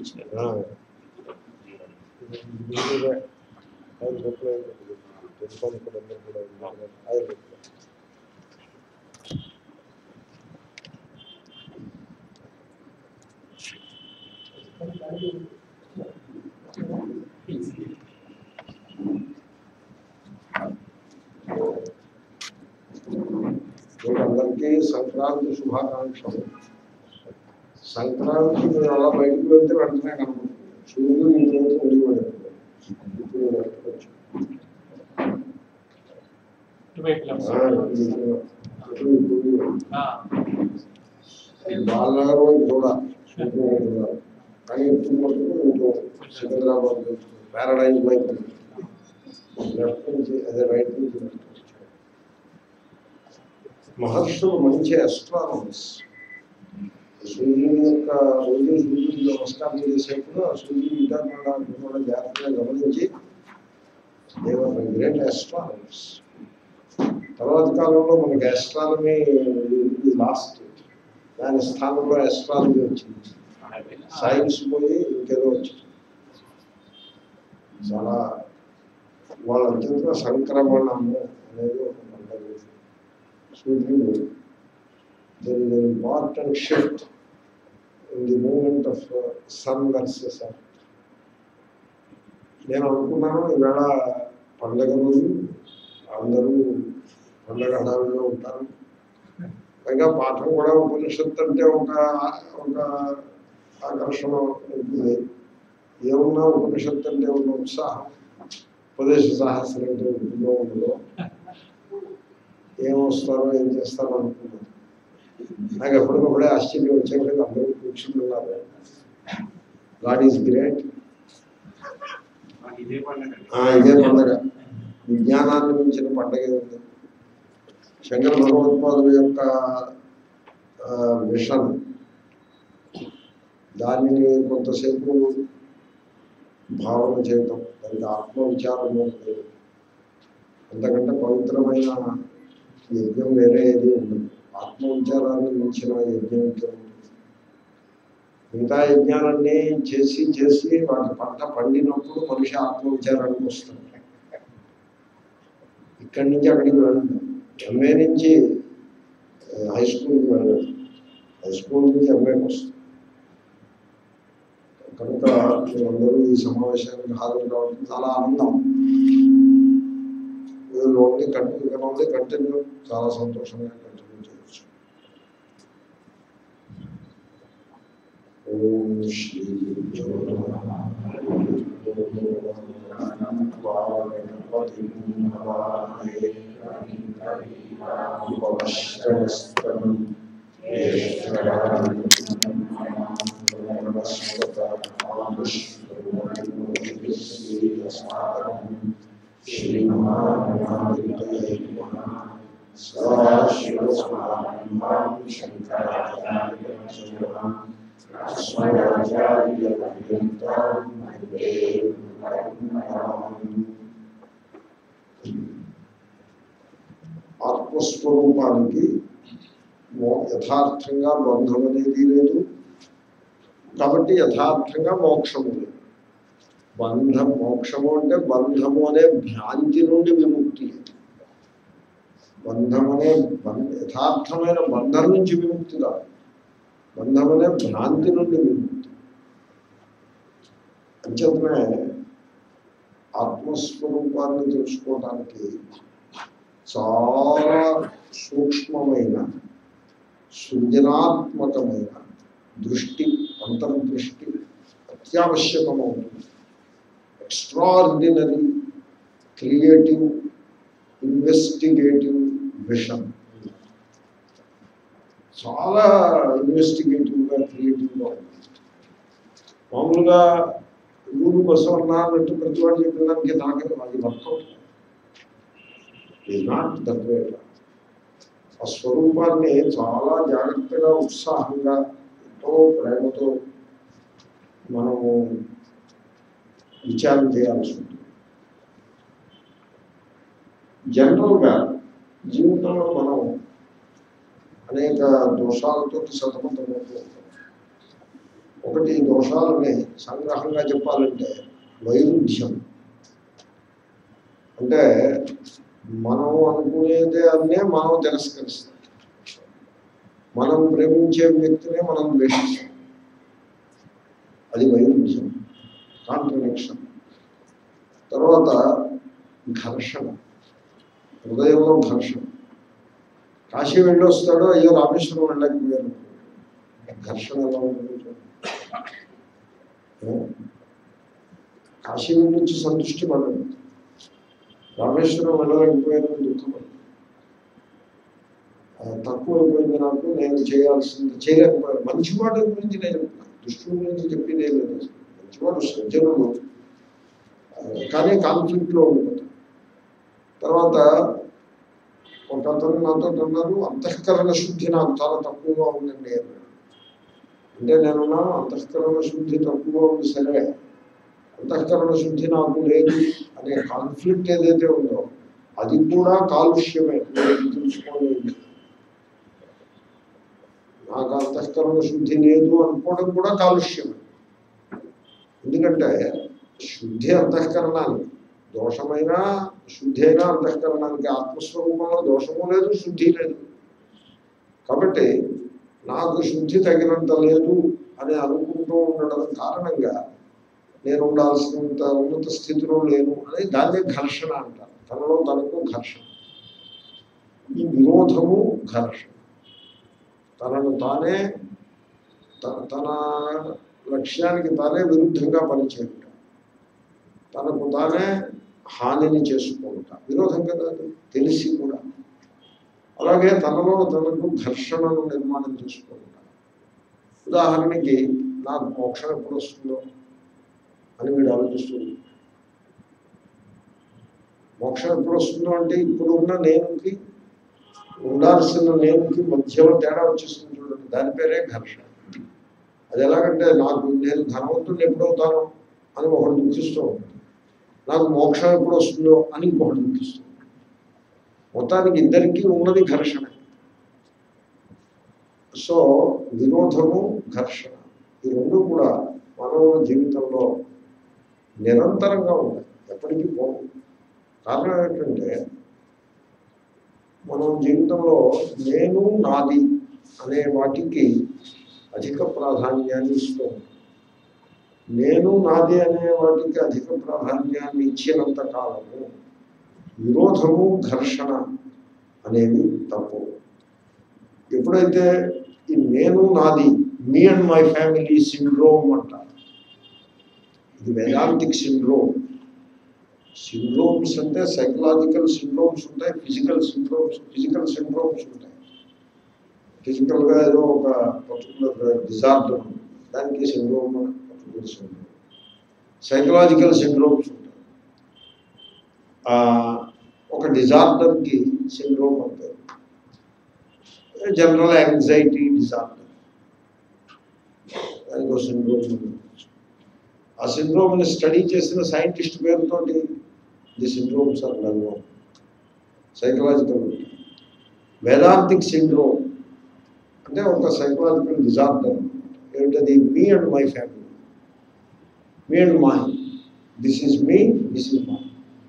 ఇచ్చినారు ఆ. ఇది ఆయన చెప్పలేదు. తెలుసుకొని ఇక్కడ అందరూ కూడా ఉన్నారు. ఆయన చెప్పలేదు. మీకు అందరికీ సంక్రాంతి శుభాకాంక్షలు సంక్రాంతి మీరు అలా బయటకు వెళ్తే వెంటనే కనపడుతుంది సూర్యుడు ఇంట్లో ఉండిపోయాడు ఇప్పుడు వెళ్ళవచ్చు. ఇటువైపులా ఆ, ఇప్పుడు ఇప్పుడు ఇప్పుడు ఆ, బాలనగర్ వైపు కూడా సూర్యుడు ఉంటున్నారు. కానీ ఇప్పుడు మటుకు ఇంట్లో సికింద్రాబాద్ ప్యారడైజ్ వైపు లెఫ్ట్ నుంచి అదే రైట్ నుంచి left వచ్చాడు. మహర్షులు మంచి అస్ట్రానమర్స్ సూర్యుని యొక్క రోజు సూర్యుడికి నమస్కారం చేసేప్పుడు ఆ సూర్యుడు ఇంకా కూడా జాగ్రత్తగా గమనించి దేవర్ గ్రేట్ అస్ట్రానమర్స్ తర్వాత కాలంలో మనకి ఆస్ట్రానమీ లాస్ట్ దాని స్థానంలో ఆస్ట్రాలజీ వచ్చింది సైన్స్ పోయి ఇంకేదో వచ్చింది చాలా వాళ్ళ అత్యంత సంక్రమణము అనేది ఒక పండుగ సూర్యుడు there is important shift in the moment of sun versus నేను అనుకున్నాను ఈవేళ పండగ రోజు అందరూ పండగ హడావిడిలో ఉంటారు పైగా పాఠం కూడా ఉపనిషత్తు అంటే ఒక ఒక ఆకర్షణ ఉంటుంది ఏమున్నా ఉపనిషత్తు అంటే ఉన్న ఉత్సాహం ఉపదేశ సాహస్రం అంటే ఉంటుందో ఉండదో ఏమొస్తారో ఏం చేస్తారో అనుకున్నాను నాకు ఎప్పటికప్పుడే ఆశ్చర్యం వచ్చేప్పుడు అందరూ కూర్చుంటున్నారు గాడ్ ఈజ్ గ్రేట్ ఇదే పండుగ ఇదే పండుగ విజ్ఞానాన్ని మించిన పండుగ ఉంది శంకర భగవత్పాదుల యొక్క మిషన్ దానిని కొంతసేపు భావన చేయటం దానికి ఆత్మవిచారము లేదు అంతకంటే పవిత్రమైన యజ్ఞం వేరే ఏది ఉండదు ఆత్మవిచారాన్ని మించిన యజ్ఞం ఇంకా ఉంటుంది మిగతా యజ్ఞాలన్నీ చేసి చేసి వాటి పంట పండినప్పుడు మనిషి ఆత్మవిచారానికి వస్తుంది ఇక్కడి నుంచి అక్కడికి వెళ్ళదు ఎంఏ నుంచి హై స్కూల్కి వెళ్ళదు హై స్కూల్ నుంచి ఎంఏకి వస్తుంది కనుక మీరందరూ ఈ సమావేశానికి హాజరు కావడం చాలా ఆనందం వీళ్ళు ఓన్లీ కంటిన్యూ ఇక్కడ ఓన్లీ కంటిన్యూ చాలా సంతోషంగా కంటిన్యూ చేయొచ్చు ఓం శ్రీ గురుభ్యో నమః. ఉపవశ్రవస్తమం ఆత్మస్వరూపానికి మో- యథార్థంగా బంధం అనేది లేదు కాబట్టి యథార్థంగా మోక్షము లేదు బంధం మోక్షము అంటే బంధము అనే భ్రాంతి నుండి విముక్తి బంధం అనే బం- యథార్థమైన బంధం నుంచి విముక్తి కాదు బంధం అనే భ్రాంతి నుండి విముక్తి అంచేతనే ఆత్మస్వరూపాన్ని తెలుసుకోవడానికి చాలా సూక్ష్మమైన సృజనాత్మకమైన దృష్టి అంతర్దృష్టి అత్యావశ్యకమవుతుంది ఎక్స్ట్రాడినరీ క్రియేటివ్ ఇన్వెస్టిగేటివ్ విషన్ చాలా ఇన్వెస్టిగేటివ్గా క్రియేటివ్గా ఉంది మామూలుగా ఊరు బస్సు అన్నా అన్నట్టు ప్రతి వాడు చెప్పినానికి నాకే అది workout is not that way ఆ స్వరూపాన్ని చాలా జాగ్రత్తగా ఉత్సాహంగా ఎంతో ప్రేమతో మనము విచారం చేయాల్సి ఉంటుంది జనరల్గా జీవితంలో మనం అనేక దోషాలతో సతమతమవుతూ ఉంటాం ఒకటి ఈ దోషాలని సంగ్రహంగా చెప్పాలంటే వైరుధ్యం అంటే మనం అనుకునేదే అన్నే మనం తిరస్కరిస్తాం మనం ప్రేమించే వ్యక్తినే మనం ద్వేషిస్తాం అది వైరుధ్యం కాంట్రడిక్షన్ తర్వాత ఘర్షణ హృదయంలో ఘర్షణ కాశీ వెళ్ళొస్తాడో అయ్యో రామేశ్వరం వెళ్ళకపోయాను ఘర్షణ ఎలా ఉంటుంది చూడండి. ఏ? కాశీ నుంచి సంతృష్టి పడదు రామేశ్వరం వెళ్ళలేకపోయాను దుఃఖపడదు ఆ, తక్కువ అయిపోయింది నాకు నేను చేయాల్సింది చేయలేకపోయాను మంచివాడి గురించి నేను చెప్తున్నాను దుష్టుడి గురించి చెప్పిందే లేదు అసలు. మంచివాడు సజ్జనుడు ఆ, కానీ కాన్ఫ్లిక్ట్లో ఉండిపోతాడు తర్వాత ఒక అతను నాతో అన్నారు అంతఃకరణ శుద్ధి నాకు చాలా తక్కువగా ఉందండి అన్నాడు అంటే నేనున్నాను అంతఃకరణ శుద్ధి తక్కువగా ఉంది సరే అంతఃకరణ శుద్ధి నాకు లేదు అనే కాన్ఫ్లిక్ట్ ఏదైతే ఉందో అది కూడా కాలుష్యమే మీరు తెలుసుకోలేదు నాకు అంతఃకరణ శుద్ధి లేదు అనుకోవడం కూడా కాలుష్యమే ఎందుకంటే శుద్ధి అంతఃకరణానికి దోషమైన శుద్ధి అయినా అంతఃకరణానికి ఆత్మస్వరూపంలో దోషము లేదు శుద్ధి లేదు కాబట్టి నాకు శుద్ధి తగినంత లేదు అని అనుకుంటూ ఉండడం కారణంగా నేను ఉండాల్సినంత ఉన్నత స్థితిలో లేను అని దాన్నే ఘర్షణ అంటారు తనలో తనకు ఘర్షణ ఈ విరోధము ఘర్షణ తనను తానే త- తన లక్ష్యానికి తానే విరుద్ధంగా పనిచేయట తనకు తానే హానిని చేసుకుంటా విరోధం కదా అది తెలిసి కూడా అలాగే తనలో తనకు ఘర్షణను నిర్మాణం చేసుకుంటా ఉదాహరణకి నాకు మోక్షం ఎప్పుడు వస్తుందో అని వీడు ఆలోచిస్తుంది మోక్షం ఎప్పుడు వస్తుందో అంటే ఇప్పుడు ఉన్న నేనుకి ఉండాల్సిన నేనుకి మధ్యలో తేడా వచ్చేస్తుంది చూడండి దాని పేరే ఘర్షణ అది ఎలాగంటే నాకు నేను ధనవంతుడిని ఎప్పుడవుతాను అని ఒకడు దుఃఖిస్తూ ఉంటాడు నాకు మోక్షం ఎప్పుడు వస్తుందో అని ఇంకొకటి దుఃఖిస్తుంది మొత్తానికి ఇద్దరికీ ఉన్నది ఘర్షణ సో విరోధము ఘర్షణ ఈ రెండు కూడా మానవ జీవితంలో నిరంతరంగా ఉంటాయి ఎప్పటికీ పోవు కారణం ఏంటంటే మనం జీవితంలో నేను నాది అనే వాటికి అధిక ప్రాధాన్యాన్ని ఇస్తూ ఉంటాం నేను నాది అనే వాటికి అధిక ప్రాధాన్యాన్ని ఇచ్చినంత కాలము విరోధము ఘర్షణ అనేవి తప్పు ఎప్పుడైతే ఈ నేను నాది me and my family syndrome అంటారు ఇది వేదాంతిక్ సిండ్రోమ్ సిండ్రోమ్స్ అంటే సైకలాజికల్ సిండ్రోమ్స్ ఉంటాయి ఫిజికల్ సిండ్రోమ్స్ ఫిజికల్ సిండ్రోమ్స్ ఉంటాయి ఫిజికల్గా ఏదో ఒక పర్టికులర్ డిజార్డర్ దానికి syndrome particular syndrome psychological syndromes ఉంటాయి ఆ, ఒక డిజార్డర్కి సిండ్రోమ్ అంటారు జనరల్ యాంగ్జైటీ డిజార్డర్ దానికి ఒక సిండ్రోమ్ ఉంది. ఆ సిండ్రోమ్ని స్టడీ చేసిన సైంటిస్ట్ పేరుతోటి the syndromes are well known psychological Vedantic syndrome అంటే ఒక సైకలాజికల్ డిజార్డర్ ఏమిటది me and my family me and my this is me this is my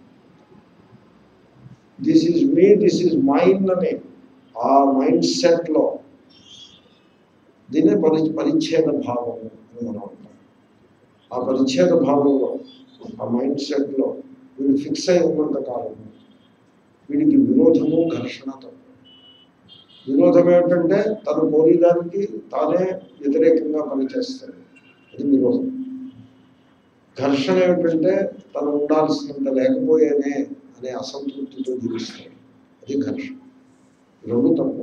this is me this is mine అనే ఆ మైండ్ సెట్లో దీన్నే పరి పరిచ్ఛేద భావము అని మనం అంటాం ఆ పరిచ్ఛేద భావంలో ఆ మైండ్ సెట్లో వీడు ఫిక్స్ అయి ఉన్నంత కాలం వీడికి విరోధము ఘర్షణ తప్ప విరోధం ఏమిటంటే తను కోరేదానికి తానే వ్యతిరేకంగా పనిచేస్తాడు అది విరోధం ఘర్షణ ఏమిటంటే తను ఉండాల్సినంత లేకపోయేనే అనే అసంతృప్తితో జీవిస్తాడు అది ఘర్షణ రెండు తప్పు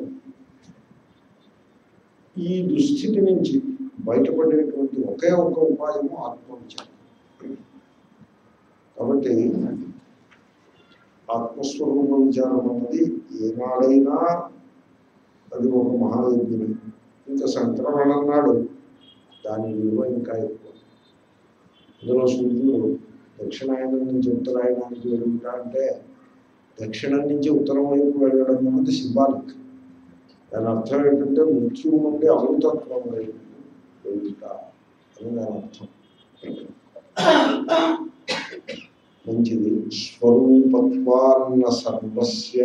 ఈ దుస్థితి నుంచి బయటపడేటువంటి ఒకే ఒక్క ఉపాయము ఆత్మవిచారం కాబట్టి ఆత్మస్వరూప విచారం అన్నది ఏనాడైనా అది ఒక మహాయజ్ఞమే ఇంకా సంక్రమణ నాడు దాని విలువ ఇంకా ఎక్కువ అందులో సూర్యుడు దక్షిణాయనం నుంచి ఉత్తరాయణానికి వెళ్ళుట అంటే దక్షిణం నుంచి ఉత్తరం వైపు వెళ్ళడం అన్నది సింబాలిక్ దాని అర్థం ఏంటంటే మృత్యువు నుండి అమృతత్వం వైపు వెళ్ళుట అని దాని అర్థం మంచిది స్వరూపత్వాన్న సర్వస్య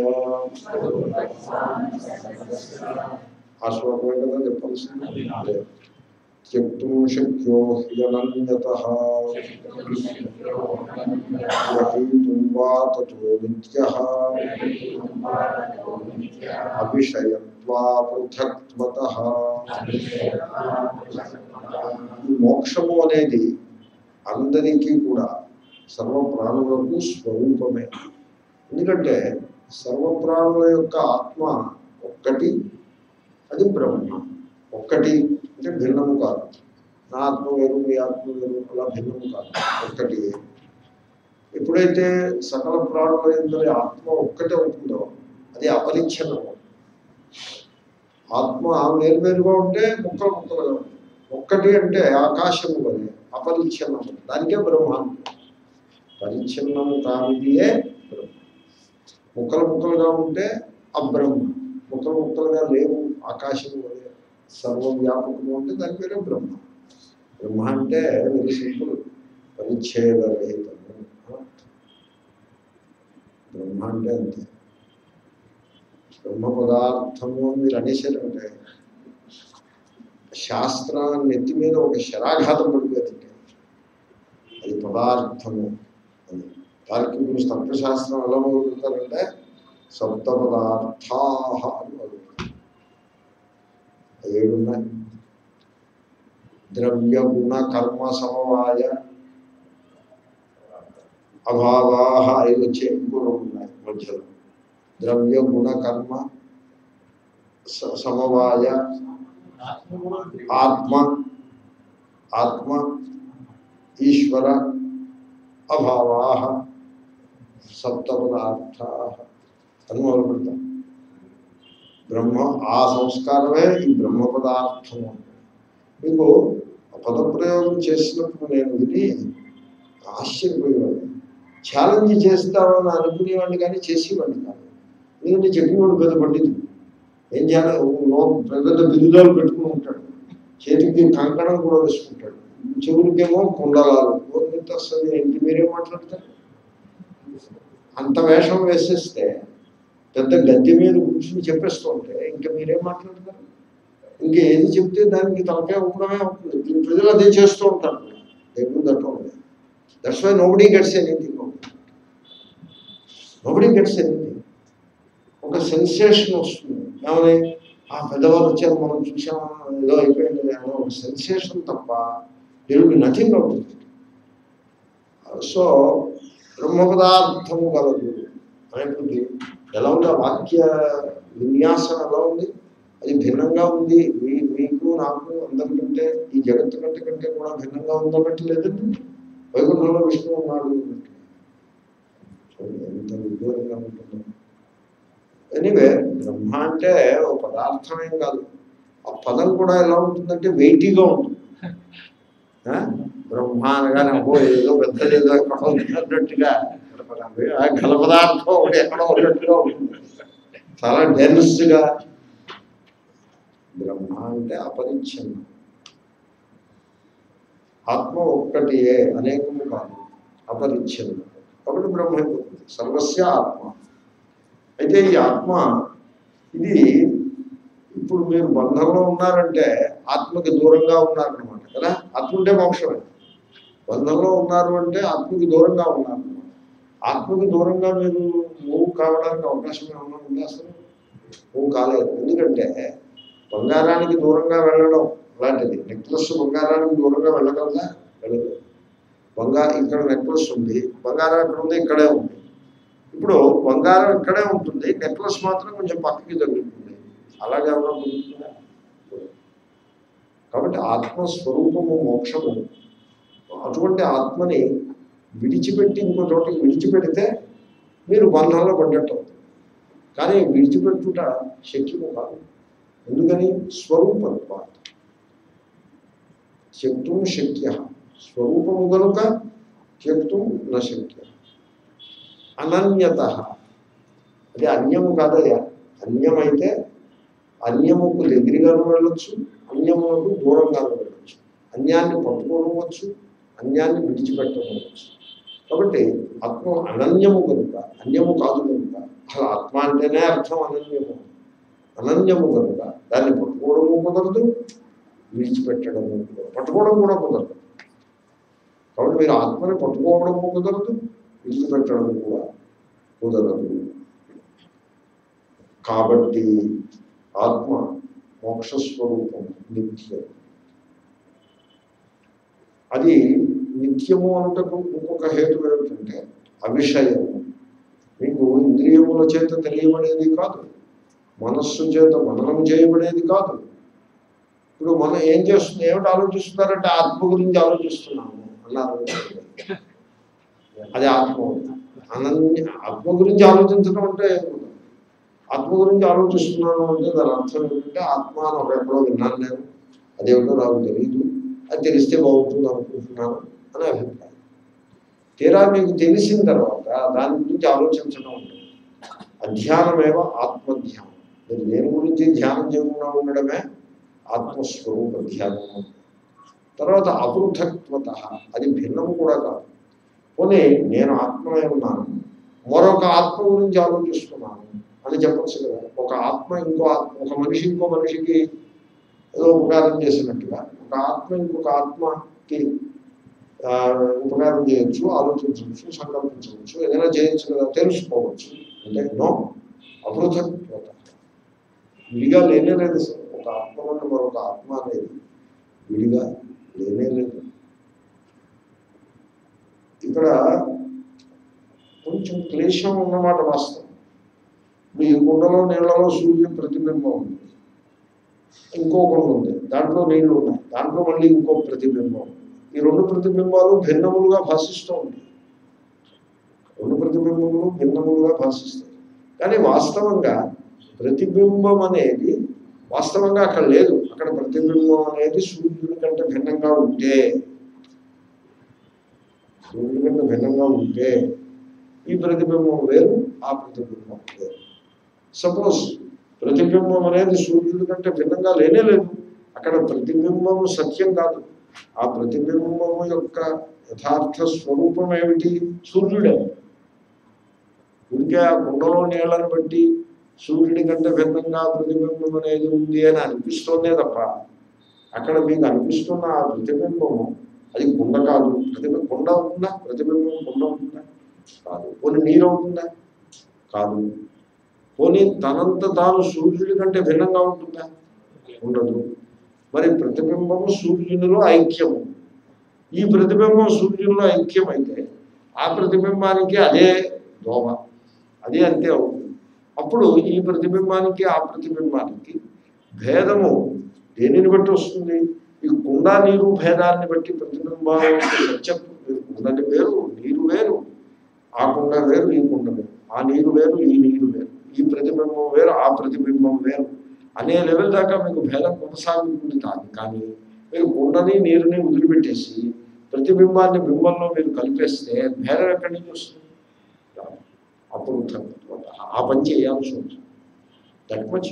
ఆ శ్లోకమే కదా చెప్పాల్సింది అదే. త్యక్తుం శక్యో హ్యనన్యత గ్రహీతుం వా తతో నిత్య అభిషయత్వా పృథక్త్వత ఈ మోక్షము అనేది అందరికీ కూడా సర్వ ప్రాణులకు స్వరూపమే ఎందుకంటే సర్వ ప్రాణుల యొక్క ఆత్మ ఒక్కటి అది బ్రహ్మ ఒక్కటి అంటే భిన్నము కాదు నా ఆత్మ వేరు మీ ఆత్మ వేరు అలా భిన్నము కాదు ఒక్కటి ఎప్పుడైతే సకల ప్రాణుల ఎందరి ఆత్మ ఒక్కటే ఉంటుందో అది అపరిచ్ఛిన్నము ఆత్మ వేరువేరుగా ఉంటే ముక్కలు ముక్కలుగా ఉంటాయి ఒక్కటి అంటే ఆకాశము వలె అపరిచ్ఛిన్నము దానికే బ్రహ్మ అంటారు. పరిచ్ఛిన్నము కానిదియే బ్రహ్మ ముక్కలు ముక్కలుగా ఉంటే అబ్రహ్మ ముక్కలు ముక్కలుగా లేవు ఆకాశము వలె సర్వవ్యాపకము అంటే దాని పేరే బ్రహ్మ బ్రహ్మ అంటే వెరీ సింపుల్ పరిచ్ఛేద రహితము బ్రహ్మ అంటే అంతే బ్రహ్మ పదార్థము అని మీరు అనేసారంటే శాస్త్రాన్ని ఎత్తి మీద ఒక శరాఘాతం పడిపోతుంటే అది పదార్థము అని దానికి మీరు తత్వశాస్త్రం ఎలా మొదలుపెడతారంటే సప్త పదార్థా అని మొదలుపెడతారు ఏడున్నాయి ద్రవ్య గుణ కర్మ సమవాయ అభావా ఐదు వచ్చే ఇంకొక ఉన్నాయి మధ్యలో ద్రవ్య గుణ కర్మ స- సమవాయ ఆత్మ ఆత్మ ఈశ్వర అభావా సప్తపదార్థ అని మొదలు పెడతాం బ్రహ్మ ఆ సంస్కారమే ఈ బ్రహ్మ పదార్థము మీకు ఆ పదప్రయోగం చేసినప్పుడు నేను విని ఆశ్చర్యపోయేవాడిని ఛాలెంజ్ చేస్తామని అనుకునేవాడిని కానీ చేసేవాడిని కాదు ఎందుకంటే చెప్పేవాడు పెద్ద పండితుడు ఏం చేయాలి పెద్ద పెద్ద బిరుదాలు పెట్టుకుని ఉంటాడు చేతికి కంకణం కూడా వేసుకుంటాడు చెవులకేమో కుండలాలు ఓర్మిత వస్తుంది ఏంటి మీరేం మాట్లాడతారు అంత వేషం వేసేస్తే పెద్ద గద్దె మీద కూర్చుని చెప్పేస్తూ ఉంటే ఇంకా మీరేం మాట్లాడతారు ఇంకా ఏది చెప్తే దానికి తలకాయ ఊపడమే అవుతుంది దీని ప్రజలు అదే చేస్తూ ఉంటారు దేవుడు దట్టం that's why nobody gets anything nobody gets anything ఒక సెన్సేషన్ వస్తుంది ఏమని ఆ పెద్దవాళ్ళు వచ్చారు మనం చూసాం ఏదో అయిపోయింది అనే ఒక సెన్సేషన్ తప్ప దేవుడు నథింగ్ అవుతుంది సో బ్రహ్మ పదార్థము కలదు అనేటువంటి ఎలా ఉంది ఆ వాక్య విన్యాసం ఎలా ఉంది అది భిన్నంగా ఉంది మీ మీకు నాకు అందరికంటే ఈ జగత్తు కంటే కంటే కూడా భిన్నంగా ఉందన్నట్టు లేదండి వైకుంఠంలో విష్ణువు ఉన్నాడు అన్నట్టు. చూడండి ఎంత విదూరంగా ఉంటుందో ఎనీవే బ్రహ్మ అంటే ఒక పదార్థమేం కాదు ఆ పదం కూడా ఎలా ఉంటుందంటే వెయిటీగా ఉంటుంది ఆ? బ్రహ్మ అనగానే అబ్బో ఏదో పెద్దది ఏదో ఎక్కడో ఉంది అన్నట్టుగా ఆ ఘన పదార్థం ఒకటి ఎక్కడో ఉన్నట్టుగా ఉంటుంది చాలా డెన్స్గా బ్రహ్మ అంటే అపరిచ్ఛిన్నం ఆత్మ ఒక్కటియే అనేకము కాదు అపరిచ్ఛిన్నం కాబట్టి బ్రహ్మ అయిపోతుంది సర్వస్య ఆత్మ అయితే ఈ ఆత్మ ఇది ఇప్పుడు మీరు బంధంలో ఉన్నారంటే ఆత్మకి దూరంగా ఉన్నారనమాట కదా ఆత్మ ఉంటే మోక్షమే బంధంలో ఉన్నారు అంటే ఆత్మకి దూరంగా ఉన్నారు ఆత్మకి దూరంగా మీరు మూవ్ కావడానికి అవకాశం ఏమన్నా ఉందా అసలు మూవ్ కాలేదు ఎందుకంటే బంగారానికి దూరంగా వెళ్ళడం అలాంటిది నెక్లెస్ బంగారానికి దూరంగా వెళ్ళగలదా వెళ్ళదు బంగారం ఇక్కడ నెక్లెస్ ఉంది బంగారం ఎక్కడ ఉంది ఇక్కడే ఉంది ఇప్పుడు బంగారం ఇక్కడే ఉంటుంది నెక్లెస్ మాత్రం కొంచెం పక్కకి జరుగుతుంది అలాగే ఏమైనా కుదురుతుందా? కాబట్టి ఆత్మస్వరూపము మోక్షము అటువంటి ఆత్మని విడిచిపెట్టి ఇంకో చోటకి విడిచిపెడితే మీరు బంధంలో పడ్డట్టు అవుతుంది. కానీ విడిచిపెట్టుట శక్యము కాదు ఎందుకని స్వరూపత్వ త్యక్తుం శక్య స్వరూపము కనుక త్యక్తుం నశక్య అనన్యత అది అన్యము కాదయ్యా అన్యమైతే అన్యముకు దగ్గరగాను వెళ్ళొచ్చు అన్యములకు దూరంగాను వెళ్ళొచ్చు అన్యాన్ని పట్టుకోనవచ్చు అన్యాన్ని విడిచిపెట్టనవచ్చు కాబట్టి ఆత్మ అనన్యము కనుక అన్యము కాదు కనుక అసలు ఆత్మ అంటేనే అర్థం అనన్యము అనన్యము కనుక దాన్ని పట్టుకోవడము కుదరదు విడిచిపెట్టడము కుదరదు పట్టుకోవడం కూడా కుదరదు కాబట్టి మీరు ఆత్మని పట్టుకోవడము కుదరదు విడిచిపెట్టడం కూడా కుదరదు కాబట్టి ఆత్మ మోక్షస్వరూపం నిత్యం అది నిత్యము అనుటకు ఇంకొక హేతు ఏమిటంటే అవిషయము మీకు ఇంద్రియముల చేత తెలియబడేది కాదు మనస్సు చేత మననం చేయబడేది కాదు ఇప్పుడు మనం ఏం చేస్తుంది ఏమిటి ఆలోచిస్తున్నారంటే ఆత్మ గురించి ఆలోచిస్తున్నాము అన్నారు అది ఆత్మ అనన్య ఆత్మ గురించి ఆలోచించడం అంటే ఏముండదు. ఆత్మ గురించి ఆలోచిస్తున్నాను అంటే దాని అర్థం ఏంటంటే ఆత్మ అని ఒక ఎక్కడో విన్నాను నేను అదేమిటో నాకు తెలియదు అది తెలిస్తే బాగుంటుంది అనుకుంటున్నాను అని అభిప్రాయం తీరా మీకు తెలిసిన తర్వాత దాని గురించి ఆలోచించడం ఉంటుంది అధ్యానమేవ ఆత్మధ్యానం మీరు దేని గురించి ధ్యానం చేయకుండా ఉండడమే ఆత్మస్వరూప ధ్యానం తర్వాత అపృథక్వత అది భిన్నము కూడా కాదు పోనీ నేను ఆత్మనే ఉన్నాను మరొక ఆత్మ గురించి ఆలోచిస్తున్నాను అని చెప్పచ్చు కదా ఒక ఆత్మ ఇంకో ఆత్మ ఒక మనిషి ఇంకో మనిషికి ఏదో ఉపకారం చేసినట్టుగా ఒక ఆత్మ ఇంకొక ఆత్మకి ఆ, ఉపకారం చేయొచ్చు ఆలోచించవచ్చు సంకల్పించవచ్చు ఏదైనా చేయొచ్చు కదా తెలుసుకోవచ్చు అంటే నో అపృథక్వత విడిగా లేనే లేదు సార్ ఒక ఆత్మ నుండి మరొక ఆత్మ అనేది విడిగా లేనే లేదు ఇక్కడ కొంచెం క్లేశం ఉన్నమాట వాస్తవం ఇప్పుడు ఈ కుండలో నీళ్ళలో సూర్య ప్రతిబింబం ఉంది ఇంకో కుండ ఉంది దాంట్లో నీళ్లు ఉన్నాయి దాంట్లో మళ్ళీ ఇంకో ప్రతిబింబం ఉంది. ఈ రెండు ప్రతిబింబాలు భిన్నములుగా భాషిస్తూ ఉంటాయి రెండు ప్రతిబింబములు భిన్నములుగా భాషిస్తాయి కానీ వాస్తవంగా ప్రతిబింబం అనేది వాస్తవంగా అక్కడ లేదు అక్కడ ప్రతిబింబం అనేది సూర్యుడి కంటే భిన్నంగా ఉంటే సూర్యుడి కంటే భిన్నంగా ఉంటే ఈ ప్రతిబింబం వేరు ఆ ప్రతిబింబం వేరు సపోజ్ ప్రతిబింబం అనేది సూర్యుడి కంటే భిన్నంగా లేనే లేదు అక్కడ ప్రతిబింబము సత్యం కాదు ఆ ప్రతిబింబము యొక్క యథార్థ స్వరూపం ఏమిటి సూర్యుడే ఉడికే ఆ కుండలో నీళ్ళని బట్టి సూర్యుడి కంటే భిన్నంగా ప్రతిబింబం అనేది ఉంది అని అనిపిస్తోందే తప్ప అక్కడ మీకు అనిపిస్తున్న ఆ ప్రతిబింబము అది కుండ కాదు ప్రతిబింబం కుండ ఉంటుందా ప్రతిబింబం కుండ ఉంటుందా కాదు పోనీ నీరు అవుతుందా కాదు పోనీ తనంత తాను సూర్యుడి కంటే భిన్నంగా ఉంటుందా ఉండదు మరి ప్రతిబింబము సూర్యునిలో ఐక్యము ఈ ప్రతిబింబం సూర్యునిలో ఐక్యమైతే ఆ ప్రతిబింబానికి అదే దోమ అదే అంతే అవుతుంది అప్పుడు ఈ ప్రతిబింబానికి ఆ ప్రతిబింబానికి భేదము దేనిని బట్టి వస్తుంది ఈ కుండ నీరు భేదాన్ని బట్టి ప్రతిబింబానికి సత్యం కుండని వేరు నీరు వేరు ఆ కుండ వేరు ఈ కుండ వేరు ఆ నీరు వేరు ఈ నీరు వేరు ఈ ప్రతిబింబం వేరు ఆ ప్రతిబింబం వేరు అనే లెవెల్ దాకా మీకు భేదం కొనసాగుతుంది కాదు కానీ మీరు కుండని నీరుని వదిలిపెట్టేసి ప్రతిబింబాన్ని బింబంలో మీరు కలిపేస్తే భేదం ఎక్కడి నుంచి వస్తుంది రాదు. అప్పుడు తగ్గుతుంది. ఆ పని చేయాల్సి ఉంటుంది దట్ మచ్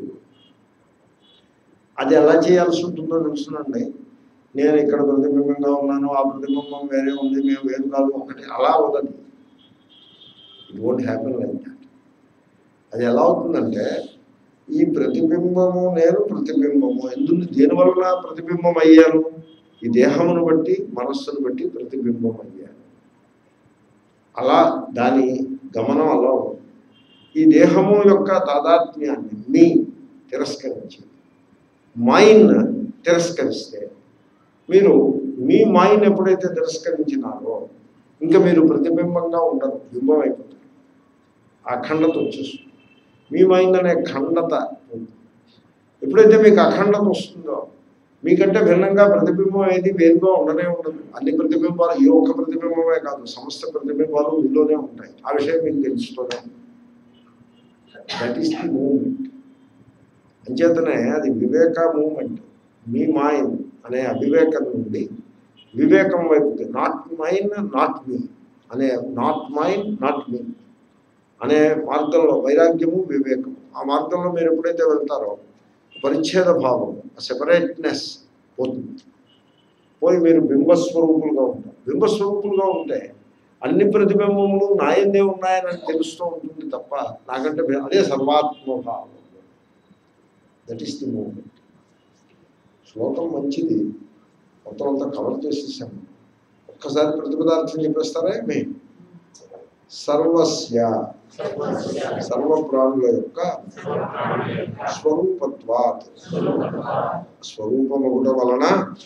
అది ఎలా చేయాల్సి ఉంటుందో తెలుసునండి నేను ఇక్కడ ప్రతిబింబంగా ఉన్నాను ఆ ప్రతిబింబం వేరే ఉంది మేము వేరు కాదు ఒకటి అలా అవుతుంది it won't happen like that అది ఎలా అవుతుందంటే ఈ ప్రతిబింబము నేను ప్రతిబింబము ఎందుకు దేనివలన ప్రతిబింబం అయ్యాను ఈ దేహమును బట్టి మనస్సును బట్టి ప్రతిబింబం అయ్యాను అలా దాని గమనం అలా ఉంది. ఈ దేహము యొక్క తాదాత్మ్యాన్ని మీ తిరస్కరించి మైండ్ తిరస్కరిస్తే మీరు మీ మైండ్ ఎప్పుడైతే తిరస్కరించినారో ఇంకా మీరు ప్రతిబింబంగా ఉండరు బింబం అయిపోతారు ఆ ఖండత వచ్చేస్తుంది మీ మైండ్ అనే ఖండత ఉంటుంది. ఎప్పుడైతే మీకు అఖండత వస్తుందో మీకంటే భిన్నంగా ప్రతిబింబం ఏది వేరుగా ఉండనే ఉండదు అన్ని ప్రతిబింబాలు ఈ ఒక్క ప్రతిబింబమే కాదు సమస్త ప్రతిబింబాలు మీలోనే ఉంటాయి ఆ విషయం మీకు తెలుస్తూనే దట్ ఈస్ ది మూమెంట్ అంచేతనే అది వివేక మూమెంట్ మీ మైండ్ అనే అవివేకం నుండి వివేకం వైపు నాట్ మైండ్ నాట్ మీ అనే నాట్ మైండ్ నాట్ మీ అనే మార్గంలో వైరాగ్యము వివేకము ఆ మార్గంలో మీరు ఎప్పుడైతే వెళ్తారో పరిచ్ఛేద భావం సెపరేట్నెస్ పోతుంది పోయి మీరు బింబస్వరూపులుగా ఉంటారు బింబస్వరూపులుగా ఉంటే అన్ని ప్రతిబింబములు నాయందే ఉన్నాయని నాకు తెలుస్తూ ఉంటుంది తప్ప నాకంటే భే- అదే సర్వాత్మభావం దట్ ఈస్ ది మూమెంట్ శ్లోకం మంచిది మొత్తం అంతా కవర్ చేసేసాము ఒక్కసారి ప్రతిపదార్థం చెప్పేస్తారా మీ సర్వస్య సర్వ ప్రాణుల యొక్క స్వరూపత్వాత్ స్వరూపమగుట వలన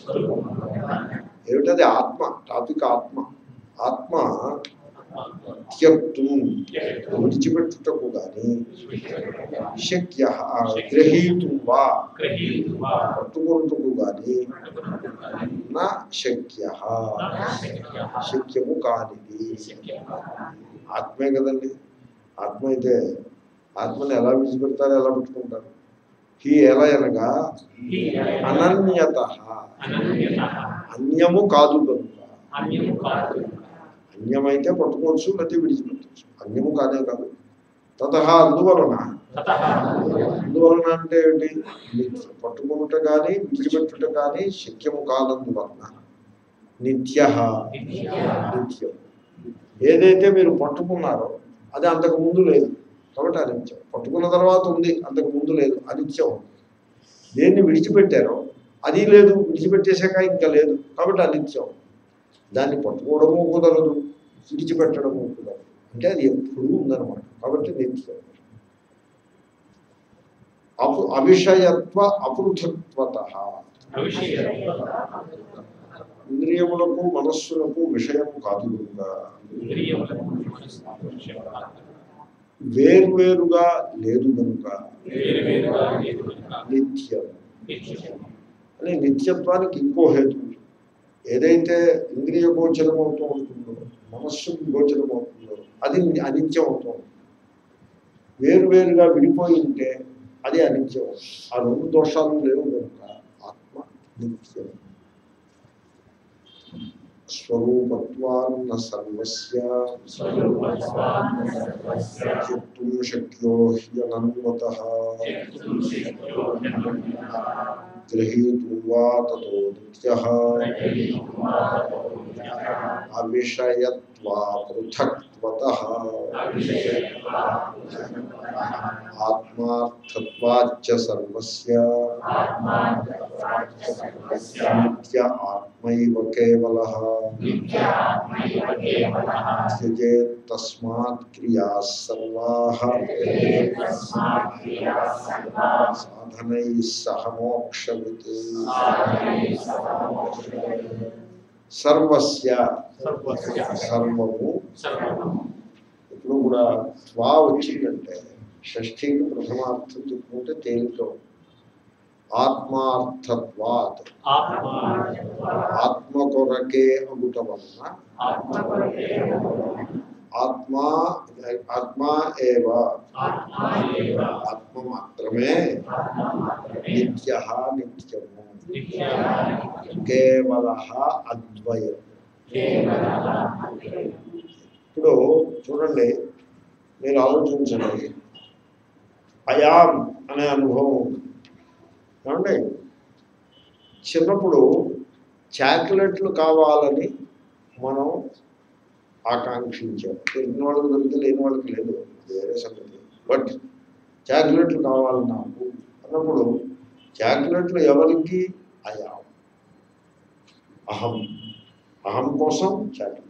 ఏమిటది ఆత్మ టాపిక్ ఆత్మ ఆత్మ త్యక్తు విడిచిపెట్టుటకు గాని శక్య గ్రహీతు వా పట్టుకొనుటకు గాని నా శక్య శక్యము కానిది ఆత్మే కదండి ఆత్మ అయితే ఆత్మని ఎలా విడిచిపెడతారు ఎలా పెట్టుకుంటారు హీ ఎలా అనగా అనన్యత అన్యము కాదు కనుక అన్యమైతే పట్టుకోవచ్చు లేకపోతే విడిచిపెట్టచ్చు అన్యము కాదే కాదు తత అందువలన అందువలన అంటే ఏమిటి నిత్య- పట్టుకునుట కానీ విడిచిపెట్టుట కానీ శక్యము కానందువలన నిత్య నిత్యం ఏదైతే మీరు పట్టుకున్నారో అది అంతకు ముందు లేదు కాబట్టి అనిత్యం పట్టుకున్న తర్వాత ఉంది అంతకు ముందు లేదు అనిత్యం ఉంది దేన్ని విడిచిపెట్టారో అది లేదు విడిచిపెట్టేశాక ఇంకా లేదు కాబట్టి అనిత్యం దాన్ని పట్టుకోవడము కుదరదు విడిచిపెట్టడము కుదరదు అంటే అది ఎప్పుడూ ఉందన్నమాట కాబట్టి నిత్యం అపు అవిషయత్వ అపృథత్వత ఇంద్రియములకు మనస్సులకు విషయము కాదు కనుక వేర్వేరుగా లేదు కనుక నిత్యం అని నిత్యత్వానికి ఇంకో హేతు ఉంది. ఏదైతే ఇంద్రియ గోచరం అవుతూ ఉంటుందో మనస్సుకు గోచరం అవుతుందో అది అనిత్యం అవుతుంది వేరువేరుగా విడిపోయి ఉంటే అది అనిత్యం ఆ రెండు దోషాలు లేవు కనుక ఆత్మ నిత్యం స్వరూపత్వాన్న సర్వస్య త్యక్తుం శక్యో హ్యనన్వత గృహీతుం వా తతో నిత్య అవిషయత్వా పృథక్వత ఆత్మార్థత్వాచ్చ సర్వస్య నిత్య ఆత్మైవ కేవల త్యజేత్ తస్మాత్ క్రియా సర్వా సాధనై సహ మోక్షవిత్ సర్వస్య సర్వము ఇప్పుడు కూడా త్వా వచ్చిందంటే షష్ఠీకి ప్రథమార్థం చెప్పుకుంటే తేలిక ఉంది. ఆత్మార్థత్వాత్ ఆత్మ కొరకే అగుట వలన ఆత్మా ఆత్మా ఏవ ఆత్మ మాత్రమే నిత్య నిత్యము కేవల అద్వయం ఇప్పుడు చూడండి మీరు ఆలోచించండి అయాం అనే అనుభవం ఉంది. ఏమండి చిన్నప్పుడు చాక్లెట్లు కావాలని మనం ఆకాంక్షించాం తెలిసిన వాళ్ళకి దొరికితే లేని వాళ్ళకి లేదు అది వేరే సంగతి బట్ చాక్లెట్లు కావాలి నాకు అన్నప్పుడు చాక్లెట్లు ఎవరికి అయాం అహం అహం కోసం చాక్లెట్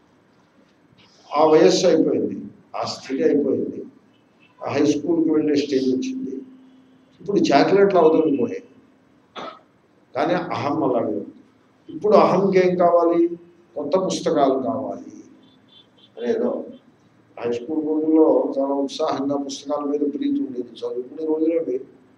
ఆ వయస్సు అయిపోయింది ఆ స్థితి అయిపోయింది ఆ హై స్కూల్కి వెళ్ళే స్టేజ్ వచ్చింది ఇప్పుడు చాక్లెట్లు అవదలిపోయాయి కానీ అహం అలాగే ఉంది ఇప్పుడు అహంకి ఏం కావాలి కొత్త పుస్తకాలు కావాలి అనేదో హై స్కూల్ రోజుల్లో చాలా ఉత్సాహంగా పుస్తకాల మీద ప్రీతి ఉండేది చదువుకునే రోజులేవి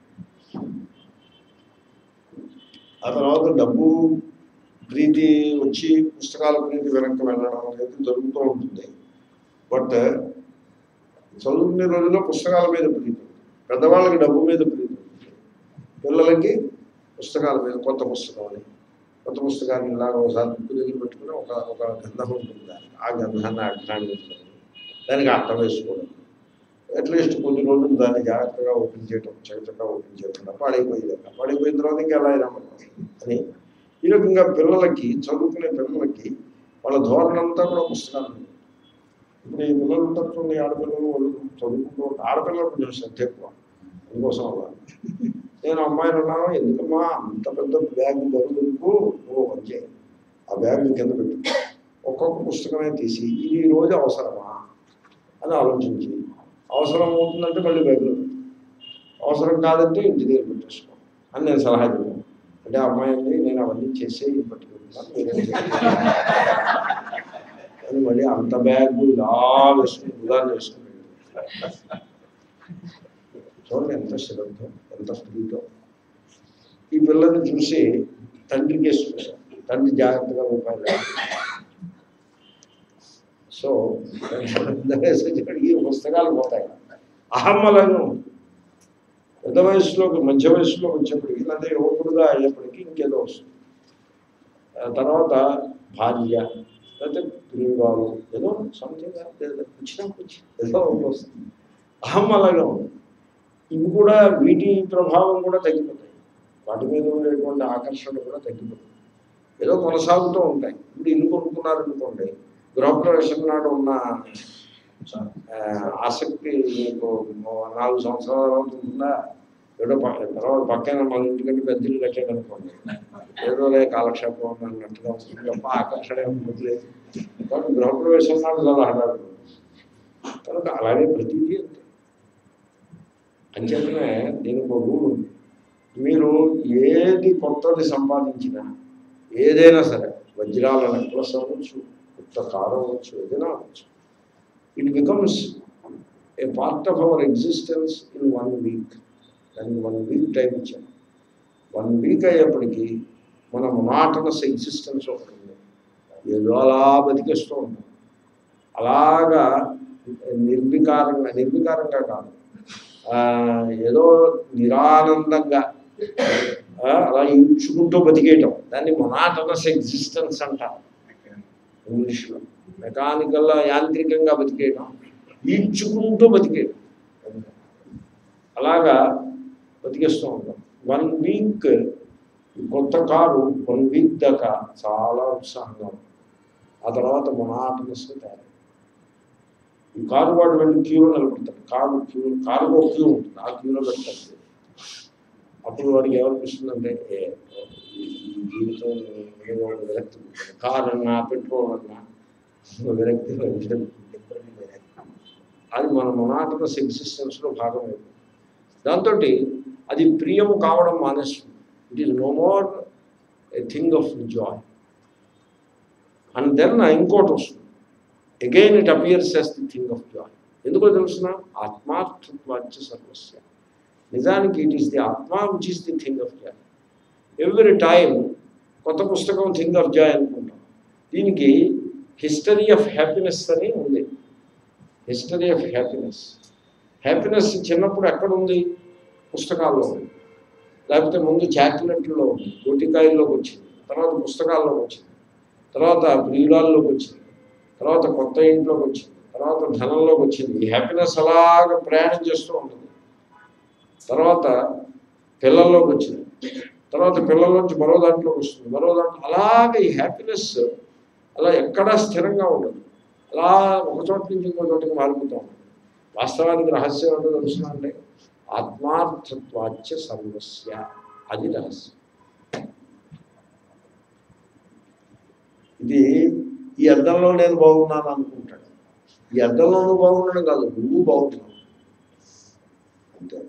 ఆ తర్వాత డబ్బు ప్రీతి వచ్చి పుస్తకాల ప్రీతి వెనక్కి వెళ్ళడం అనేది జరుగుతూ ఉంటుంది బట్ చదువుకునే రోజుల్లో పుస్తకాల మీద ప్రీతి ఉంది. పెద్దవాళ్ళకి డబ్బు మీద ప్రీతి ఉంటుంది పిల్లలకి పుస్తకాల మీద కొత్త పుస్తకం అని కొత్త పుస్తకాన్ని ఇలాగ ఒకసారి బుక్ దగ్గర పెట్టుకుని ఒక ఒక గంధం ఉంటుంది దానికి ఆ గంధాన్ని అర్థాన్ని పెట్టుకుని దానికి అర్థం వేసుకోవడం అట్లీస్ట్ కొద్ది రోజులు దాన్ని జాగ్రత్తగా ఓపెన్ చేయటం చక్కగా ఓపెన్ చేయకుండా పాడైపోయేది పాడైపోయిన తర్వాత ఇంకా ఎలా అయినా మనం అని ఈ రకంగా పిల్లలకి చదువుకునే పిల్లలకి వాళ్ళ ధోరణి అంతా కూడా పుస్తకాలు ఇప్పుడు ఈ పిల్లలు ఉంటారు చూడండి ఆడపిల్లలు వాళ్ళు చదువుకుంటూ ఉంటారు ఆడపిల్లలు కొంచెం శ్రద్ధ ఎక్కువ అందుకోసం అలా నేను అమ్మాయిని అన్నాను ఎందుకమ్మా అంత పెద్ద బ్యాగ్ బరువు ఎందుకు నువ్వు వచ్చే ఆ బ్యాగ్ కింద పెట్టు ఒక్కొక్క పుస్తకమే తీసి ఇది ఈ రోజు అవసరమా అని ఆలోచించి అవసరం అవుతుందంటే మళ్ళీ బ్యాగ్లో పెట్టు అవసరం కాదంటే ఇంటి దగ్గర పెట్టేసుకో అని నేను సలహా చెప్పాను అంటే ఆ అమ్మాయి అంది నేను అవన్నీ చేసే పట్టుకుంటున్నాను మీరేం చేయాలి?" అని మళ్ళీ అంత బ్యాగ్ ఇలా వేసుకుని ఉదాహరణ వేసుకుని చూడండి ఎంత శ్రద్ధ ఎంత స్త్రీతో ఈ పిల్లల్ని చూసి తండ్రికి వేసుకుంటాం తండ్రి జాగ్రత్తగా రూపాయలు సో ఈ పుస్తకాలు పోతాయి అహమ్మలను పెద్ద వయసులోకి మధ్య వయసులోకి వచ్చేప్పటికి లేదా యువకుడుగా అయ్యేప్పటికీ ఇంకేదో వస్తుంది ఆ తర్వాత భార్య లేకపోతే ప్రియురాలు ఏదో సంథింగ్ వచ్చినా వచ్చి ఏదో ఒకటి వస్తుంది అహం అలాగే ఉంది ఇవి కూడా వీటి ప్రభావం కూడా తగ్గిపోతాయి వాటి మీద ఉండేటువంటి ఆకర్షణ కూడా తగ్గిపోతుంది ఏదో కొనసాగుతూ ఉంటాయి ఇప్పుడు ఇల్లు కొనుక్కున్నారనుకోండి గృహప్రవేశం నాడు ఉన్న ఆ, ఆసక్తి మీకు నాలుగు సంవత్సరాల తర్వాత ఉంటుందా ఏదో ప- తర్వాత పక్కన మన ఇంటికంటే పెద్ద ఇల్లు కట్టాడు అనుకోండి ఏదో లే కాలక్షేపం ఉంది అన్నట్టుగా ఉంటుంది తప్ప ఆకర్షణ ఉంటుంది లేదు కాబట్టి గృహప్రవేశం నాడు చాలా హడాడు కనుక అలాగే ప్రతిదీ అంతే అంచేతనే దీనికి ఒక రూల్ ఉంది మీరు ఏది కొత్తది సంపాదించినా ఏదైనా సరే వజ్రాల నెక్లెస్ అవ్వచ్చు కొత్త కారు అవ్వచ్చు ఏదైనా అవ్వచ్చు it becomes a part of our existence in one week దానికి వన్ వీక్ టైం ఇచ్చాం వన్ వీక్ అయ్యేప్పటికీ మన మొనాటనస్ ఎగ్జిస్టెన్స్ ఒకటి ఉంది ఏదో అలా బతికేస్తూ ఉంటాం అలాగా నిర్వికారంగా నిర్వికారంగా కాదు ఆ, ఏదో నిరానందంగా ఆ, అలా ఈడ్చుకుంటూ బతికేయటం దాన్ని మొనాటనస్ ఎగ్జిస్టెన్స్ అంటారు ఇంగ్లీష్లో మెకానికల్ యాంత్రికంగా బతికేయడం ఈడ్చుకుంటూ బతికేయడం అలాగా బతికేస్తూ ఉంటాం వన్ వీక్ కొత్త కారు వన్ వీక్ దాకా చాలా ఉత్సాహంగా ఉంటుంది ఆ తర్వాత మొనాటనస్గా తయారు ఈ కారు వాడు వెళ్ళి క్యూలో నిలబడతాడు కారు క్యూ కారు ఒక క్యూ ఉంటుంది ఆ క్యూలో పెడతాడు అప్పుడు వాడికి ఏమనిపిస్తుందంటే ఏ ఈ ఈ జీవితం ఏదో ఒక విరక్తి పుడుతుంది. కారు అన్నా పెట్రోల్ అన్నా ఒక విరక్తి విరక్తి. అది మన మొనాటనస్ ఎగ్జిస్టెన్స్లో భాగం అయిపోయింది దాంతో అది ప్రియం కావడం మానేస్తుంది it is no more a thing of joy and then ఇంకోటి వస్తుంది again it appears as the thing of joy ఎందుకో తెలుసిన ఆత్మార్థత్వాచ్య సర్వస్య నిజానికి ఇట్ ఈస్ ది ఆత్మ which is the thing of joy every time కొత్త పుస్తకం థింగ్ ఆఫ్ జాయ్ అనుకుంటాం దీనికి హిస్టరీ ఆఫ్ హ్యాపీనెస్ అని ఉంది హిస్టరీ ఆఫ్ హ్యాపీనెస్ హ్యాపీనెస్ చిన్నప్పుడు ఎక్కడ ఉంది పుస్తకాల్లో ఉంది లేకపోతే ముందు చాక్లెట్లలో ఉంది గోటికాయల్లోకి వచ్చింది తర్వాత పుస్తకాల్లోకి వచ్చింది తర్వాత ప్రియురాల్లోకి వచ్చింది తర్వాత కొత్త ఇంట్లోకి వచ్చింది తర్వాత ధనంలోకి వచ్చింది ఈ హ్యాపీనెస్ అలాగ ప్రయాణం చేస్తూ ఉంటుంది తర్వాత పిల్లల్లోకి వచ్చింది తర్వాత పిల్లల నుంచి మరో దాంట్లోకి వస్తుంది మరో దాంట్లో అలాగే ఈ హ్యాపీనెస్ అలా ఎక్కడా స్థిరంగా ఉండదు అలా ఒక చోట నుంచి ఇంకో చోటకి మారిపోతూ ఉంటుంది వాస్తవానికి రహస్యం ఏంటో తెలుసునా అంటే ఆత్మార్థత్వాచ్య సర్వస్య అది రహస్యం ఇది ఈ అద్దంలో నేను బాగున్నాను అనుకుంటాడు ఈ అద్దంలో నువ్వు బాగున్నాడు కాదు నువ్వు బాగున్నావు అంతే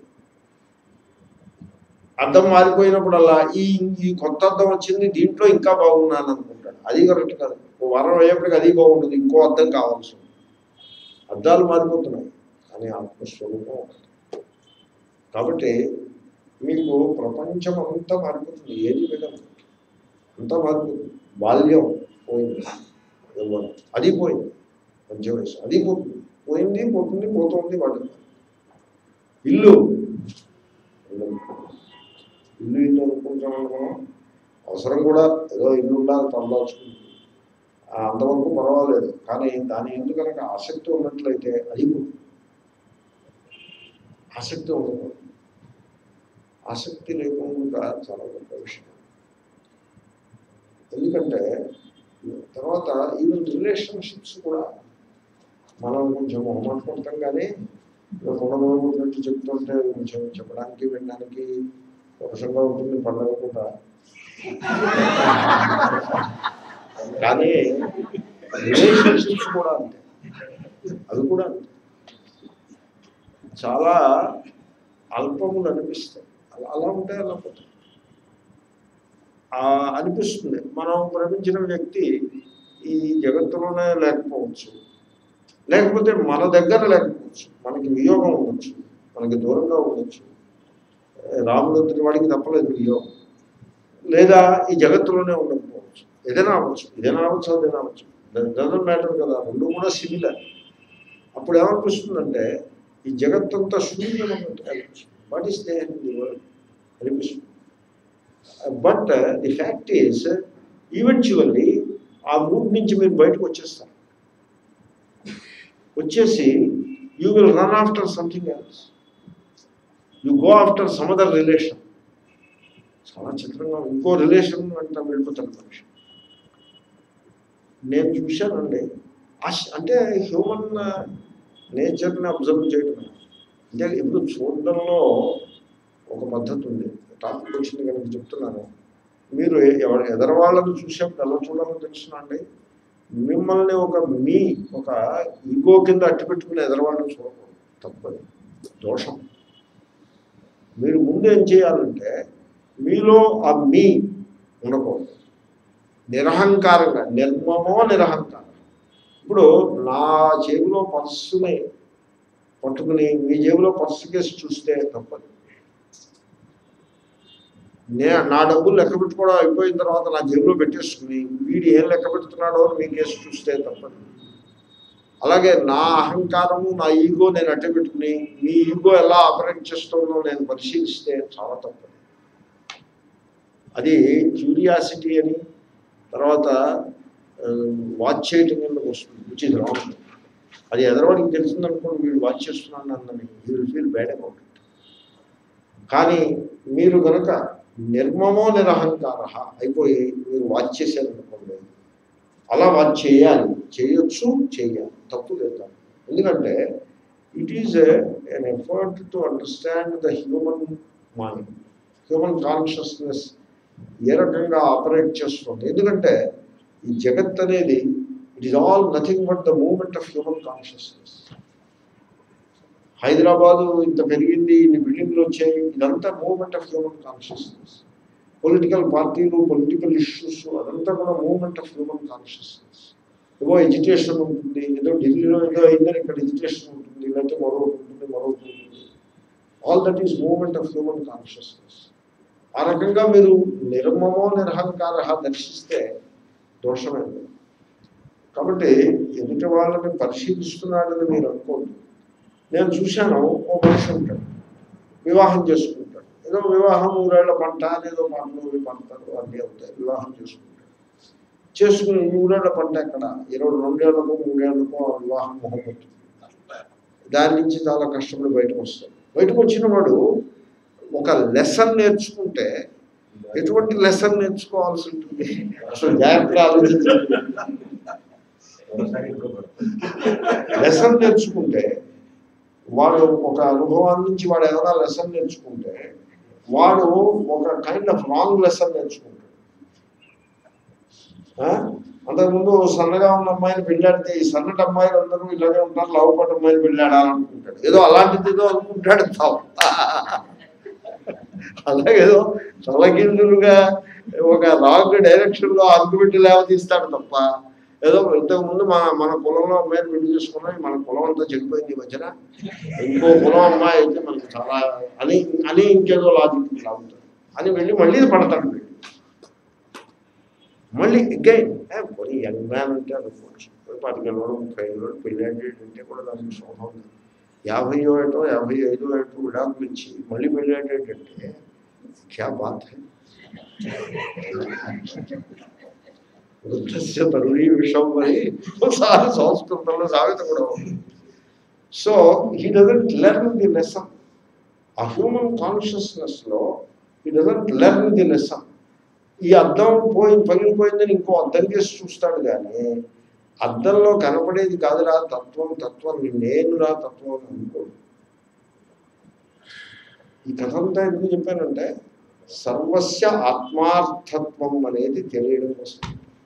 అద్దం మారిపోయినప్పుడల్లా ఈ ఈ కొత్త అద్దం వచ్చింది దీంట్లో ఇంకా బాగున్నాను అనుకుంటాడు అది కరెక్ట్ కాదు ఓ వారం అయ్యేప్పటికి అది బాగుంటుంది ఇంకో అద్దం కావాల్సి ఉంది అద్దాలు మారిపోతున్నాయి కానీ ఆత్మస్వరూపం ఒకటి కాబట్టి మీకు ప్రపంచం అంతా మారిపోతుంది ఏది మిగలదు అంతా మారిపోతుంది బాల్యం పోయింది యవ్వనం అది పోయింది మధ్య వయసు అది పోతుంది పోయింది పోతుంది పోతుంది వాటి ఇల్లు ఇల్లు ఇల్లు ఇల్లు అనుకుంటామని మనం అవసరం కూడా ఏదో ఇల్లు ఉండాలి తరలాచుకుంటుంది అంతవరకు పర్వాలేదు కానీ దాని ఎందుకు కనుక ఆసక్తి ఉన్నట్లయితే అది పోతుంది. ఆసక్తి ఉండకూడదు ఆసక్తి లేకుండా చాలా గొప్ప విషయం ఎందుకంటే తర్వాత ఈవెన్ రిలేషన్షిప్స్ కూడా మనం కొంచెం మొహమాట పడతాం కానీ కుటుంబం గురించి చెప్తుంటే కొంచెం చెప్పడానికి వినడానికి పరుషంగా ఉంటుంది పండుగ కూడా కానీ రిలేషన్షిప్స్ కూడా అంతే అది కూడా అంతే చాలా అల్పములు అనిపిస్తాయి అలా అలా ఉంటాయి అలా పోతాయి ఆ అనిపిస్తుంది మనం ప్రేమించిన వ్యక్తి ఈ జగత్తులోనే లేకపోవచ్చు లేకపోతే మన దగ్గర లేకపోవచ్చు మనకి వియోగం ఉండొచ్చు మనకి దూరంగా ఉండొచ్చు రాముడు వాడికి తప్పలేదు వియోగం లేదా ఈ జగత్తులోనే ఉండకపోవచ్చు ఏదైనా అవ్వచ్చు ఏదైనా అవ్వచ్చు అదేనా అవ్వచ్చు డజన్ మ్యాటర్ కదా రెండు కూడా సిమిలర్ అప్పుడు ఏమనిపిస్తుందంటే ఈ జగత్తంతా శూన్యం అన్నట్టు అనిపిస్తుంది what is there in the world అనిపిస్తుంది but the fact is eventually ఆ మూడ్ నుంచి మీరు బయటకు వచ్చేస్తారు వచ్చేసి you will run after something else you go after some other relation చాలా చిత్రంగా ఇంకో రిలేషన్ వెంట వెళ్ళిపోతాడు మనిషి నేను చూశానండి ఆశ- అంటే హ్యూమన్ నేచర్ని అబ్జర్వ్ చేయడమే అంటే ఇప్పుడు చూడడంలో ఒక పద్ధతి ఉంది టాపిక్ వచ్చింది కనుక చెప్తున్నాను మీరు ఎవరు ఎదరవాళ్ళని చూసేప్పుడు ఎలా చూడాలో తెలుసునండి మిమ్మల్ని ఒక మీ ఒక ఈగో కింద అట్టి పెట్టుకుని ఎదరవాళ్ళని చూడకూడదు తప్పది దోషం మీరు ముందు ఏం చేయాలంటే మీలో ఆ మీ ఉండకూడదు నిరహంకారంగా నిర్మమో నిరహంకారం ఇప్పుడు నా జేబులో పర్సుని పట్టుకుని మీ జేబులో పర్సు కేసు చూస్తే తప్పదు నే నా డబ్బులు లెక్క పెట్టుకోవడం అయిపోయిన తర్వాత నా జేబులో పెట్టేసుకుని వీడు ఏం లెక్క పెడుతున్నాడో అని మీ కేసు చూస్తే తప్పదు అలాగే నా అహంకారము నా ఈగో నేను అట్టే పెట్టుకుని మీ ఈగో ఎలా ఆపరేట్ చేస్తుందో నేను పరిశీలిస్తే చాలా తప్పదు అది క్యూరియాసిటీ అని తర్వాత వాచ్ చేయటం కిందకు వస్తుంది విచ్ ఇస్ రాంగ్ అది ఎదరవాడికి తెలిసిందనుకోండి వీడు వాచ్ చేస్తున్నాను అన్నది you will feel bad about it కానీ మీరు కనుక నిర్మమో నిరహంకార అయిపోయి మీరు వాచ్ చేశారనుకోండి అలా వాచ్ చేయాలి చేయొచ్చు చేయాలి తప్పు లేదు ఎందుకంటే it is an effort to understand the human mind human consciousness ఏ రకంగా ఆపరేట్ చేస్తుంది ఎందుకంటే ఈ జగత్ అనేది it is all nothing but the moment of human consciousness Hyderabad ఇంత పెరిగింది ఇన్ని బిల్డింగ్లు వచ్చాయి ఇదంతా moment of human consciousness political పార్టీలు పొలిటికల్ ఇష్యూస్ అదంతా కూడా మూమెంట్ ఆఫ్ హ్యూమన్ కాన్షియస్నెస్ ఏవో ఎడ్యుకేషన్ ఉంటుంది ఏదో ఢిల్లీలో ఏదో అయిందని ఇక్కడ ఎడ్యుకేషన్ ఉంటుంది లేకపోతే మరొకటి ఉంటుంది మరొకటి ఉంటుంది all that is moment of human consciousness ఆ రకంగా మీరు నిర్మమో నిరహంకార దర్శిస్తే దోషమే లేదు. కాబట్టి ఎదుటి వాళ్ళని పరిశీలిస్తున్నాడని మీరు అనుకోండి నేను చూశాను ఓ మనిషి ఉంటాడు వివాహం చేసుకుంటాడు ఏదో వివాహం ఊరేళ్ల పంట అనేదో పంటలు పంటలు అన్నీ అవుతాయి వివాహం చేసుకుంటాడు చేసుకుని మూడేళ్ల పంట ఎక్కడ ఇరవై రెండేళ్లకు మూడేళ్లకు ఆ వివాహం మొహమ్మతుంది దాని నుంచి చాలా కష్టపడి బయటకు వస్తాడు బయటకు వచ్చిన వాడు ఒక లెసన్ నేర్చుకుంటే ఎటువంటి లెసన్ నేర్చుకోవాల్సి ఉంటుంది అసలు జాగ్రత్తగా ఆలోచించాలి లెసన్ నేర్చుకుంటే వాడు ఒక అనుభవం నుంచి వాడు ఏదైనా లెసన్ నేర్చుకుంటే వాడు ఒక కైండ్ ఆఫ్ రాంగ్ లెసన్ నేర్చుకుంటాడు ఆ? అంతకుముందు సన్నగా ఉన్న అమ్మాయిని పెళ్ళాడితే ఈ సన్నటి అమ్మాయిలు అందరూ ఇలాగే ఉంటారు లవపడి అమ్మాయిని పెళ్ళాడాలనుకుంటాడు ఏదో అలాంటిది ఏదో అనుకుంటాడు తప్ప అలాగేదో తలకిందులుగా ఒక రాంగ్ డైరెక్షన్ లో ఆర్గ్యుమెంట్ లేవతీస్తాడు తప్ప ఏదో ఇంతకు ముందు మన మన కులంలో అమ్మాయిని పెళ్లి చేసుకున్నాం మన కులం అంతా చెడిపోయింది ఈ మధ్యన ఇంకో కులం అమ్మాయి అయితే మనకి చాలా అని అని ఇంకేదో లాజిక్ లాగుతాడు అని వెళ్ళి మళ్ళీ పడతాడు వీడు మళ్ళీ అగైన్ పోనీ యంగ్ మ్యాన్ అంటే అనుకోవచ్చు పాతికేళ్ళు ముప్పై ఏళ్ళు పెళ్ళి అంటే కూడా దానికి శోభం ఉంది యాభై ఏటో యాభై ఐదో ఏటో విడాకులు ఇచ్చి మళ్ళీ పెళ్ళి ఏంటంటే క్యా బాత్ హై వృద్ధస్య తరుణీ విషం అని ఒకసారి సంస్కృతంలో సామెత కూడా ఉంది so he doesn't learn the lesson ఆ హ్యూమన్ కాన్షియస్నెస్ లో he doesn't learn the lesson ఈ అద్దం పోయి పగిలిపోయిందని ఇంకో అద్దం చేసి చూస్తాడు కానీ అద్దంలో కనపడేది కాదురా తత్వం తత్వం నేనురా తత్వం అని అనుకోడు ఈ కథ అంతా ఎందుకు చెప్పానంటే సర్వస్య ఆత్మార్థత్వం అనేది తెలియడం కోసం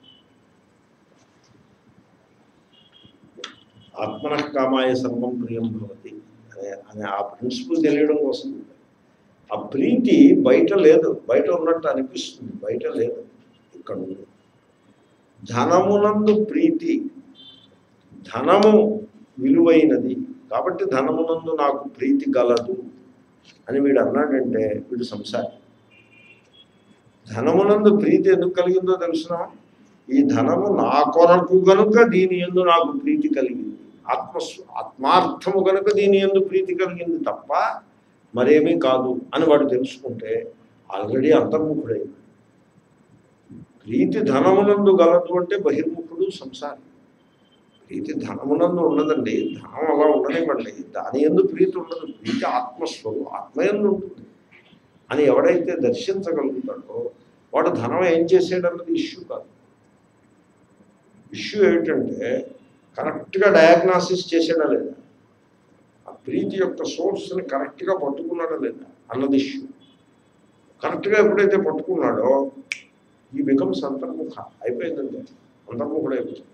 ఆత్మన కామాయ సర్వం ప్రియం భవతి అనే అనే ఆ ప్రిన్సిపల్ తెలియడం కోసం ఆ ప్రీతి బయట లేదు బయట ఉన్నట్టు అనిపిస్తుంది బయట లేదు ఇక్కడ ఉంది ధనమునందు ప్రీతి ధనము విలువైనది కాబట్టి ధనమునందు నాకు ప్రీతి గలదు అని వీడు అన్నాడంటే వీడు సంసారి ధనమునందు ప్రీతి ఎందుకు కలిగిందో తెలుసిన ఈ ధనము నా కొరకు గనుక దీని ఎందు నాకు ప్రీతి కలిగింది ఆత్మ ఆత్మార్థము కనుక దీని ఎందు ప్రీతి కలిగింది తప్ప మరేమీ కాదు అని వాడు తెలుసుకుంటే ఆల్రెడీ అంతర్ముఖుడై ప్రీతి ధనమునందు గలదు అంటే బహిర్ముఖుడు సంసారి ప్రీతి ధనమునందు ఉన్నదండి ధనం అలా ఉండనివ్వండి దాని ఎందు ప్రీతి ఉండదు ప్రీతి ఆత్మస్వరు ఆత్మ ఎందు ఉంటుంది అని ఎవడైతే దర్శించగలుగుతాడో వాడు ధనం ఏం చేసేటన్నది ఇష్యూ కాదు ఇష్యూ ఏమిటంటే కరెక్ట్గా డయాగ్నాసిస్ చేసాడా లేదా ఆ ప్రీతి యొక్క సోర్స్ని కరెక్ట్గా పట్టుకున్నాడా లేదా అన్నది ఇష్యూ కరెక్ట్గా ఎప్పుడైతే పట్టుకున్నాడో ఈ బికమ్స్ అంతర్ముఖ అయిపోయిందంటే అంతర్ముఖుడైపోతుంది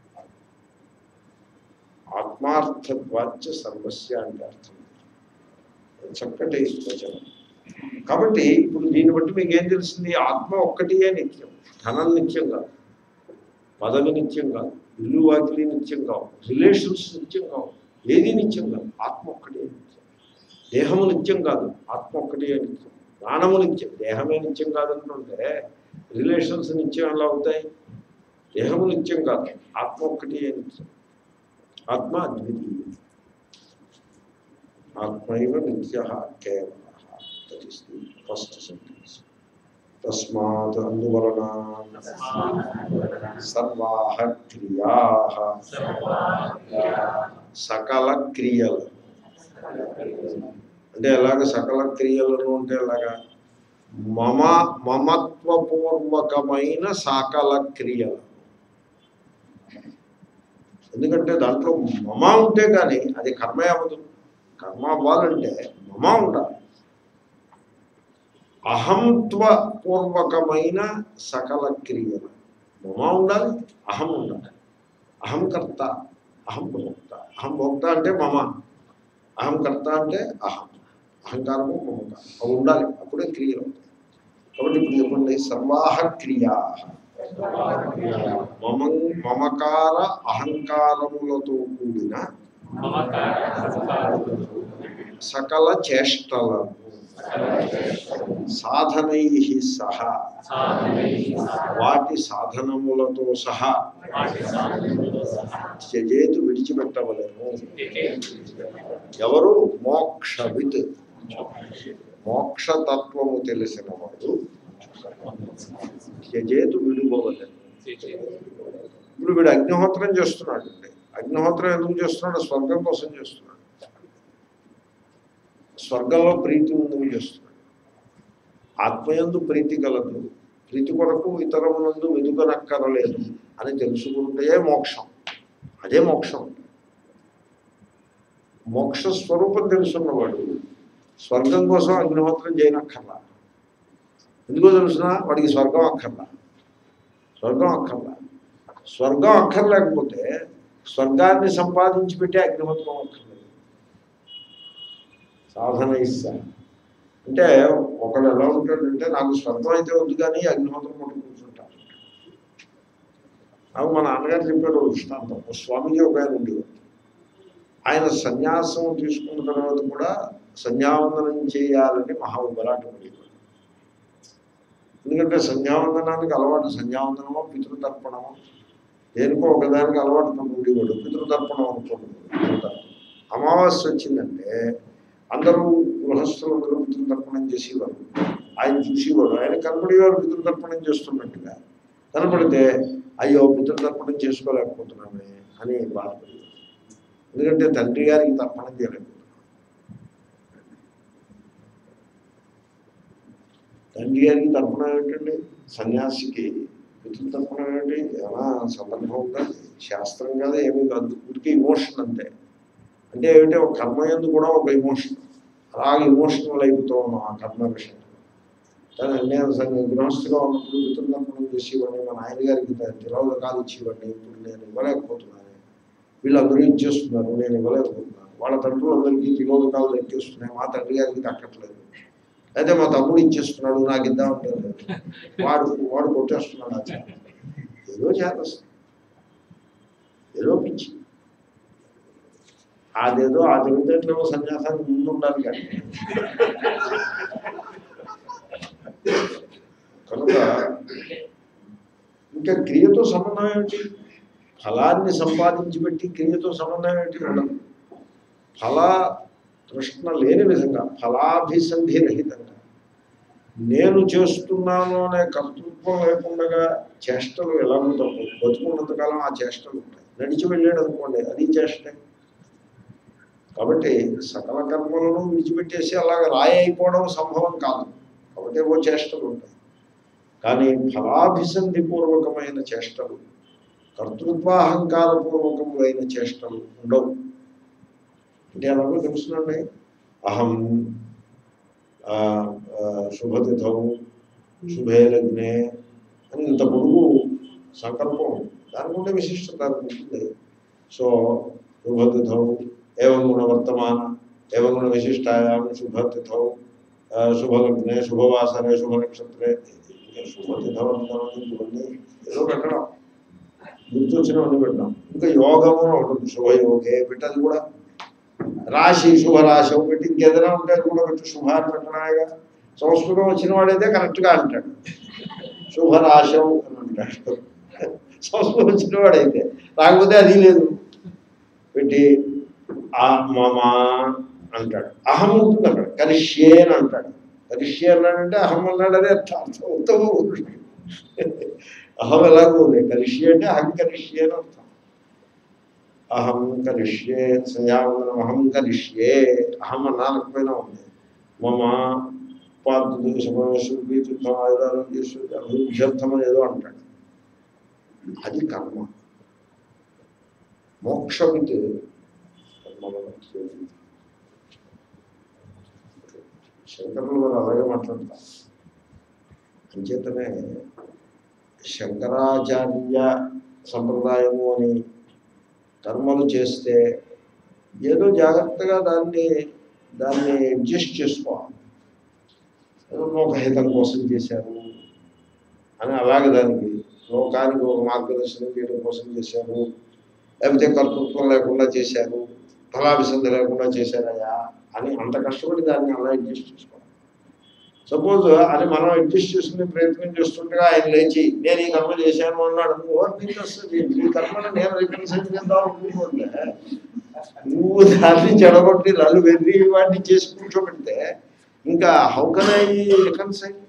ఆత్మార్థత్వాచ్య సర్వస్య అంటే అర్థం చక్కటి వచనం కాబట్టి ఇప్పుడు దీన్ని బట్టి మీకు ఏం తెలిసింది ఆత్మ ఒక్కటియే నిత్యం ధనం నిత్యం కాదు పదవి నిత్యం కాదు ఇల్లు వాకిలి నిత్యం కావు రిలేషన్స్ నిత్యం కావు ఏది నిత్యం కాదు ఆత్మ ఒక్కటే నిత్యం దేహము నిత్యం కాదు ఆత్మ ఒక్కటే నిత్యం ప్రాణము నిత్యం దేహమే నిత్యం కాదంటుంటే రిలేషన్స్ నిత్యం ఎలా అవుతాయి దేహము నిత్యం కాదు ఆత్మ ఒక్కటే నిత్యం ఆత్మ అద్వితీయం ఆత్మైవ నిత్య కేవల that is the first sentence తస్మాత్ అందువలన సర్వాహ క్రియా సకల క్రియలు అంటే ఎలాగ సకల క్రియలను అంటే ఎలాగా మమ మమత్వపూర్వకమైన సకల క్రియలు ఎందుకంటే దాంట్లో మమ ఉంటే కానీ అది కర్మే అవ్వదు కర్మ అవ్వాలంటే మమ ఉండాలి అహంత్వ పూర్వకమైన సకల క్రియలు మమ ఉండాలి అహం ఉండాలి అహం కర్త అహం భోక్త అహం భోక్త అంటే మమ అహం కర్త అంటే అహం అహంకారము మమకారం అవి ఉండాలి అప్పుడే క్రియలు అవుతాయి కాబట్టి ఇప్పుడు చెప్పండి సర్వాహ క్రియా మమ మమకార అహంకారములతో కూడిన సకల చేష్టలను సాధనై సహా వాటి సాధనములతో సహా త్యజేతు విడిచిపెట్టవలను ఎవరు మోక్షవిత్ మోక్షతత్వము తెలిసిన వాడు త్యజేతు విడువవలను ఇప్పుడు వీడు అగ్నిహోత్రం చేస్తున్నాడు అండి అగ్నిహోత్రం ఎందుకు చేస్తున్నాడు స్వర్గం కోసం చేస్తున్నాడు స్వర్గంలో ప్రీతి ఉందని చేస్తున్నాడు ఆత్మయందు ప్రీతి కలదు ప్రీతి కొరకు ఇతరమునందు వెతుకనక్కరలేదు అని తెలుసుకుంటే మోక్షం అదే మోక్షం మోక్ష స్వరూపం తెలుసున్నవాడు స్వర్గం కోసం అగ్నిహోత్రం చేయనక్కర్లా ఎందుకో తెలుసిన వాడికి స్వర్గం అక్కర్లా స్వర్గం అక్కర్లా స్వర్గం అక్కర్లేకపోతే స్వర్గాన్ని సంపాదించి పెట్టే అగ్నిహోత్రం అక్కర్లేదు సాధన ఇస్తా అంటే ఒకడు ఎలా ఉంటాడంటే నాకు స్వర్గం అయితే వద్దు కానీ అగ్నిహోత్రం పట్టు కూర్చుంటాను నాకు మా నాన్నగారు చెప్పారు దృష్టాంతం ఓ స్వామిజీ ఒక ఆయన ఉండేవారు ఆయన సన్యాసం తీసుకున్న తర్వాత కూడా సంధ్యావందనం చేయాలని మహా ఉబలాట పడేవాడు ఎందుకంటే సంధ్యావందనానికి అలవాటు సంధ్యావందనమో పితృతర్పణమో దేనికో ఒకదానికి అలవాటు పడి ఉండేవాడు పితృతర్పణం అనుకోండి పితృతర్పణం అమావాస్య వచ్చిందంటే అందరూ గృహస్థులందరూ పితృతర్పణం చేసేవారు ఆయన చూసేవాడు ఆయన కనపడేవారు పితృతర్పణం చేస్తున్నట్టుగా కనపడితే అయ్యో పితృతర్పణం చేసుకోలేకపోతున్నామే అని బాధపడేవారు ఎందుకంటే తండ్రి గారికి తర్పణం చేయలేకపోతున్నాం తండ్రి గారికి తర్పణం ఏమిటండి సన్యాసికి పితృ తర్పణం ఏమిటి ఏమైనా సందర్భం ఉందా శాస్త్రం కాదు ఏమీ కాదు ఉడికి ఇమోషన్ అంతే అంటే ఏమిటి ఒక కర్మ ఎందు కూడా ఒక ఇమోషన్ అలాగే ఇమోషనల్ అయిపోతూ ఉన్నాం ఆ కర్మ విషయం కానీ నేను సరే గృహస్థిగా ఉన్నప్పుడు పితృతర్పణం చేసేవాడిని మా నాయన గారికి తిరోధకాలు ఇచ్చేవాడిని ఇప్పుడు నేను ఇవ్వలేకపోతున్నాను వీళ్ళందరూ ఇచ్చేస్తున్నారు నేను ఇవ్వలేకపోతున్నాను వాళ్ళ తండ్రులందరికీ తిరోధకాలు దక్కేస్తున్నాయి మా తండ్రి గారికి దక్కట్లేదు అయితే మా తమ్ముడు ఇచ్చేస్తున్నాడు నాకు ఇద్దామంటే లేదు. వాడు వాడు కొట్టేస్తున్నాడు ఆచార్య ఏదో చేస్తుంది ఏదో పిచ్చి అదేదో ఆ తెలివితేటలేమో సన్యాసానికి ముందు ఉండాలి కానీ కనుక ఇంకా క్రియతో సంబంధం ఏమిటి ఫలాన్ని సంపాదించి పెట్టి క్రియతో సంబంధం ఏమిటి ఉండదు ఫల తృష్ణ లేని విధంగా ఫలాభిసంధి రహితంగా నేను చేస్తున్నాను అనే కర్తృత్వం లేకుండా చేష్టలు ఎలా ఉంటాయి బతుకున్నంతకాలం ఆ చేష్టలు ఉంటాయి నడిచి వెళ్ళాడు అనుకోండి అది చేష్టే కాబట్టి సకల కర్మలను విడిచిపెట్టేసి అలాగ రాయి అయిపోవడం సంభవం కాదు కాబట్టి ఏవో చేష్టలు ఉంటాయి కానీ ఫలాభిసంధి పూర్వకమైన చేష్టలు కర్తృత్వాహంకారపూర్వకములైన చేష్టలు ఉండవు అంటే ఎలాగో తెలుసునండి అహం ఆ, ఆ, శుభతిథౌ శుభే లగ్నే అని ఇంత పొడుగు సంకల్పం దానికి ఉండే విశిష్టత దానికి ఉంటుంది సో శుభతిథౌ ఏవం గుణ వర్తమాన ఏవం గుణ విశిష్టాయాం శుభతిథౌ ఆ, శుభలగ్నే శుభవాసరే శుభ నక్షత్రే ఇంకా శుభతిథౌ అంటామని ఇవన్నీ ఏదో పెట్టడం గుర్తొచ్చినవన్నీ పెట్టడం ఇంకా యోగము అని ఒకటి ఉంది. శుభయోగే పెట్టది కూడా రాశి శుభరాశి ఒకటి పెట్టి ఇంకేదైనా ఉంటే అది కూడా పెట్టి శుభాన్ని పెట్టడాగా సంస్కృతం వచ్చిన వాడైతే కరెక్ట్గా అంటాడు శుభరాశం అని అంటాడు సంస్కృతం వచ్చిన వాడైతే రాకపోతే అది లేదు పెట్టి ఆ మమ అంటాడు అహం ఉంటుంది అక్కడ కరిష్యే అని అంటాడు కరిష్యే అన్నాడంటే అహం అన్నాడు అదే అర్థం అర్థం ఉత్తమ పురుషుడు. అహం ఎలాగో ఉంది కరిష్యే అంటే అహం కరిష్యే అని అర్థం అహం కరిష్యే సంధ్యావందనం అహం కరిష్యే అహం అన్నానకపోయినా ఉంది మమ అభివృద్ధ్యర్థం ఏదో అంటాడు అది కర్మ మోక్షమితి కర్మలను శంకరులు వారు అలాగే మాట్లాడతారు అంచేతనే శంకరాచార్య సంప్రదాయము అని కర్మలు చేస్తే ఏదో జాగ్రత్తగా దాన్ని దాన్ని అడ్జస్ట్ చేసుకోవాలి ఏదో లోకహితం కోసం చేశారు అని అలాగే దానికి లోకానికి ఒక మార్గదర్శనం చేయడం కోసం చేశారు లేకపోతే కర్తృత్వం లేకుండా చేశారు ఫలాభిసంధి లేకుండా చేశారయ్యా అని అంత కష్టపడి దాన్ని అలా అడ్జస్ట్ చేసుకోవాలి సపోజ్ అది మనం అడ్జస్ట్ చేసుకునే ప్రయత్నం చేస్తుండగా ఆయన లేచి నేను ఈ కర్మ చేశాను అన్నాడు నువ్వు నీకు వస్తుంది ఈ కర్మను నేను రికన్సైల్ చేద్దాం అనుకుంటుంటే నువ్వు దాన్ని చెడగొట్టి నన్ను వెర్రి వాటిని చేసి కూర్చోబెడితే ఇంకా హౌ కెన్ ఐ రికన్సైల్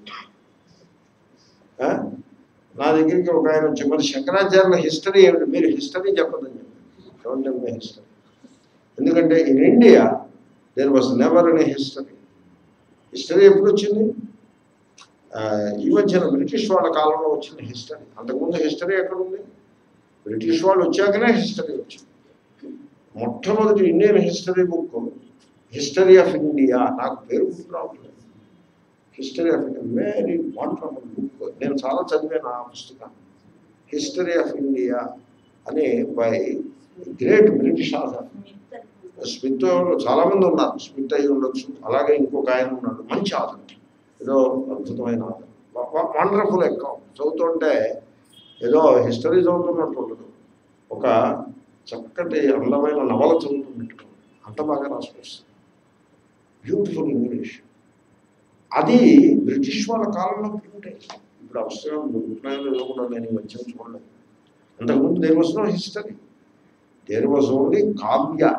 నా దగ్గరికి ఒక ఆయన వచ్చి మరి శంకరాచార్యుల హిస్టరీ ఏమిటి మీరు హిస్టరీ చెప్పదని చెప్పండి హిస్టరీ ఎందుకంటే in India there was never an history history ఎప్పుడు వచ్చింది ఆ, ఈ మధ్యన బ్రిటిష్ వాళ్ళ కాలంలో వచ్చిన హిస్టరీ అంతకుముందు హిస్టరీ ఎక్కడ ఉంది బ్రిటిష్ వాళ్ళు వచ్చాకనే హిస్టరీ వచ్చింది మొట్టమొదటి Indian history book history of India నాకు పేరు గుర్తు రావట్లేదు history of India very wonderful book నేను చాలా చదివాను ఆ పుస్తకం హిస్టరీ ఆఫ్ ఇండియా అని by great British author Smith చాలా మంది ఉన్నారు స్మిత్ అయి ఉండొచ్చు అలాగే ఇంకొక ఆయన ఉన్నాడు మంచి ఆథర్ ఏదో అద్భుతమైన ఆథర్ వండర్ఫుల్ అకౌంట్ చదువుతుంటే ఏదో హిస్టరీ చదువుతున్నట్టు ఉండదు ఒక చక్కటి అందమైన నవల చదువుతున్నట్టు అంత బాగా రాసుకొస్తుంది బ్యూటిఫుల్ ఇంగ్లీష్ అది బ్రిటిష్ వాళ్ళ కాలంలో ప్రింట్ అయింది ఇప్పుడు అవసరం దొరుకుతున్నాయో లేదో కూడా నేను ఈ మధ్య చూడలేదు అంతకుముందు there was no history there was only kavya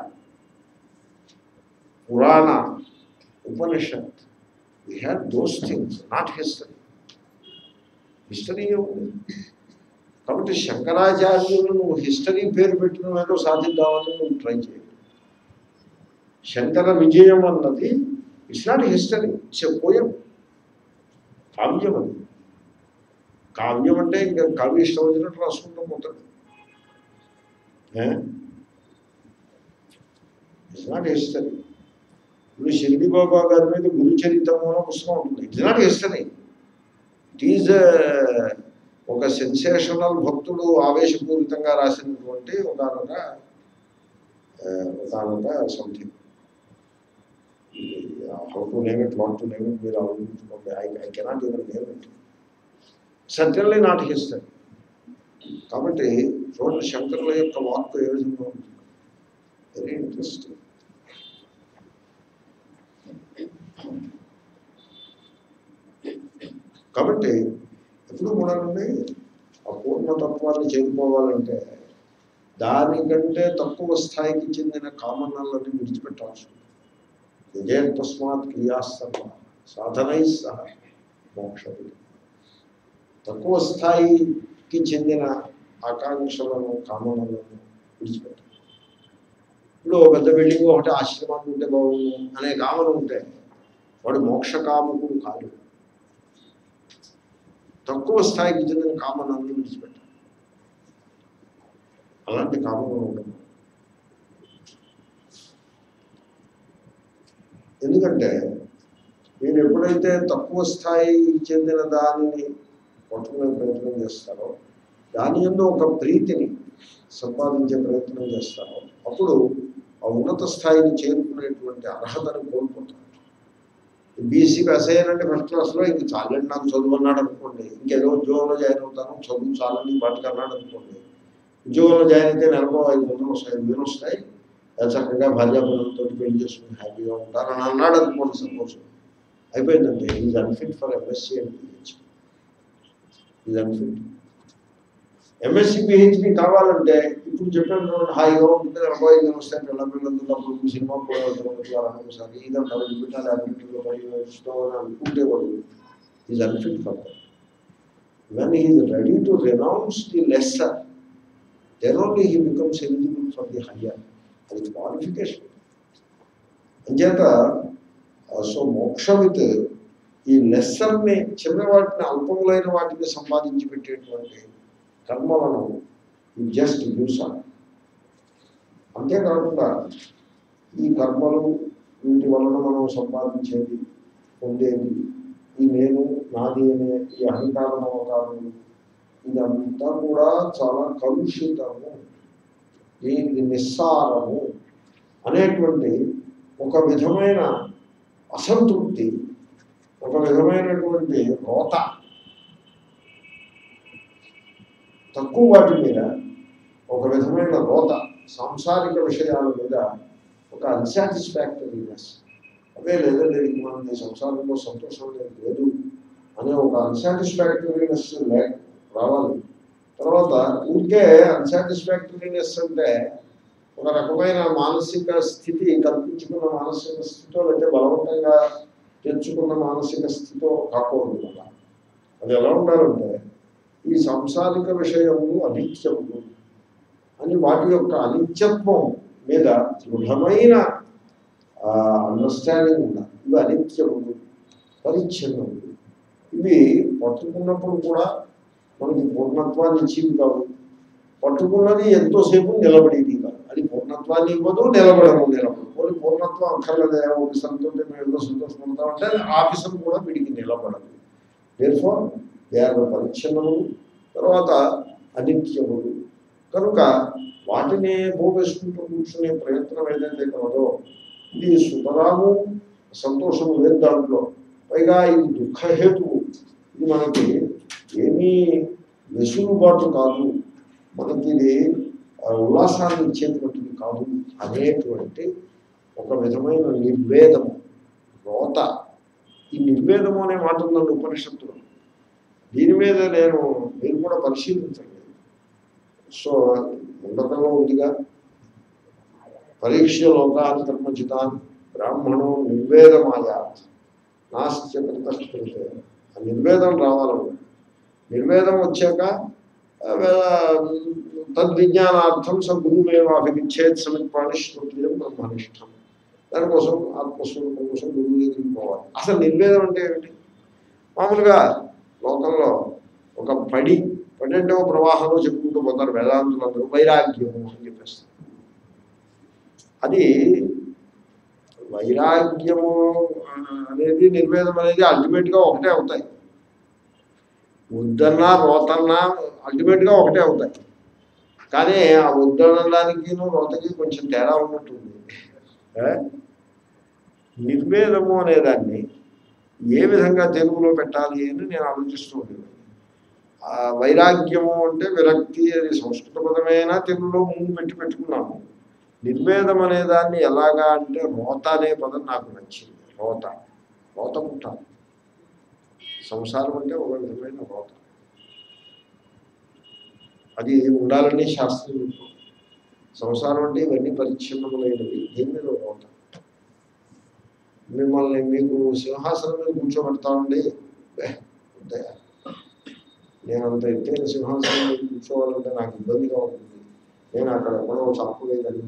purana Upanishad we had those things not history history ఏముంది కాబట్టి శంకరాచార్యులు నువ్వు హిస్టరీ పేరు పెట్టిన ఏదో సాధిద్దామని నువ్వు ట్రై చేయాలి శంకర విజయం అన్నది it's not history it's a poem కావ్యం అది కావ్యం అంటే ఇంకా కవి ఇష్టం వచ్చినట్టు రాసుకుంటూ పోతాడు ఇట్స్ నాట్ హిస్టరీ ఇప్పుడు షిరిడి బాబా గారి మీద గురు చరిత్రము అనే పుస్తకం ఉంటుంది it's not history it is ఒక సెన్సేషనల్ భక్తుడు ఆవేశపూరితంగా రాసినటువంటి ఒకనొక ఒకనొక something how to name it what to name it మీరు ఆలోచించుకోండి I I cannot even name it certainly not history కాబట్టి చూడండి శంకరుల యొక్క వాక్కు ఏ విధంగా ఉంటుంది వెరీ ఇంట్రెస్టింగ్ కాబట్టి ఎప్పుడు కూడా ఆ పూర్ణతత్వాన్ని చేరుకోవాలంటే దానికంటే తక్కువ స్థాయికి చెందిన కామనలని విడిచిపెట్టాల్సి ఉంటుంది విజయతస్మాత్ క్రియాస్తవ సాధనై సహ మోక్షం తక్కువ స్థాయికి చెందిన ఆకాంక్షలను కామనలను విడిచిపెట్టాలి ఇప్పుడు ఓ పెద్ద బిల్డింగ్ ఒకటి ఆశ్రమాన్ని ఉంటే బాగుండు అనే కామన ఉంటే వాడు మోక్షకాముకుడు కాదు తక్కువ స్థాయికి చెందిన కామనాన్ని విడిచిపెట్టాలి అలాంటి కామనం ఉండదు ఎందుకంటే మీరు ఎప్పుడైతే తక్కువ స్థాయికి చెందిన దానిని పట్టుకునే ప్రయత్నం చేస్తారో దాని ఎందు ఒక ప్రీతిని సంపాదించే ప్రయత్నం చేస్తారో అప్పుడు ఆ ఉన్నత స్థాయిని చేరుకునేటువంటి అర్హతను కోల్పోతారు బీసీ పాస్ అయ్యానంటే ఫస్ట్ క్లాస్లో ఇంక చాలండి నాకు చదువు అన్నాడు అనుకోండి ఇంకేదో ఉద్యోగంలో జాయిన్ అవుతాను చదువు చాలండి పాటికి అన్నాడు అనుకోండి ఉద్యోగంలో జాయిన్ అయితే నెలకు ఐదు వందలు వస్తాయి ఐదు వేలు వస్తాయి చక్కగా భార్యాభర్తలతో పెళ్లి చేసుకుని హ్యాపీగా ఉంటారు అని అన్నాడు అనుకోండి సపోజ్ అయిపోయిందండి is unfit for MSc and PhD is unfit MSc PhD కావాలంటే ఇప్పుడు చెప్పిన హాయిగా ఉంటుంది నలభై ఐదు వస్తాయి పిల్ల పిల్లలతో అప్పుడు సినిమా పోవాలి ఒకసారి ఇదంతా వదిలిపెట్టాలి అన్నింటిలో పడి నేర్చుకో అని అనుకుంటే వాడు is unfit for that when is ready to renounce the lesser then only he becomes eligible for the higher అది క్వాలిఫికేషన్ అంచేత సో మోక్షవిత్ ఈ లెస్సర్ని చిన్న వాటిని అల్పములైన వాటిని సంపాదించి పెట్టేటువంటి కర్మలను జస్ట్ యూస్ అంతేకాకుండా ఈ కర్మలు వీటి వలన మనం సంపాదించేది పొందేది ఈ నేను నాది అనే ఈ అహంకార మమకారము ఇదంతా కూడా చాలా కలుషితము దీనికి నిస్సారము అనేటువంటి ఒక విధమైన అసంతృప్తి ఒక విధమైనటువంటి రోత తక్కువ వాటి మీద ఒక విధమైన రోత సాంసారిక విషయాల మీద ఒక అన్సాటిస్ఫాక్టరీనెస్ అదే లేదండి ఇంక మనం ఈ సంసారంలో సంతోషం లేదు లేదు అనే ఒక అన్సాటిస్ఫాక్టరీనెస్ లేక రావాలి తర్వాత ఊరికే అన్సాటిస్ఫాక్టరీనెస్ అంటే ఒక రకమైన మానసిక స్థితి కల్పించుకున్న మానసిక స్థితితో లేకపోతే బలవంతంగా తెచ్చుకున్న మానసిక స్థితితో కాకూడదు కదా అది ఎలా ఉండాలంటే ఈ సాంసారిక విషయములు అనిత్యములు అని వాటి యొక్క అనిత్యత్వం మీద దృఢమైన అండర్స్టాండింగ్ ఉండాలి ఇవి అనిత్యములు పరిచ్ఛిన్నములు ఇవి పట్టుకున్నప్పుడు కూడా మనకి పూర్ణత్వాన్ని ఇచ్చేవి కావు పట్టుకున్నది ఎంతోసేపు నిలబడేది కాదు అది పూర్ణత్వాన్ని ఇవ్వదు నిలబడము నిలబడు పోనీ పూర్ణత్వం అక్కర్లేదే ఆఫీసర్తో మేము ఎంతో సంతోషపడతామంటే ఆఫీసర్ కూడా వీడికి నిలబడదు దేర్ఫోర్ దే ఆర్ పరిచ్ఛిన్నములు తర్వాత అనిత్యములు కనుక వాటిని భోగేసుకుంటూ కూర్చునే ప్రయత్నం ఏదైతే కలదో ఇది సుతరాము సంతోషము లేదు దాంట్లో పైగా ఇది దుఃఖహేతువు ఇది మనకి ఏమీ వెసులుబాటు కాదు మనకి ఇది ఉల్లాసాన్ని ఇచ్చేటువంటిది కాదు అనేటువంటి ఒక విధమైన నిర్వేదము రోత ఈ నిర్వేదము అనే మాట ఉందండి ఉపనిషత్తులు దీని మీద నేను మీరు కూడా పరిశీలించండి సో ఉండకంలో ఉందిగా పరీక్ష లోకాన్ని కర్మచితాన్ బ్రాహ్మణం నిర్వేదమాయాత్ నాస్త్య కృతస్థితే ఆ నిర్వేదం రావాలన్నమాట నిర్వేదం వచ్చాక తద్విజ్ఞానార్థం స గురువుమేవాభిచ్చేత్ సమిత్పాణి శ్రోత్రియం బ్రహ్మనిష్టం దానికోసం ఆత్మస్వరూపం కోసం గురువు దగ్గరికి పోవాలి అసలు నిర్వేదం అంటే ఏమిటి మామూలుగా లోకంలో ఒక పడి పడి అంటే ఒక ప్రవాహంలో చెప్పుకుంటూ పోతారు వేదాంతులందరూ వైరాగ్యము అని చెప్పేస్తారు అది వైరాగ్యము ఆ, అనేది నిర్వేదం అనేది అల్టిమేట్గా ఒకటే అవుతాయి వద్దన్నా రోతన్నా అల్టిమేట్గా ఒకటే అవుతాయి కానీ ఆ వద్దనడానికి రోతకి కొంచెం తేడా ఉన్నట్టుంది ఏ? నిర్వేదము అనేదాన్ని ఏ విధంగా తెలుగులో పెట్టాలి అని నేను ఆలోచిస్తూ ఉండేవాడిని ఆ వైరాగ్యము అంటే విరక్తి అది సంస్కృత పదమైనా తెలుగులో ముందు పెట్టి పెట్టుకున్నాము నిర్వేదం అనే దాన్ని ఎలాగా అంటే రోత అనే పదం నాకు నచ్చింది రోత రోత పుట్టాలి సంసారం అంటే ఒక విధమైన రోత అది ఉండాలని శాస్త్రం చెప్తుంది. సంసారం అంటే ఇవన్నీ పరిచ్ఛిన్నములైనవి దీని మీద రోత మిమ్మల్ని మీకు సింహాసనం మీద కూర్చోబెడతామండి బే, వద్దయ్యా. నేను అంత ఎత్తైన సింహాసనం మీద కూర్చోవాలంటే నాకు ఇబ్బందిగా ఉంటుంది నేను అక్కడ ఎక్కడో చప్పు లేదని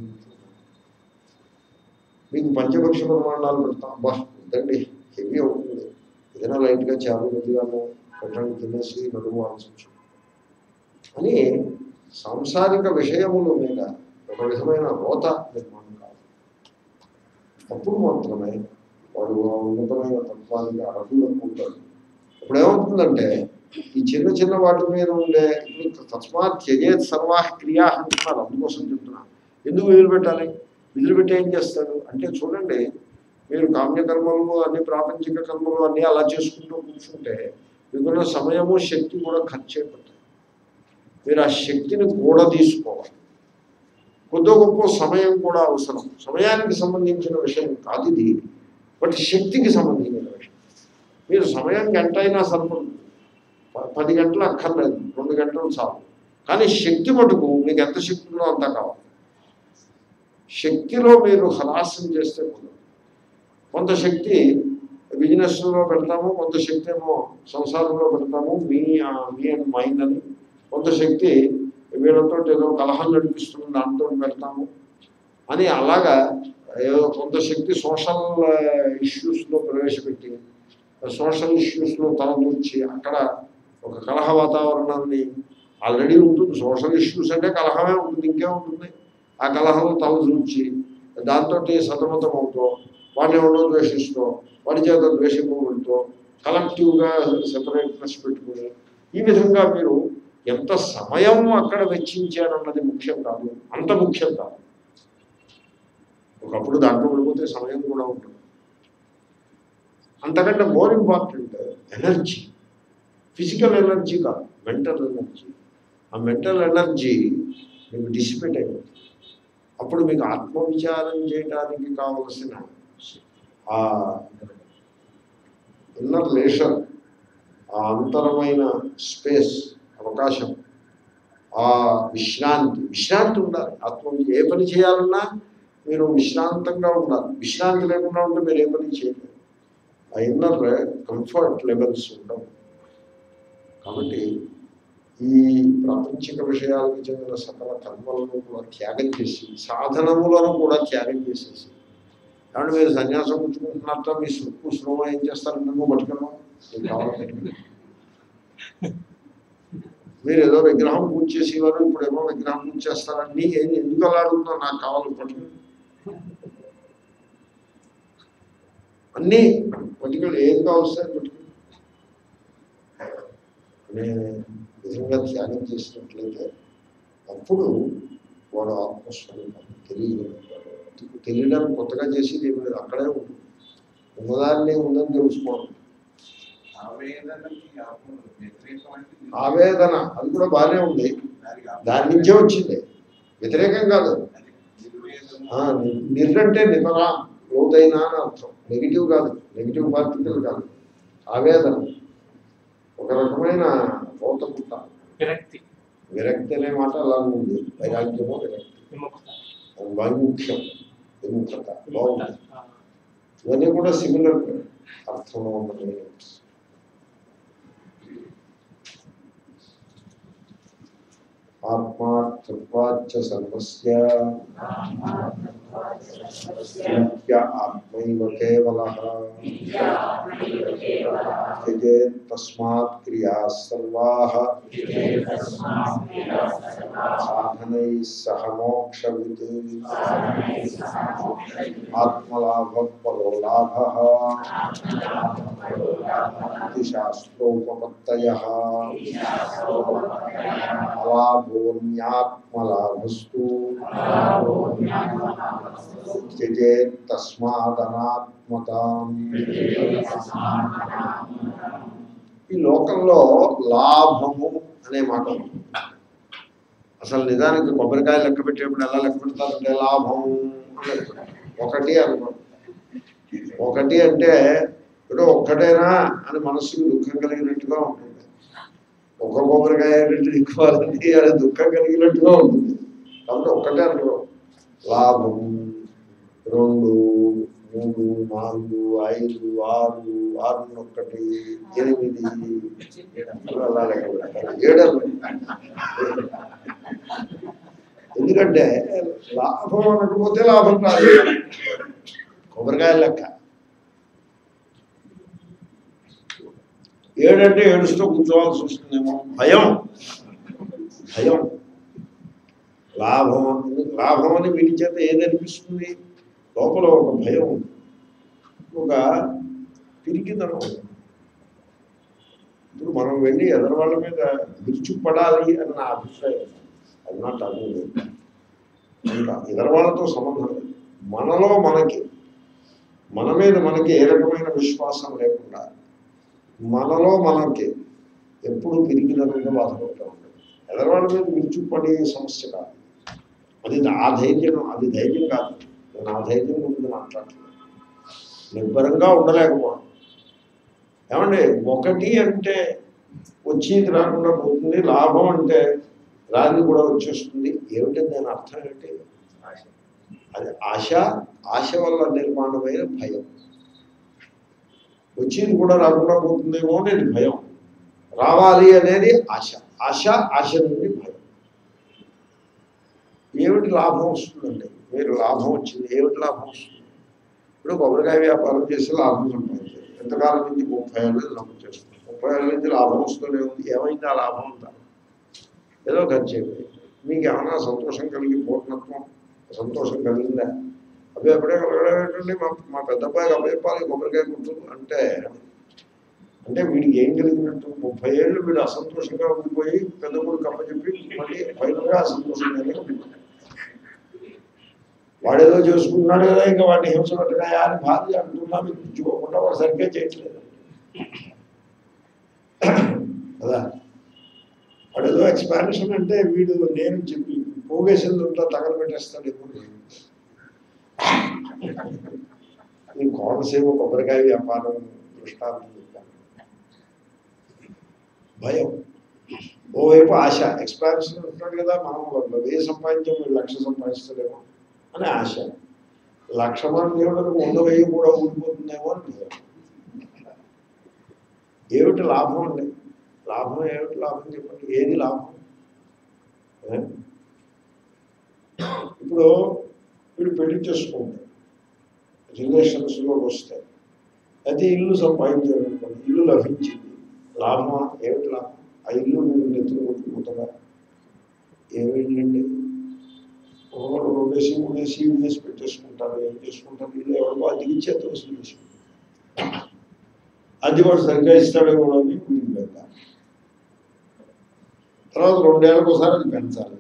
మీకు పంచపక్ష ప్రమాణాలు పెడతాం బా వద్దండి హెవీ అవుతుంది ఏదైనా లైట్గా చేపలు కొద్దిగాను పెట్టండి తినేసి నడుము ఆలోచించు అని సాంసారిక విషయముల మీద ఒక విధమైన రోత నిర్మాణం కాదు అప్పుడు మాత్రమే వాడు ఆ ఉన్నతమైన తత్వానికి అర్హులు ఉంటాడు ఇప్పుడు ఏమవుతుందంటే ఈ చిన్న చిన్న వాటి మీద ఉండే ఇప్పుడు తస్మాత్ త్యజేత్ సర్వా క్రియా అంటున్నారు అందుకోసం చెప్తున్నా ఎందుకు వదిలిపెట్టాలి వదిలిపెట్టి ఏం చేస్తాడు అంటే చూడండి మీరు కామ్యకర్మలు అన్ని ప్రాపంచిక కర్మలు అన్నీ అలా చేసుకుంటూ కూర్చుంటే మీకున్న సమయము శక్తి కూడా ఖర్చు అయిపోతాయి మీరు ఆ శక్తిని కూడా తీసుకోవాలి కొద్ది గొప్ప సమయం కూడా అవసరం సమయానికి సంబంధించిన విషయం కాదు ఇది బట్ శక్తికి సంబంధించిన విషయం మీరు సమయం గంట అయినా సరిపడుతుంది ప- పది గంటలు అక్కర్లేదు రెండు గంటలు చాలు కానీ శక్తి మటుకు మీకు ఎంత శక్తి ఉందో అంత కావాలి శక్తిలో మీరు హరాస్యం చేస్తే కుదరదు కొంత శక్తి బిజినెస్లో పెడతాము కొంత శక్తి ఏమో సంసారంలో పెడతాము మీ ఆ, మీ అండ్ మైండ్ అని కొంత శక్తి వీళ్ళతో ఏదో కలహం నడిపిస్తుంది దాంతో పెడతాము అని అలాగా ఏదో కొంత శక్తి సోషల్ ఇష్యూస్లో ప్రవేశపెట్టి సోషల్ ఇష్యూస్లో తలదూర్చి అక్కడ ఒక కలహ వాతావరణాన్ని ఆల్రెడీ ఉంటుంది సోషల్ ఇష్యూస్ అంటే కలహమే ఉంటుంది ఇంకే ఉంటుంది ఆ కలహంలో తలదూర్చి దాంతో సతమతం అవుతూ వాడిని ఎవరో ద్వేషిస్తూ వాడి చేత ద్వేషింపబడుతూ కలెక్టివ్గా సెపరేట్నెస్ పెట్టుకుని ఈ విధంగా మీరు ఎంత సమయం అక్కడ వెచ్చించారన్నది ముఖ్యం కాదు అంత ముఖ్యం కాదు ఒకప్పుడు దాంట్లో పడిపోతే సమయం కూడా ఉంటుంది అంతకంటే more important energy physical energy కాదు మెంటల్ ఎనర్జీ ఆ మెంటల్ ఎనర్జీ మీకు డిసిపేట్ అయిపోతుంది అప్పుడు మీకు ఆత్మవిచారం చేయడానికి కావలసిన ఆ ఇన్నర్ లేషన్ ఆ అంతరమైన స్పేస్ అవకాశం ఆ విశ్రాంతి విశ్రాంతి ఉండాలి ఆత్మ ఏ పని చేయాలన్నా మీరు విశ్రాంతంగా ఉండాలి విశ్రాంతి లేకుండా ఉంటే మీరు ఏ పని చేయలేరు ఆ ఇన్నర్ కంఫర్ట్ లెవెల్స్ ఉండవు కాబట్టి ఈ ప్రాపంచిక విషయాలకు చెందిన సకల కర్మలను కూడా త్యాగం చేసి సాధనములను కూడా త్యాగం చేసేసి కాబట్టి మీరు సన్యాసం పుచ్చుకుంటున్నట్ట మీ సుక్కు శ్రమ ఏం చేస్తారంటే నువ్వు పట్టుకున్నావు మీకు కావాలంటే మీరు ఏదో విగ్రహం పూజ చేసేవారు ఇప్పుడేమో విగ్రహం పూజ చేస్తారని ఏది ఎందుకు అలా అడుగుతున్నావు నాకు కావాలి పట్టుకుని అన్నీ పట్టుకుని ఏది కావస్తే పట్టుకుని అనే విధంగా త్యాగం చేసినట్లయితే అప్పుడు వాడు ఆత్మస్వరూపం తెలియగలుగుతాడు తెలియడానికి కొత్తగా చేసేది ఏమి లేదు అక్కడే ఉంటుంది ఉన్నదాన్ని ఉందని తెలుసుకోవడం ఆవేదనకి ఆత్మ వ్యతిరేకమైనది ఆవేదన అది కూడా బాగానే ఉంది దానికి దాని నుంచే వచ్చింది వ్యతిరేకం కాదు అది నిర్వేదము ఆ, ని- నిర్రంటే నిపరా లోతైన అని అర్థం నెగిటివ్ కాదు నెగిటివ్ పార్టికల్ కాదు ఆవేదన ఒక రకమైన రోత పుట్ట విరక్తి విరక్తి అనే మాట అలా ఉంది వైరాగ్యమో విరక్తి విముక్త వైముఖ్యం విముఖత బాగుంది ఆ, ఇవన్నీ కూడా సిమిలర్ అర్థంలో ఉన్నది ఆత్మార్థత్వాచ్చ సర్వస్య నిత్య ఆత్మైవ కేవల త్యజేత్ తస్మాత్ క్రియా సర్వా సాధనై సహ మోక్షవిత్ ఆత్మలాభ పరో లాభ ఇది శాస్త్రోపపత్తయ అలాభోన్యాత్మలాభస్తు త్యజేత్ తస్మాదనాత్మతాం ఈ లోకంలో లాభము అనే మాట ఉంది. అసలు నిజానికి కొబ్బరికాయ లెక్క పెట్టేప్పుడు ఎలా లెక్క పెడతారంటే లాభం అని లెక్క పెడతారు. ఒకటి అనుకో ఒకటి అంటే ఇప్పుడు ఒక్కటేనా అని మనస్సుకు దుఃఖం కలిగినట్టుగా ఉంటుంది ఒక కొబ్బరికాయ రెండు ఎక్కువాలని అది దుఃఖం కలిగినట్టుగా ఉంటుంది కాబట్టి ఒక్కటే అనుకో లాభం రెండు మూడు నాలుగు ఐదు ఆరు ఆరు ఒకటి ఎనిమిది అలా లెక్క పెడతారు. ఏడు ఎందుకంటే లాభం అనకపోతే లాభం రాదు కొబ్బరికాయ లెక్క ఏడంటే ఏడుస్తూ కూర్చోవాల్సి వస్తుందేమో భయం భయం లాభం అని- లాభం అని వీటి చేత ఏదనిపిస్తుంది లోపల ఒక భయం ఉంది. ఒక పిరికితనం ఉంది. ఇప్పుడు మనం వెళ్ళి ఎదరి వాళ్ళ మీద విరుచుపడాలి అని నా అభిప్రాయం అది నా టర్న్ ఇంకా ఇతర వాళ్ళతో సంబంధం లేదు మనలో మనకి మన మీద మనకి ఏ రకమైన విశ్వాసం లేకుండా మనలో మనకి ఎప్పుడు పిరికిదనంగా బాధపడుతూ ఉంటుంది ఎదరవాళ్ళ మీద విరుచుపడే సమస్య కాదు అది ఆ ధైర్యం అది ధైర్యం కాదు నేను ఆ ధైర్యం గురించి మాట్లాడుతున్నాను నిబ్బరంగా ఉండలేకపోవడం ఏమండి ఒకటి అంటే వచ్చేది రాకుండా పోతుంది లాభం అంటే రాని కూడా వచ్చేస్తుంది ఏమిటి దాని అర్థం ఏంటి అది ఆశ ఆశ వల్ల నిర్మాణమైన భయం వచ్చేది కూడా రాకుండా పోతుందేమో అనేది భయం రావాలి అనేది ఆశ ఆశ ఆశ నుండి భయం ఏమిటి లాభం వస్తుందండి మీరు లాభం వచ్చింది ఏమిటి లాభం వస్తుంది ఇప్పుడు కొబ్బరికాయ వ్యాపారం చేసి లాభం సంపాదించారు ఎంతకాలం నుంచి ముప్పై ఏళ్ళ నుంచి లాభం చేస్తుంది ముప్పై ఏళ్ళ నుంచి లాభం వస్తూనే ఉంది ఏమైంది ఆ లాభం అంతా ఏదో ఖర్చు అయిపోయింది మీకు ఏమైనా సంతోషం కలిగి పూర్ణత్వం సంతోషం కలిగిందా అబ్బాయి ఎప్పుడే కలగడం ఏంటండి మా మా పెద్ద అబ్బాయికి అబ్బాయి కొబ్బరికాయ కుట్టు అంటే అంటే వీడికి ఏం కలిగినట్టు ముప్పై ఏళ్ళు వీడు అసంతోషంగా ఉండిపోయి పెద్ద కొడుకు అప్పచెప్పి మళ్ళీ ఫైనల్గా అసంతోషంగానే ఉండిపోయాడు వాడేదో చేసుకున్నాడు కదా ఇంకా వాడిని హింస పెట్టగా అని భార్య అంటున్నా మీకు పిచ్చుకోకుండా వాడు సరిగ్గా చేయట్లేదు కదా వాడేదో ఎక్స్పాన్షన్ అంటే వీడు నేను చెప్పి పోగేసింది ఉంటా తగలబెట్టేస్తాడు ఎప్పుడు ఈ కోనసీమ కొబ్బరికాయ వ్యాపారం దృష్టాంతం చెప్పాను భయం ఓవైపు ఆశ ఎక్స్పాన్షన్ ఉంటాడు కదా మనం వెయ్యి సంపాదించాం వీళ్ళు లక్ష సంపాదిస్తలేమో అని ఆశ లక్ష మంది దేవుడు వంద వెయ్యి కూడా ఊడిపోతుందేమో అని భయం ఏమిటి లాభం అండి లాభం ఏమిటి లాభం చెప్పండి ఏది లాభం ఏ? ఇప్పుడు వీడు పెళ్లి చేసుకుంటాడు రిలేషన్స్లోకి వస్తాయి అయితే ఇల్లు సంపాదించాడు అనుకోండి ఇల్లు లభించింది లాభమా ఏమిటి లాభం ఆ ఇల్లు మీరు నెత్తులు కొట్టుకుంటుందా ఏమి ఇల్లండి ఒకరు రెండేసి మూడేసి ఇల్లు వేసి పెట్టేసుకుంటారు ఏం చేసుకుంటారు ఇల్లు ఎవరికో అదిగిచ్చే వసూలు చేసుకుంటారు అది వాడు సరిగ్గా ఇస్తాడో కూడా అని వీడికి బెంగ తర్వాత రెండేళ్ళకి ఒకసారి అది పెంచాలి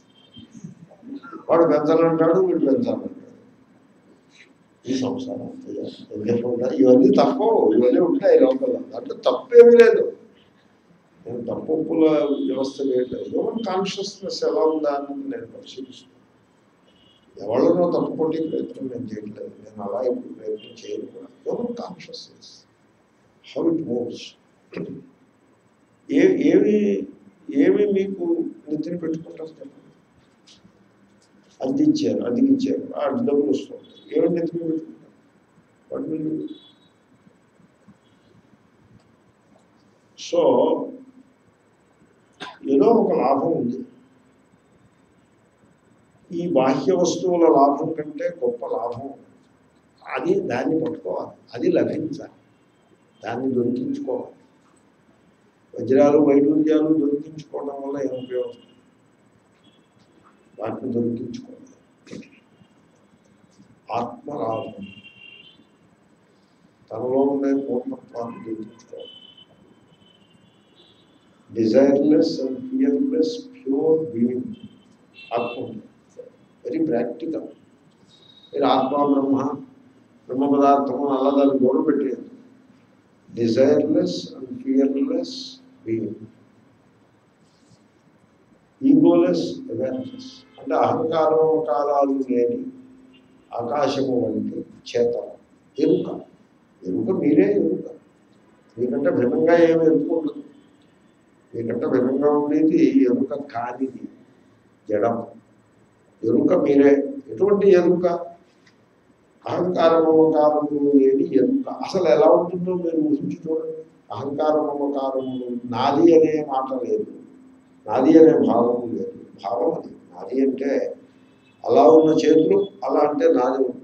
వాడు పెంచాలంటాడు వీడు పెంచాలంటాడు ఈ సంసారం ఎందుకంటే ఇవన్నీ తప్పు ఇవన్నీ ఉంటాయి లోపల దాంట్లో తప్పేమీ లేదు నేను తప్పుల వ్యవస్థ లేదు హ్యూమన్ కాన్షియస్నెస్ ఎలా ఉందా అన్నది నేను పరిశీలిస్తున్నాను ఎవరినో తప్పు కొట్టి ప్రయత్నం నేను చేయట్లేదు నేను అలా ఎప్పుడు ప్రయత్నం చేయను కూడా human consciousness how it moves ఏ ఏమి ఏమి మీకు నెత్తిన పెట్టుకుంటారు చెప్పండి అద్దె ఇచ్చారు అద్దెకి ఇచ్చారు ఆ డబ్బులు వస్తుంది ఏమి నెత్తిన పెట్టుకుంటారు వాటి మీద సో ఏదో ఒక లాభం ఉంది ఈ బాహ్య వస్తువుల లాభం కంటే గొప్ప లాభం అది దాన్ని పట్టుకోవాలి అది లభించాలి దాన్ని దొరికించుకోవాలి వజ్రాలు వైడూర్యాలు దొరికించుకోవడం వల్ల ఏం ఉపయోగం వాటిని దొరికించుకోవాలి ఆత్మలాభం తనలో ఉండే పూర్ణత్వాన్ని దొరికించుకోవాలి desireless and fearless pure being ఆత్మ వెరీ ప్రాక్టికల్ మీరు ఆత్మ బ్రహ్మ బ్రహ్మ పదార్థము అలా దాన్ని గోడ పెట్టేది desireless and fearless being egoless awareness అంటే అహంకారం కాలాలు లేని ఆకాశము వంటి చేతనం ఎరుక ఎరుక మీరే ఎరుక మీకంటే భిన్నంగా ఏమి ఎరుక ఉండదు మీకంటే భిన్నంగా ఉండేది ఎరుక కానిది జడం ఎరుక మీరే ఎటువంటి ఎరుక అహంకార మమకారములు లేని ఎరుక అసలు ఎలా ఉంటుందో మీరు ఊహించి చూడండి అహంకార మమకారములు నాది అనే మాట లేదు నాది అనే భావము లేదు భావం అది నాది అంటే అలా ఉన్న చేతులు అలా అంటే నాది ఉంది.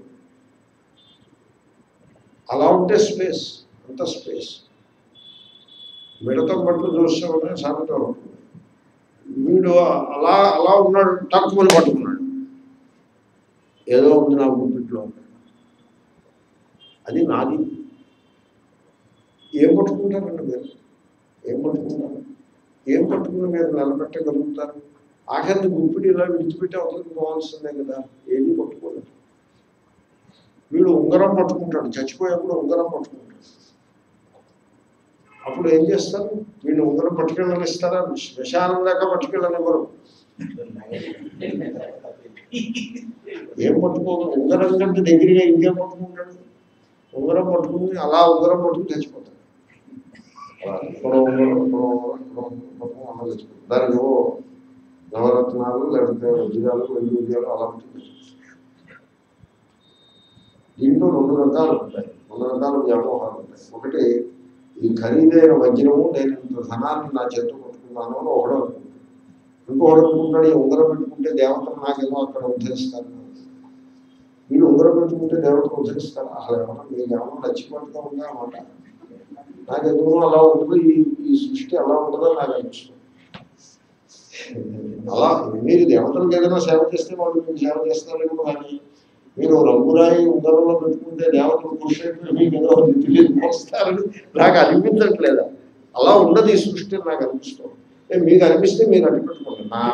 అలా ఉంటే స్పేస్ అంత స్పేస్ మిడతం బట్టలు చూస్తామనే సామెత ఉంటుంది వీడు అలా అలా ఉన్నాడు తక్కువని పట్టుకున్నాడు ఏదో ఉంది నా గుప్పిట్లో అది నాది ఏం పట్టుకుంటారండి మీరు ఏం పట్టుకుంటారు ఏం పట్టుకుని మీరు నిలబెట్టగలుగుతారు ఆఖరిని గుప్పిడి ఇలా విడిచిపెట్టి అవతలకి పోవాల్సిందే కదా ఏది పట్టుకోలేదు వీడు ఉంగరం పట్టుకుంటాడు చచ్చిపోయేప్పుడు ఉంగరం పట్టుకుంటాడు అప్పుడు ఏం చేస్తారు వీళ్ళు ఉంగరం పట్టుకెళ్ళనిస్తారా శ్మశానం దాకా పట్టుకెళ్ళనివ్వరు ఏం పట్టుకోదు ఉంగరం కంటే దగ్గరగా ఇంకేం పట్టుకుంటాడు ఉంగరం పట్టుకుని అలా ఉంగరం పట్టుకుని చచ్చిపోతాడు అలా ఇప్పుడు ఉంగరం, ఇప్పుడు ఉంగరం, ఇప్పుడు ఉంగరం పట్టుకుని అలా చచ్చిపోతాడు దానికి ఏవో నవరత్నాలు లేకపోతే వజ్రాలు వెండి విజయాలు అలా ఉంటుంది దీంట్లో రెండు రకాలు ఉంటాయి రెండు రకాల వ్యామోహాలు ఉంటాయి ఒకటి ఈ ఖరీదైన వజ్రము నేను ఇంత ధనాన్ని నా చేతితో పట్టుకున్నాను అని ఒకడు అనుకుంటాడు ఇంకొకడు అనుకుంటాడు ఈ ఉంగరం పెట్టుకుంటే దేవతలు నాకేమో అక్కడ ఉద్ధరిస్తారు వీడు ఉంగరం పెట్టుకుంటే దేవతలు ఉద్ధరిస్తారు అసలు ఏమన్నా మీకు ఏమన్నా నచ్చినట్టుగా ఉందా అన్నమాట నాకు ఎందుకు అలా ఉండదు ఈ ఈ సృష్టి అలా ఉండదో నాకు అనిపిస్తుంది అలా మీరు దేవతలకు ఏదైనా సేవ చేస్తే వాళ్ళు మీకు సేవ చేస్తారేమో కానీ మీరు రంగురాయి ఉంగరంలో పెట్టుకుంటే దేవతలు పురుషులు మీకు ఏదో తెలియదు మోస్తారని నాకు అనిపించట్లేదా అలా ఉండదు ఈ సృష్టి అని నాకు అనిపిస్తుంది ఏ మీకు అనిపిస్తే మీరు అడ్డు పెట్టుకోండి నా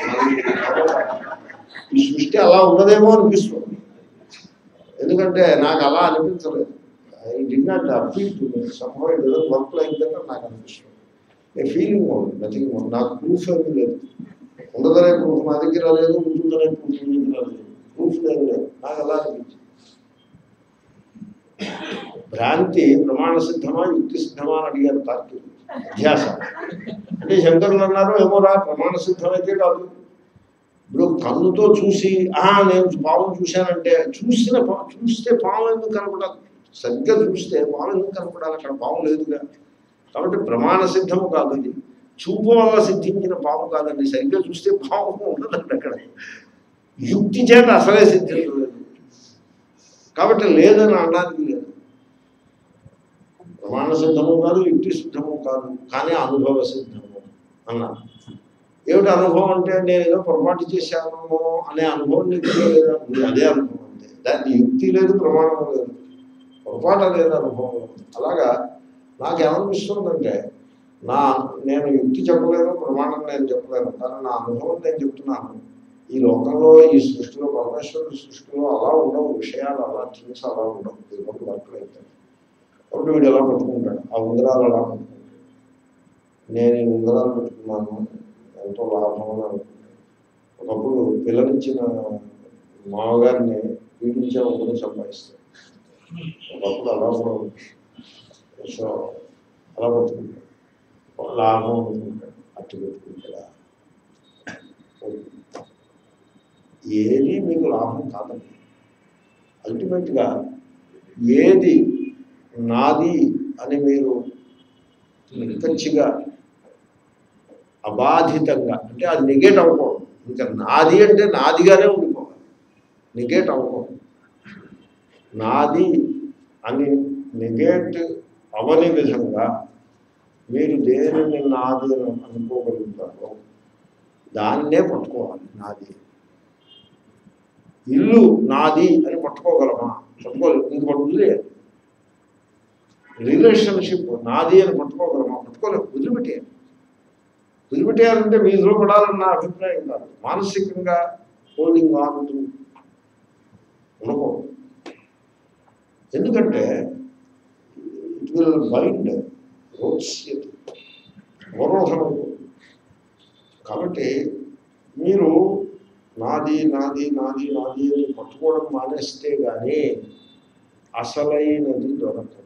ఈ సృష్టి అలా ఉండదేమో అనిపిస్తుంది ఎందుకంటే నాకు అలా అనిపించలేదు I do not appeal to me సంభవం ఏదో వర్క్ లైక్ దట్ నాకు అనిపిస్తుంది ఏ ఫీలింగ్ ఉంది నథింగ్ నాకు ప్రూఫ్ ఏమీ లేదు ఉండదనే ప్రూఫ్ నా దగ్గర లేదు ఉంటుందనే ప్రూఫ్ మీ దగ్గర లేదు ప్రూఫ్ లేదు లేదు నాకు అలా అనిపించింది భ్రాంతి ప్రమాణ సిద్ధమా యుక్తి సిద్ధమా అని అడిగారు తార్కికులు అధ్యాస అంటే శంకరులు అన్నారు ఏమో రా ప్రమాణ సిద్ధమైతే కాదు ఇప్పుడు కన్నుతో చూసి ఆ నేను పాము చూశానంటే చూసిన పా చూస్తే పాము ఎందుకు కనపడాలి సరిగ్గా చూస్తే పాము ఎందుకు కనపడాలి అక్కడ పాము లేదుగా కాబట్టి ప్రమాణ సిద్ధము కాదు ఇది చూపు వల్ల సిద్ధించిన పాము కాదండి సరిగ్గా చూస్తే పాము ఉండదండి అక్కడ యుక్తి చేత అసలే సిద్ధించలేదు కాబట్టి లేదని అనడానికి లేదు ప్రమాణ సిద్ధము కాదు యుక్తి సిద్ధము కాదు కానీ అనుభవ సిద్ధము అన్నారు ఏమిటి అనుభవం అంటే నేను ఏదో పొరపాటు చేశాను అనే అనుభవం నీకు లేదా ఉంది అదే అనుభవం అంతే దానికి యుక్తి లేదు ప్రమాణం లేదు పొరపాటు లేదు అనుభవం లేదు. అలాగా నాకేమనిపిస్తుందంటే నా నేను యుక్తి చెప్పలేను ప్రమాణం నేను చెప్పలేను కానీ నా అనుభవం నేను చెప్తున్నాను ఈ లోకంలో ఈ సృష్టిలో పరమేశ్వరుడి సృష్టిలో అలా ఉండవు విషయాలు అలా థింగ్స్ అలా ఉండవు ఇటువంటి వర్క్లు అయితే కాబట్టి వీడు ఎలా పట్టుకుంటాడు ఆ ఉంగరాలు అలా పట్టుకుంటాడు నేను ఈ ఉంగరాలు పెట్టుకున్నాను ఎంతో లాభం అని అనుకుంటాను ఒకప్పుడు పిల్లనిచ్చిన మామగారిని పీడించే ఉంగరం సంపాదిస్తాడు ఒకప్పుడు అలా కూడా ఉంది. సో అలా పట్టుకుంటాడు లాభం అనుకుంటాడు అట్టు పెట్టుకుంటాడా ఏది మీకు లాభం కాదండి అల్టిమేట్గా ఏది నాది అని మీరు నిక్కచ్చిగా అబాధితంగా అంటే అది నెగేట్ అవ్వకూడదు ఇంకా నాది అంటే నాదిగానే ఉండిపోవాలి నెగేట్ అవ్వకూడదు నాది అని నెగేట్ అవని విధంగా మీరు దేనిని నాది అని అనుకోగలుగుతారో దాన్నే పట్టుకోవాలి నాది ఇల్లు నాది అని పట్టుకోగలమా పట్టుకోలేదు ఇంక వదిలేదు రిలేషన్షిప్ నాది అని పట్టుకోగలమా పట్టుకోలేము వదిలిపెట్టేయాలి వదిలిపెట్టేయాలంటే మీలో పడాలని నా అభిప్రాయం కాదు మానసికంగా హోల్డింగ్ ఆన్ టు ఉండకూడదు ఎందుకంటే ఇట్ విల్ బైండ్ రోడ్స్ అవరోధం కాబట్టి మీరు నాది నాది నాది నాది అని పట్టుకోవడం మానేస్తే కానీ అసలైనది దొరకదు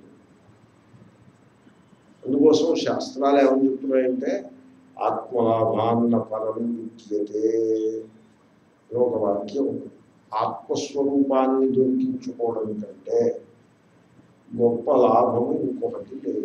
అందుకోసం శాస్త్రాలు ఏమని చెప్తున్నాయంటే ఆత్మలాభాన్న పరం విద్యతే అని ఒక వాక్యం ఉంది. ఆత్మస్వరూపాన్ని దొరికించుకోవడం కంటే గొప్ప లాభము ఇంకొకటి లేదు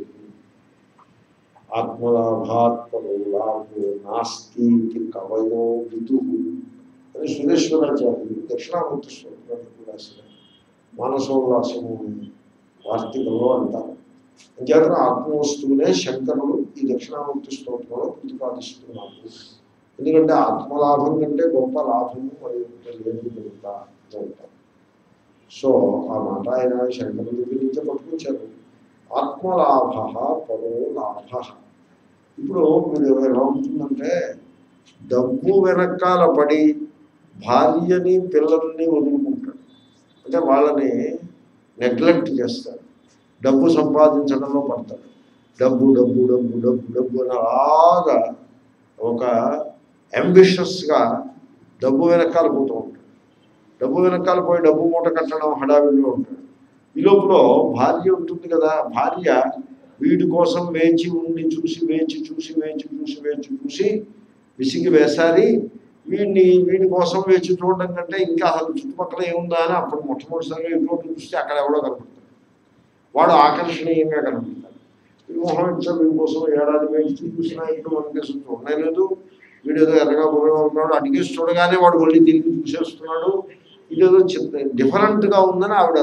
ఆత్మలాభాత్మలో లాభో నాస్తి ఇది కవయో విదు అని సురేశ్వరాచార్యులు దక్షిణామూర్తి స్తోత్రానికి రాసిన మానసోల్లాసము అని వార్తికలో అంటారు అంచేతన ఆత్మవస్తువునే శంకరులు ఈ దక్షిణామూర్తి స్తోత్రంలో ప్రతిపాదిస్తున్నారు ఎందుకంటే ఆత్మలాభం కంటే గొప్ప లాభము మరి ఒకటి లేదు కనుక అని అంటారు సో ఆ మాట ఆయన శంకరుల దగ్గర నుంచే పట్టుకొచ్చారు ఆత్మలాభ పరో లాభ ఇప్పుడు మీరు ఎలా ఉంటుందంటే డబ్బు వెనకాల పడి భార్యని పిల్లల్ని వదులుకుంటాడు అంటే వాళ్ళని నెగ్లెక్ట్ చేస్తాడు డబ్బు సంపాదించడంలో పడతాడు డబ్బు డబ్బు డబ్బు డబ్బు డబ్బు అని అలాగా ఒక అంబిషియస్గా డబ్బు వెనకాల పోతూ ఉంటాడు డబ్బు వెనకాల పోయి డబ్బు మూట కట్టడం హడావిడిలో ఉంటాడు ఈ లోపల భార్య ఉంటుంది కదా భార్య వీడి కోసం వేచి ఉండి చూసి వేచి చూసి వేచి చూసి వేచి చూసి విసిగి వేసారి వీడిని వీడి కోసం వేచి చూడడం కంటే ఇంకా అసలు చుట్టుపక్కల ఏముందా అని అప్పుడు మొట్టమొదటిసారిగా ఇంట్లో చూస్తే అక్కడ ఎవడో కనపడతాడు వాడు ఆకర్షణీయంగా కనపడతాడు ఈ మొహం ఇచ్చా వీడి కోసం ఏడాది వేచి చూసినా ఇప్పుడు మనకేసి చూడనే లేదు వీడు ఏదో ఎర్రగా బుర్రగా ఉన్నాడు అడిగేసి చూడగానే వాడు మళ్ళీ తిరిగి చూసేస్తున్నాడు ఇదేదో చిన్న డిఫరెంట్గా ఉందని ఆవిడ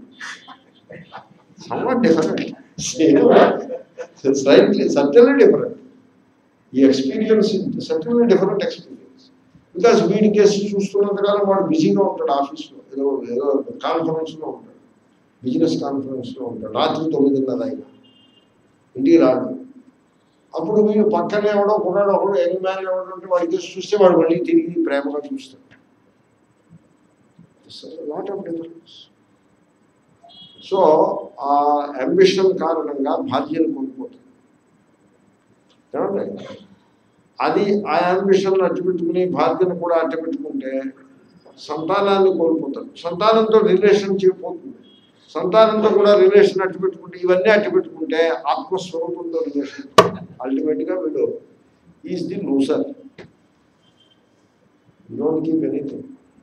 somewhat different slightly certainly different ఈ experience certainly different experience because వీడి కేసు చూస్తున్నంతకాలం వాడు బిజీగా ఉంటాడు ఆఫీస్లో ఏదో ఏదో కాన్ఫరెన్స్లో ఉంటాడు బిజినెస్ కాన్ఫరెన్స్లో ఉంటాడు రాత్రి తొమ్మిదిన్నర అయినా ఇంటికి రాడు అప్పుడు వీడు పక్కనే ఎవడో కొన్నాడు ఒకడు యంగ్ మ్యాన్ ఎవడో ఉంటే వాడి కేసు చూస్తే వాడు మళ్ళీ తిరిగి ప్రేమగా చూస్తాడు లాట్ ఆఫ్ డిఫరెన్స్ సో ఆ అంబిషన్ కారణంగా భార్యను కోల్పోతుంది ఏమండి అది ఆ అంబిషన్ అట్టుపెట్టుకుని భార్యను కూడా అట్టపెట్టుకుంటే సంతానాన్ని కోల్పోతాడు సంతానంతో రిలేషన్ చేయకపోతుంది సంతానంతో కూడా రిలేషన్ అట్టుపెట్టుకుంటే ఇవన్నీ అట్టుపెట్టుకుంటే ఆత్మస్వరూపంతో రిలేషన్ అల్టిమేట్గా వీడు is the loser don't keep anything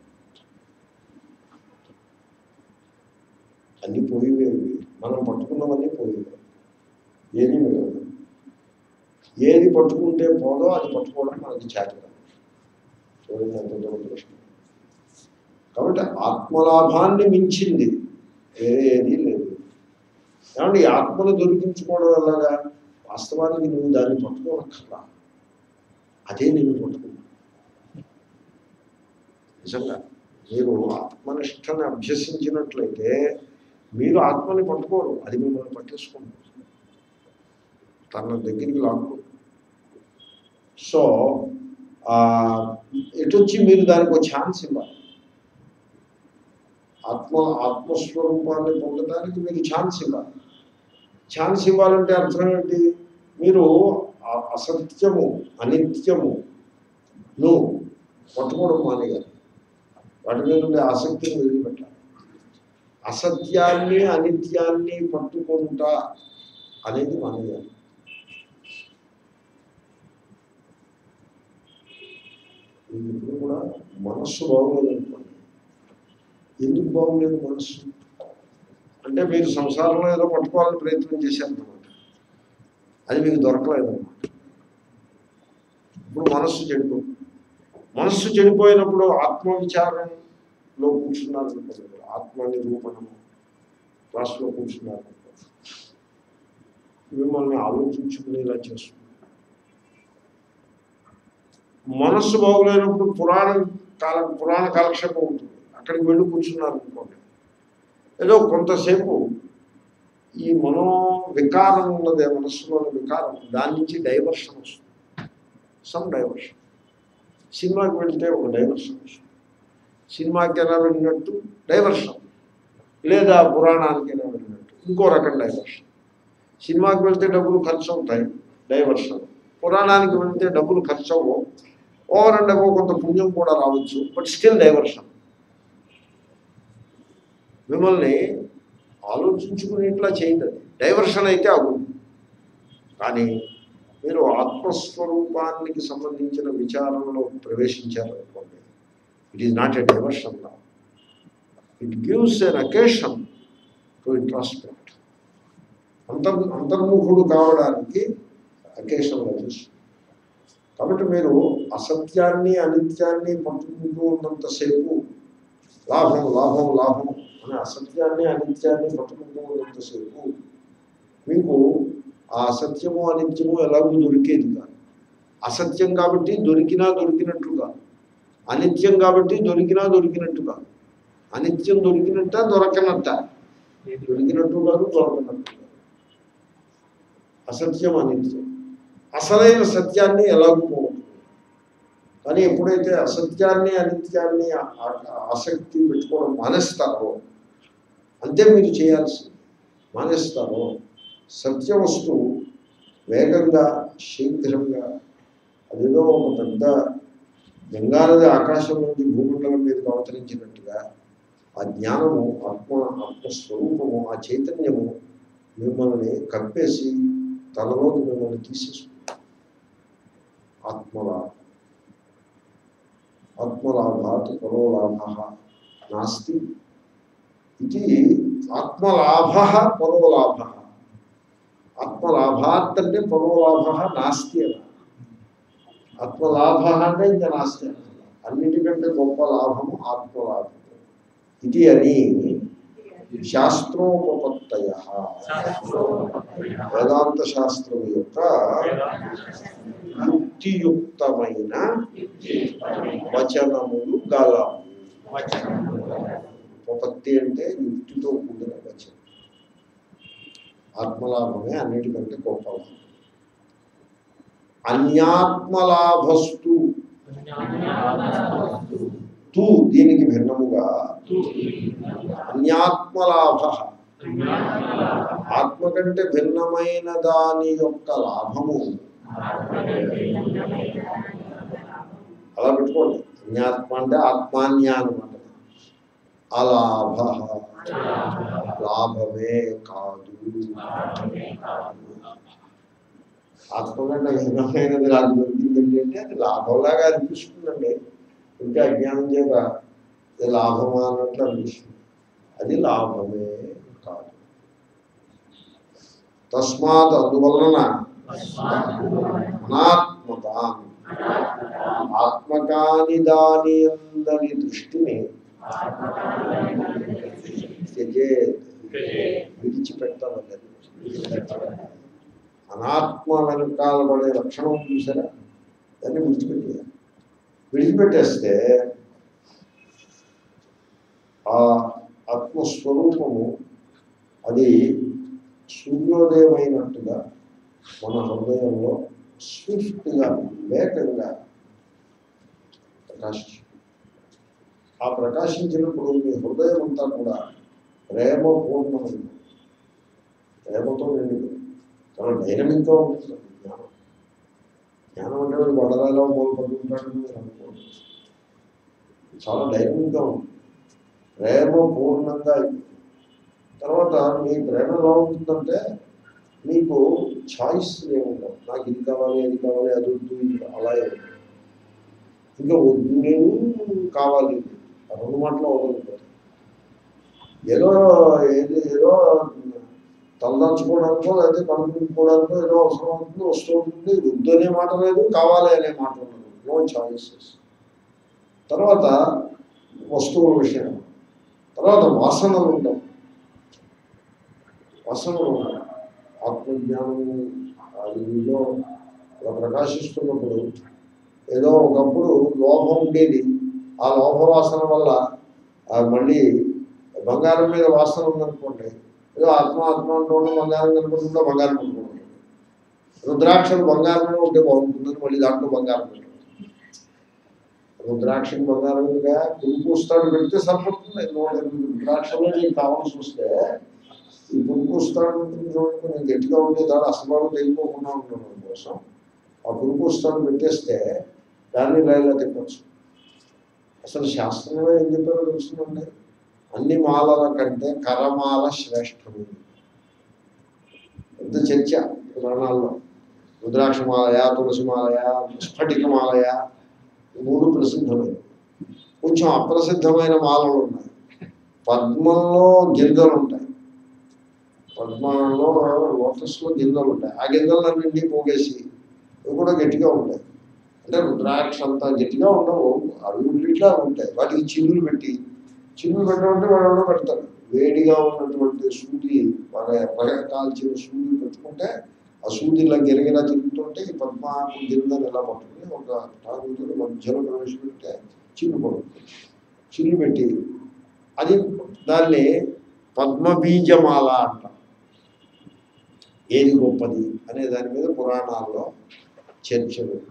అన్నీ పోయివేవి మనం పట్టుకున్నవన్నీ పోయివే ఏది మిగలదు ఏది పట్టుకుంటే పోదో అది పట్టుకోవడం మనకి చేత కాదు. చూడండి ఎంత దురదృష్టం కాబట్టి ఆత్మలాభాన్ని మించింది వేరే ఏదీ లేదు ఏమంటే ఈ ఆత్మను దొరికించుకోవడం వల్లగా వాస్తవానికి నువ్వు దాన్ని పట్టుకోనక్కర్లా అదే నేను పట్టుకున్నా నిజంగా మీరు ఆత్మనిష్టని అభ్యసించినట్లయితే మీరు ఆత్మని పట్టుకోరు అది మిమ్మల్ని పట్టేసుకుంటుంది తన దగ్గరికి లాక్కు సో ఆ, ఎటు వచ్చి మీరు దానికి ఒక ఛాన్స్ ఇవ్వాలి ఆత్మ ఆత్మస్వరూపాన్ని పొందడానికి మీరు ఛాన్స్ ఇవ్వాలి ఛాన్స్ ఇవ్వాలంటే అర్థం ఏంటి మీరు ఆ అసత్యము అనిత్యము నువ్వు పట్టుకోవడం మానేయాలి వాటి మీద ఉండే ఆసక్తిని వదిలిపెట్టాలి అసత్యాన్ని అనిత్యాన్ని పట్టుకుంటా అనేది మానేయాలి ఇది ఇప్పుడు కూడా మనస్సు బాగోలేదనుకోండి ఎందుకు బాగోలేదు మనస్సు అంటే మీరు సంసారంలో ఏదో పట్టుకోవాలని ప్రయత్నం చేశారన్నమాట అది మీకు దొరకలేదన్నమాట ఇప్పుడు మనస్సు చెడిపోతుంది మనస్సు చెడిపోయినప్పుడు ఆత్మవిచారం లో కూర్చున్నారు అనుకోండి మీరు ఆత్మ నిరూపణము క్లాస్లో కూర్చున్నారు అనుకోండి మిమ్మల్ని ఆలోచించుకునేలా చేస్తుంది మనస్సు బాగులేనప్పుడు పురాణ కాల పురాణ కాలక్షేపం ఉంటుంది అక్కడికి వెళ్ళి కూర్చున్నారు అనుకోండి ఏదో కొంతసేపు ఈ మనో వికారం ఉన్నదే మనస్సులోని వికారం దాని నుంచి డైవర్షన్ వస్తుంది సమ్ డైవర్షన్ సినిమాకి వెళ్తే ఒక డైవర్షన్ వస్తుంది సినిమాకి ఎలా వెళ్ళినట్టు డైవర్షన్ లేదా పురాణానికి ఎలా వెళ్ళినట్టు ఇంకో రకం డైవర్షన్ సినిమాకి వెళ్తే డబ్బులు ఖర్చు అవుతాయి డైవర్షన్ పురాణానికి వెళ్తే డబ్బులు ఖర్చు అవ్వవు ఓవర్ అండ్ అబో కొంత పుణ్యం కూడా రావచ్చు బట్ స్టిల్ డైవర్షన్ మిమ్మల్ని ఆలోచించుకునేట్లా చేయదు అది డైవర్షన్ అయితే అవుతుంది కానీ మీరు ఆత్మస్వరూపానికి సంబంధించిన విచారంలో ప్రవేశించారనుకోండి it is not a diversion లా it gives an occasion to introspect అంతర్ అంతర్ముఖుడు కావడానికి అకేషన్ లభిస్తుంది కాబట్టి మీరు అసత్యాన్ని అనిత్యాన్ని పట్టుకుంటూ ఉన్నంతసేపు లాభం లాభం లాభం అనే అసత్యాన్ని అనిత్యాన్ని పట్టుకుంటూ ఉన్నంతసేపు మీకు ఆ అసత్యము అనిత్యము ఎలాగూ దొరికేది కాదు అసత్యం కాబట్టి దొరికినా దొరికినట్లు కాదు అనిత్యం కాబట్టి దొరికినా దొరికినట్టు కాదు అనిత్యం దొరికినట్ట దొరకనట్ట దొరికినట్టు కాదు దొరకనట్టు కాదు అసత్యం అనిత్యం అసలైన సత్యాన్ని ఎలాగూ పోగొట్టుకుంటాం కానీ ఎప్పుడైతే అసత్యాన్ని అనిత్యాన్ని ఆ- ఆ- ఆసక్తి పెట్టుకోవడం మానేస్తారో అంతే మీరు చేయాల్సింది మానేస్తారో సత్య వస్తువు వేగంగా శీఘ్రంగా అదేదో ఒక పెద్ద గంగానది ఆకాశం నుంచి భూమండలం మీదకి అవతరించినట్టుగా ఆ జ్ఞానము ఆత్మ ఆత్మస్వరూపము ఆ చైతన్యము మిమ్మల్ని కప్పేసి తనలోకి మిమ్మల్ని తీసేసుకుంటుంది ఆత్మలాభం ఆత్మలాభాత్ పరోలాభ నాస్తి ఇది ఆత్మలాభ పరోలాభ ఆత్మలాభాత్ అంటే పరోలాభ నాస్తి అన్న ఆత్మలాభ అంటే ఇంకా నాస్తి అన్న అన్నిటికంటే గొప్ప లాభము ఆత్మలాభం ఇది అని శాస్త్రోపపత్తయ వేదాంత శాస్త్రం యొక్క యుక్తియుక్తమైన వచనములు గలవు ఉపపత్తి అంటే యుక్తితో కూడిన వచనం ఆత్మలాభమే అన్నిటికంటే గొప్ప లాభం అన్యాత్మలాభస్తు తూ దీనికి భిన్నముగా అన్యాత్మలాభ ఆత్మ కంటే భిన్నమైన దాని యొక్క లాభము అలా పెట్టుకోండి అన్యాత్మ అంటే ఆత్మాన్య అనమాట అలాభ లాభమే కాదు ఆత్మ కంటే భిన్నమైనది నాకు దొరికిందండి అంటే అది లాభంలాగా అనిపిస్తుందండి ఇంకా అజ్ఞానం చేత ఇది లాభమా అన్నట్లు అనిపిస్తుంది అది లాభమే కాదు తస్మాత్ అందువలన అనాత్మత ఆత్మకాని దాని అందరి దృష్టిని త్యజే విడిచిపెట్టవలేదు అనాత్మ వెనకాల పడే లక్షణం చూసారా దాన్ని విడిచిపెట్టేయాలి విడిచిపెట్టేస్తే ఆ ఆత్మస్వరూపము అది సూర్యోదయమైనట్టుగా మన హృదయంలో స్విఫ్ట్గా వేగంగా ప్రకాశిస్తుంది ఆ ప్రకాశించినప్పుడు మీ హృదయం అంతా కూడా ప్రేమ పూర్ణమైంది ప్రేమతో నిండిపోయింది చాలా డైనమిక్గా ఉంటుంది జ్ఞానం జ్ఞానం అంటే వాడు వడరాలో మొదలు పడుతుంటాడని మీరు అనుకోండి చాలా డైనమిక్గా ఉంటుంది ప్రేమ పూర్ణంగా అయిపోతుంది తర్వాత మీ ప్రేమ ఎలా ఉంటుందంటే మీకు చాయిస్ ఏముండవు నాకు ఇది కావాలి అది కావాలి అది వద్దు ఇది అలా ఏమి ఉండదు. ఇంకా వద్దు నేను కావాలి ఇది. ఆ రెండు మాటలు వదలిపోతాయి ఏదో ఏది ఏదో తలదాచుకోవడానికో లేకపోతే కనుక్కోవడానికో ఏదో అవసరం అవుతుంది వస్తూ ఉంటుంది వద్దు అనే మాట లేదు కావాలి అనే మాట ఉండదు నో చాయిసెస్ తర్వాత వస్తువుల విషయం తర్వాత వాసనలు ఉండవు వాసనలు ఉండవు ఆత్మజ్ఞానము అదిలో అలా ప్రకాశిస్తున్నప్పుడు ఏదో ఒకప్పుడు లోపం ఉండేది ఆ లోప వాసన వల్ల ఆ మళ్ళీ బంగారం మీద వాసన ఉందనుకోండి ఏదో ఆత్మ ఆత్మ అంటూ ఉంటే బంగారం కనుకుంటుందో బంగారం కనుకుంటుంది రుద్రాక్షలు బంగారంలో ఉంటే బాగుంటుందని మళ్ళీ దాంట్లో బంగారం పెట్టారు రుద్రాక్షకి బంగారం మీదుగా పురుకుస్తాడు పెడితే సరిపడుతుంది నూట ఎనిమిది రుద్రాక్షలో నీకు కావాల్సి వస్తే ఈ పురుకుస్తాడు చూడండి నేను గట్టిగా ఉండే దాని అసమానం తెలియకోకుండా ఉండడం కోసం ఆ పురుకుస్తాడు పెట్టేస్తే దాన్ని లైన్లో తిప్పచ్చు అసలు శాస్త్రంలో ఏం చెప్పారో తెలుస్తుందండి అన్ని మాలల కంటే కరమాల శ్రేష్టమైనది పెద్ద చర్చ పురాణాల్లో రుద్రాక్షమాలయ తులసిమాలయ స్ఫటికమాలయ ఈ మూడు ప్రసిద్ధమైనవి కొంచెం అప్రసిద్ధమైన మాలలు ఉన్నాయి పద్మంలో గింజలు ఉంటాయి పద్మంలో లోటస్లో గింజలు ఉంటాయి ఆ గింజలన్నింటినీ పోగేసి అవి కూడా గట్టిగా ఉంటాయి అంటే రుద్రాక్ష అంతా గట్టిగా ఉండవు అవి ఇట్లా ఉంటాయి వాటికి చిల్లులు పెట్టి చిల్లులు పెట్టమంటే వాళ్ళు పెడతారు వేడిగా ఉన్నటువంటి సూది బాగా ఎర్రగా కాల్చిన సూది పెట్టుకుంటే ఆ సూది ఇలా గిరగిరా తిరుగుతుంటే ఈ పద్మాకు గింజలు ఎలా పట్టుకుని ఒక టాగుతో మధ్యలో ప్రవేశపెడితే చిల్లు పడుతుంది చిల్లు పెట్టి అది దాన్ని పద్మబీజమాల అంటాం ఏది గొప్పది అనే దాని మీద పురాణాల్లో చర్చ ఉంది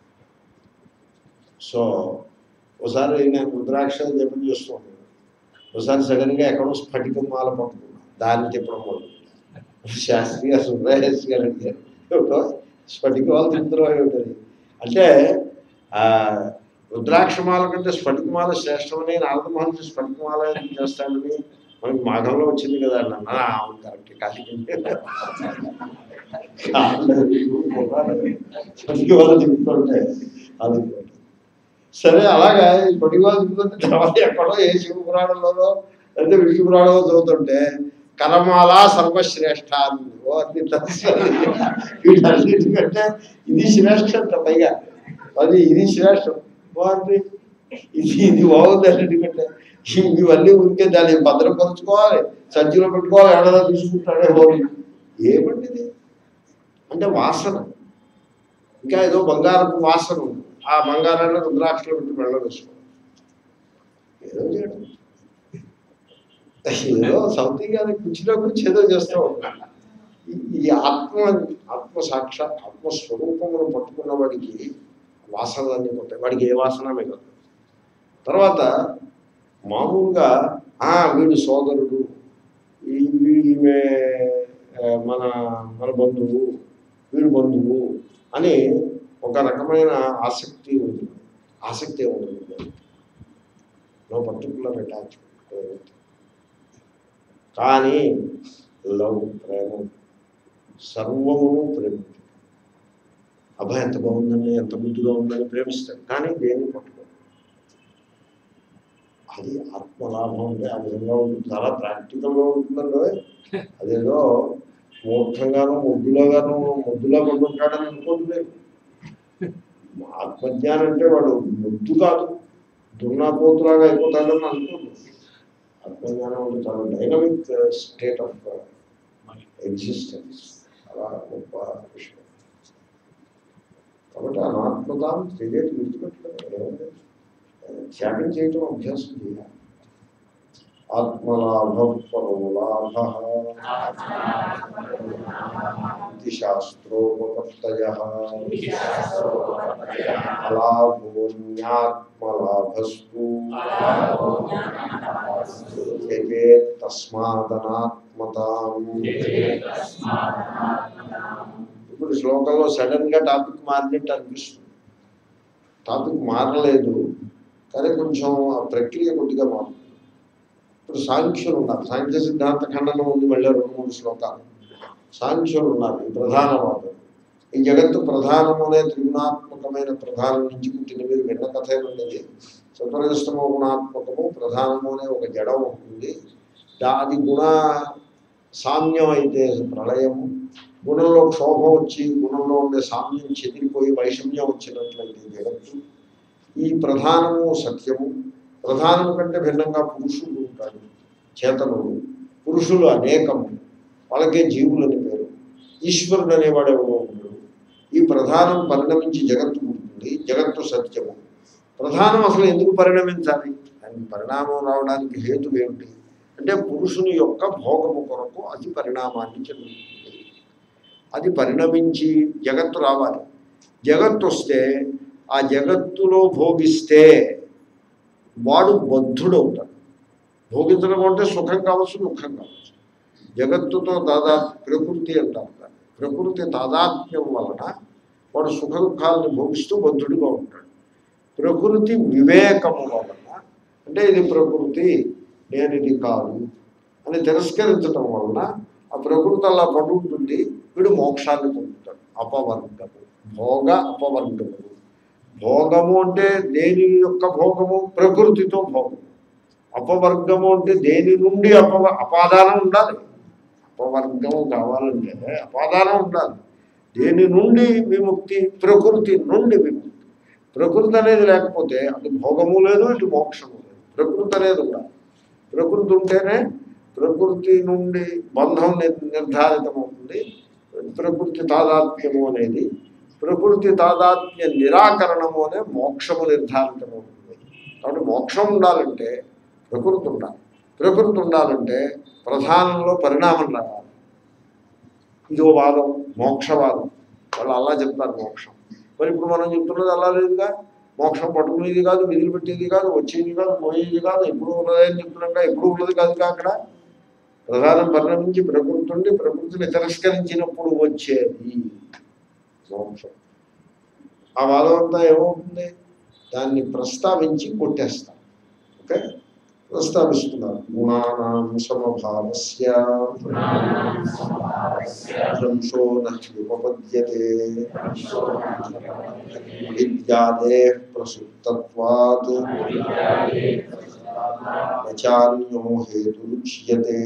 సో ఒకసారి నేను రుద్రాక్ష జపం చేస్తూ ఉన్నాను ఒకసారి సడన్గా ఎక్కడో స్ఫటికం మాల పట్టుకున్నాను దాన్ని తిప్పడం మొదలు శాస్త్రి గారు సుబ్రహ్మణ్య గారు అడిగారు ఏమిటో స్ఫటికమాల తిప్పుతున్నాం ఏమిటది అంటే ఆ, రుద్రాక్షమాల కంటే స్ఫటికమాల శ్రేష్టమని నారద మహర్షి స్ఫటికమాల ఎందుకు చేస్తాడని మనకి మాఘంలో వచ్చింది కదా అన్న అవును కరెక్ట్ కాదు స్ఫటికమాల తిప్పుతుంటే అది సరే అలాగా ఈ పొడివాళ్ళు తిప్పుతుంటే తర్వాత ఎక్కడో ఏ శివ పురాణంలోనో అంటే విష్ణు పురాణంలో చదువుతుంటే కరమాల సర్వశ్రేష్ఠ అని ఓ అన్ని తెలుస్తుంది వీటన్నిటికంటే ఇది శ్రేష్టం పైగా అది ఇది శ్రేష్టం బాగుంది ఇది ఇది బాగుంది అన్నిటికంటే ఇ- ఇవన్నీ ఉనికే దాన్ని భద్రపరచుకోవాలి సంచిలో పెట్టుకోవాలి ఎవడన్నా తీసుకుంటాడే బాగుంది ఏమండి ఇది అంటే వాసన ఇంకా ఏదో బంగారపు వాసన ఉంది ఆ బంగారాన్ని రుద్రాక్షలో పెట్టి వెళ్ళవేసుకో ఏదో చేయడం ఏదో సంథింగ్ అది కుర్చీలో కూర్చి ఏదో చేస్తూ ఉంటాం ఈ- ఈ ఆత్మ ఆత్మ సాక్షా ఆత్మస్వరూపమును పట్టుకున్న వాడికి వాసనలన్నీ ఉంటాయి వాడికి ఏ వాసన మిగలదు తర్వాత మామూలుగా ఆ వీడు సోదరుడు ఈ- వీ- ఈమె ఆ, మన మన బంధువు వీడు బంధువు అని ఒక రకమైన ఆసక్తి ఉంది ఆసక్తి ఉంటుంది నో పర్టికులర్ అటాచ్మెంట్ కానీ లవ్ ప్రేమ సర్వము ప్రేమ అబ్బాయి ఎంత బాగుందని ఎంత ముద్దుగా ఉందని ప్రేమిస్తాడు కానీ దేన్ని పట్టుకో అది ఆత్మలాభం అంటే ఆ విధంగా ఉంటుంది చాలా ప్రాక్టికల్గా ఉంటుందండి అదేదో మూర్ఖంగాను ముద్దులోగాను ముద్దులో పడుకుంటాడని అనుకోండి లేదు ఆత్మజ్ఞానం అంటే వాడు ముద్దు కాదు దున్నాపోతులాగా అయిపోతాడని అనుకోండి ఆత్మజ్ఞానం అంటే చాలా డైనమిక్ స్టేట్ ఆఫ్ ఎగ్జిస్టెన్స్ అలా గొప్ప విషయం కాబట్టి అనాత్మతాం తెలియదు విడిచిపెట్టలేదు ఏముంది త్యాగం చేయటం అభ్యాసం చేయాలి ఆత్మలాభ పరోలాభ ఇది శాస్త్రోపత్తయ అలాభోన్యాత్మలాభస్తు యజేత్ తస్మాదనాత్మతాం ఇప్పుడు శ్లోకంలో సడన్ గా టాపిక్ మారినట్టు అనిపిస్తుంది టాపిక్ మారలేదు కానీ కొంచెం ఆ ప్రక్రియ కొద్దిగా మారుతుంది ఇప్పుడు సాంఖ్యులు ఉన్నారు సాంఖ్య సిద్ధాంత ఖండనం ఉంది మళ్ళీ రెండు మూడు శ్లోకాలు సాంఖ్యులు ఉన్నారు ఈ ప్రధానవాదులు ఈ జగత్తు ప్రధానము అనే త్రిగుణాత్మకమైన ప్రధానం నుంచి పుట్టిన మీరు విన్న కథ ఏమున్నది సత్వరజస్తమో గుణాత్మకము ప్రధానము అనే ఒక జడం ఉంటుంది దా- అది గుణ సామ్యం అయితే ప్రళయము గుణంలో క్షోభం వచ్చి గుణంలో ఉండే సామ్యం చెదిరిపోయి వైషమ్యం వచ్చినట్లయితే జగత్తు ఈ ప్రధానము సత్యము ప్రధానం కంటే భిన్నంగా పురుషుడు ఉంటాడు చేతనుడు పురుషులు అనేకము వాళ్ళకే జీవులని పేరు ఈశ్వరుడు అనేవాడు ఎవరో ఉండడు ఈ ప్రధానం పరిణమించి జగత్తు ఉంటుంది జగత్తు సత్యము ప్రధానం అసలు ఎందుకు పరిణమించాలి దానికి పరిణామం రావడానికి హేతు ఏమిటి అంటే పురుషుని యొక్క భోగము కొరకు అది పరిణామాన్ని చెందుతుంది అది పరిణమించి జగత్తు రావాలి జగత్తు వస్తే ఆ జగత్తులో భోగిస్తే వాడు బద్ధుడవుతాడు భోగించడం అంటే సుఖం కావచ్చు దుఃఖం కావచ్చు జగత్తుతో దాదాపు ప్రకృతి అంటారు దాన్ని. ప్రకృతి తాదాత్మ్యం వలన వాడు సుఖ దుఃఖాలను భోగిస్తూ బద్ధుడిగా ఉంటాడు ప్రకృతి వివేకము వలన అంటే ఇది ప్రకృతి నేను ఇది కాదు అని తిరస్కరించడం వలన ఆ ప్రకృతి అలా పడి ఉంటుంది వీడు మోక్షాన్ని పొందుతాడు అపవర్గము భోగ అపవర్గము భోగము అంటే దేని యొక్క భోగము ప్రకృతితో భోగము అపవర్గము అంటే దేని నుండి అపవ అపాదానం ఉండాలి అపవర్గము కావాలంటే అపాదానం ఉండాలి దేని నుండి విముక్తి ప్రకృతి నుండి విముక్తి ప్రకృతి అనేది లేకపోతే అటు భోగము లేదు ఇటు మోక్షము లేదు ప్రకృతి అనేది ఉండాలి ప్రకృతి ఉంటేనే ప్రకృతి నుండి బంధం నిర్- నిర్ధారితమవుతుంది ప్రకృతి తాదాత్మ్యము అనేది ప్రకృతి తాదాత్మ్య నిరాకరణము అనే మోక్షము నిర్ధారితమవుతుంది కాబట్టి మోక్షం ఉండాలంటే ప్రకృతి ఉండాలి ప్రకృతి ఉండాలంటే ప్రధానంలో పరిణామం రావాలి ఇదో వాదం మోక్షవాదం వాళ్ళు అలా చెప్తారు మోక్షం మరి ఇప్పుడు మనం చెప్తున్నది అలా లేదుగా మోక్షం పట్టుకునేది కాదు విధులు పెట్టేది కాదు వచ్చేది కాదు పోయేది కాదు ఎప్పుడు ఉన్నది అని చెప్తున్నాక ఎప్పుడు ఉన్నది కాదుగా అక్కడ ప్రధానం పరిణమించి ప్రకృతి ఉండి ప్రకృతిని తిరస్కరించినప్పుడు వచ్చేది మోక్షం ఆ వాదం అంతా ఏమవుతుంది దాన్ని ప్రస్తావించి కొట్టేస్తాం ఓకే ప్రస్తావిస్తున్నారు గుణానాం సమభావస్య ధ్వంసో నపద్యతే విద్యాదే ప్రసుప్తత్వాత్ నచాన్యో హేతురుచ్యతే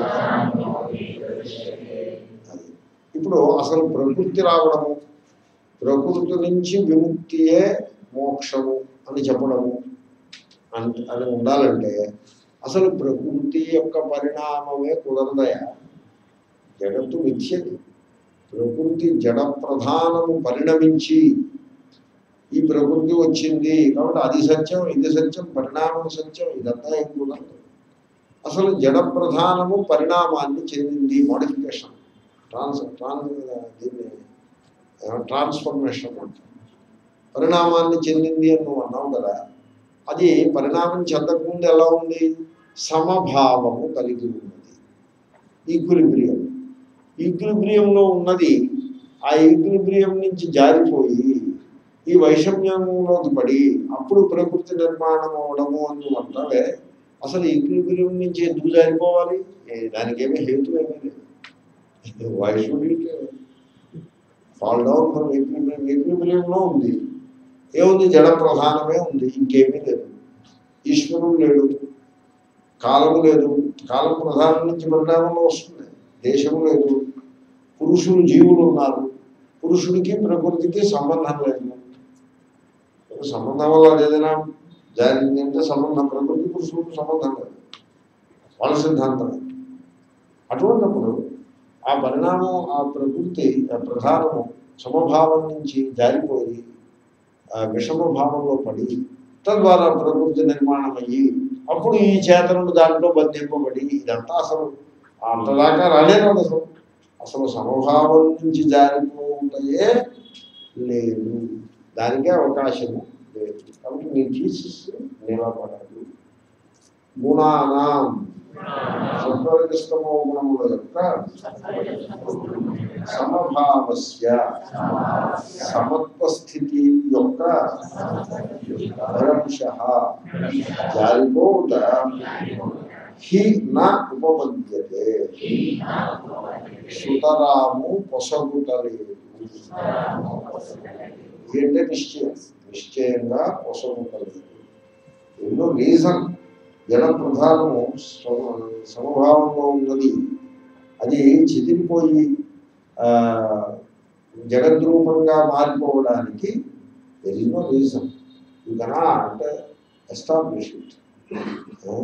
అది. ఇప్పుడు అసలు ప్రకృతి రావడము ప్రకృతి నుంచి విముక్తియే మోక్షము అని చెప్పడము అంట అని ఉండాలంటే అసలు ప్రకృతి యొక్క పరిణామమే కుదరదయా జగత్తు మిథ్యది ప్రకృతి జడ ప్రధానము పరిణమించి ఈ ప్రకృతి వచ్చింది కాబట్టి అది సత్యం ఇది సత్యం పరిణామం సత్యం ఇదంతా ఏం కుదరదు అసలు జడ ప్రధానము పరిణామాన్ని చెందింది మోడిఫికేషన్ ట్రాన్స్ ట్రాన్స్ దీన్ని ట్రాన్స్ఫర్మేషన్ అంటారు పరిణామాన్ని చెందింది అని నువ్వు అన్నావు కదా అది పరిణామం చెందకముందు ఎలా ఉంది సమభావము కలిగి ఉన్నది ఈక్విలిబ్రియం ఈక్విలిబ్రియంలో ఉన్నది ఆ ఈక్విలిబ్రియం నుంచి జారిపోయి ఈ వైషమ్యంలోకి పడి అప్పుడు ప్రకృతి నిర్మాణం అవడము అని నువ్వు అంటావే అసలు ఈక్విలిబ్రియం నుంచి ఎందుకు జారిపోవాలి ఏ, దానికేమీ హేతు ఏమీ లేదు వైషుడికి ఫాల్ డౌన్ ఫ్రమ్ ఈక్విలిబ్రియం ఈక్విలిబ్రియంలో ఉంది ఏముంది జడ ప్రధానమే ఉంది ఇంకేమీ లేదు ఈశ్వరుడు లేడు కాలము లేదు కాలం ప్రధానం నుంచి పరిణామంలో వస్తుంది దేశము లేదు పురుషులు జీవులు ఉన్నారు పురుషుడికి ప్రకృతికి సంబంధం లేదు సంబంధం వల్ల ఏదైనా జరిగింది అంటే సంబంధం ప్రకృతి పురుషులకు సంబంధం లేదు వాళ్ళ సిద్ధాంతమే అటువంటిప్పుడు ఆ పరిణామం ఆ ప్రకృతి ఆ ప్రధానము సమభావం నుంచి జారిపోయి ఆ విషమ భావంలో పడి తద్వారా ప్రకృతి నిర్మాణం అయ్యి అప్పుడు ఈ చేతనుడు దాంట్లో బంధింపబడి ఇదంతా అసలు అంతదాకా రాలేదు అసలు అసలు సమభావం నుంచి జారిపోతాయే లేదు దానికే అవకాశము లేదు కాబట్టి నీ థీసిస్ నిలబడదు గుణానాం సత్వరజస్తమో గుణముల యొక్క సమభావస్య సమత్వ స్థితి యొక్క భరంశ జారిపోవుట హి నా ఉపపద్యతే సుతరాము పొసగుటలేదు ఏంటంటే నిశ్చయం నిశ్చయంగా పొసగుటలేదు ఎన్నో రీజన్ జన ప్రధానము సమ- సమభావంలో ఉన్నది అది చెదిరిపోయి ఆ, జగద్రూపంగా మారిపోవడానికి ఎన్నో reason you cannot establish it ఆ?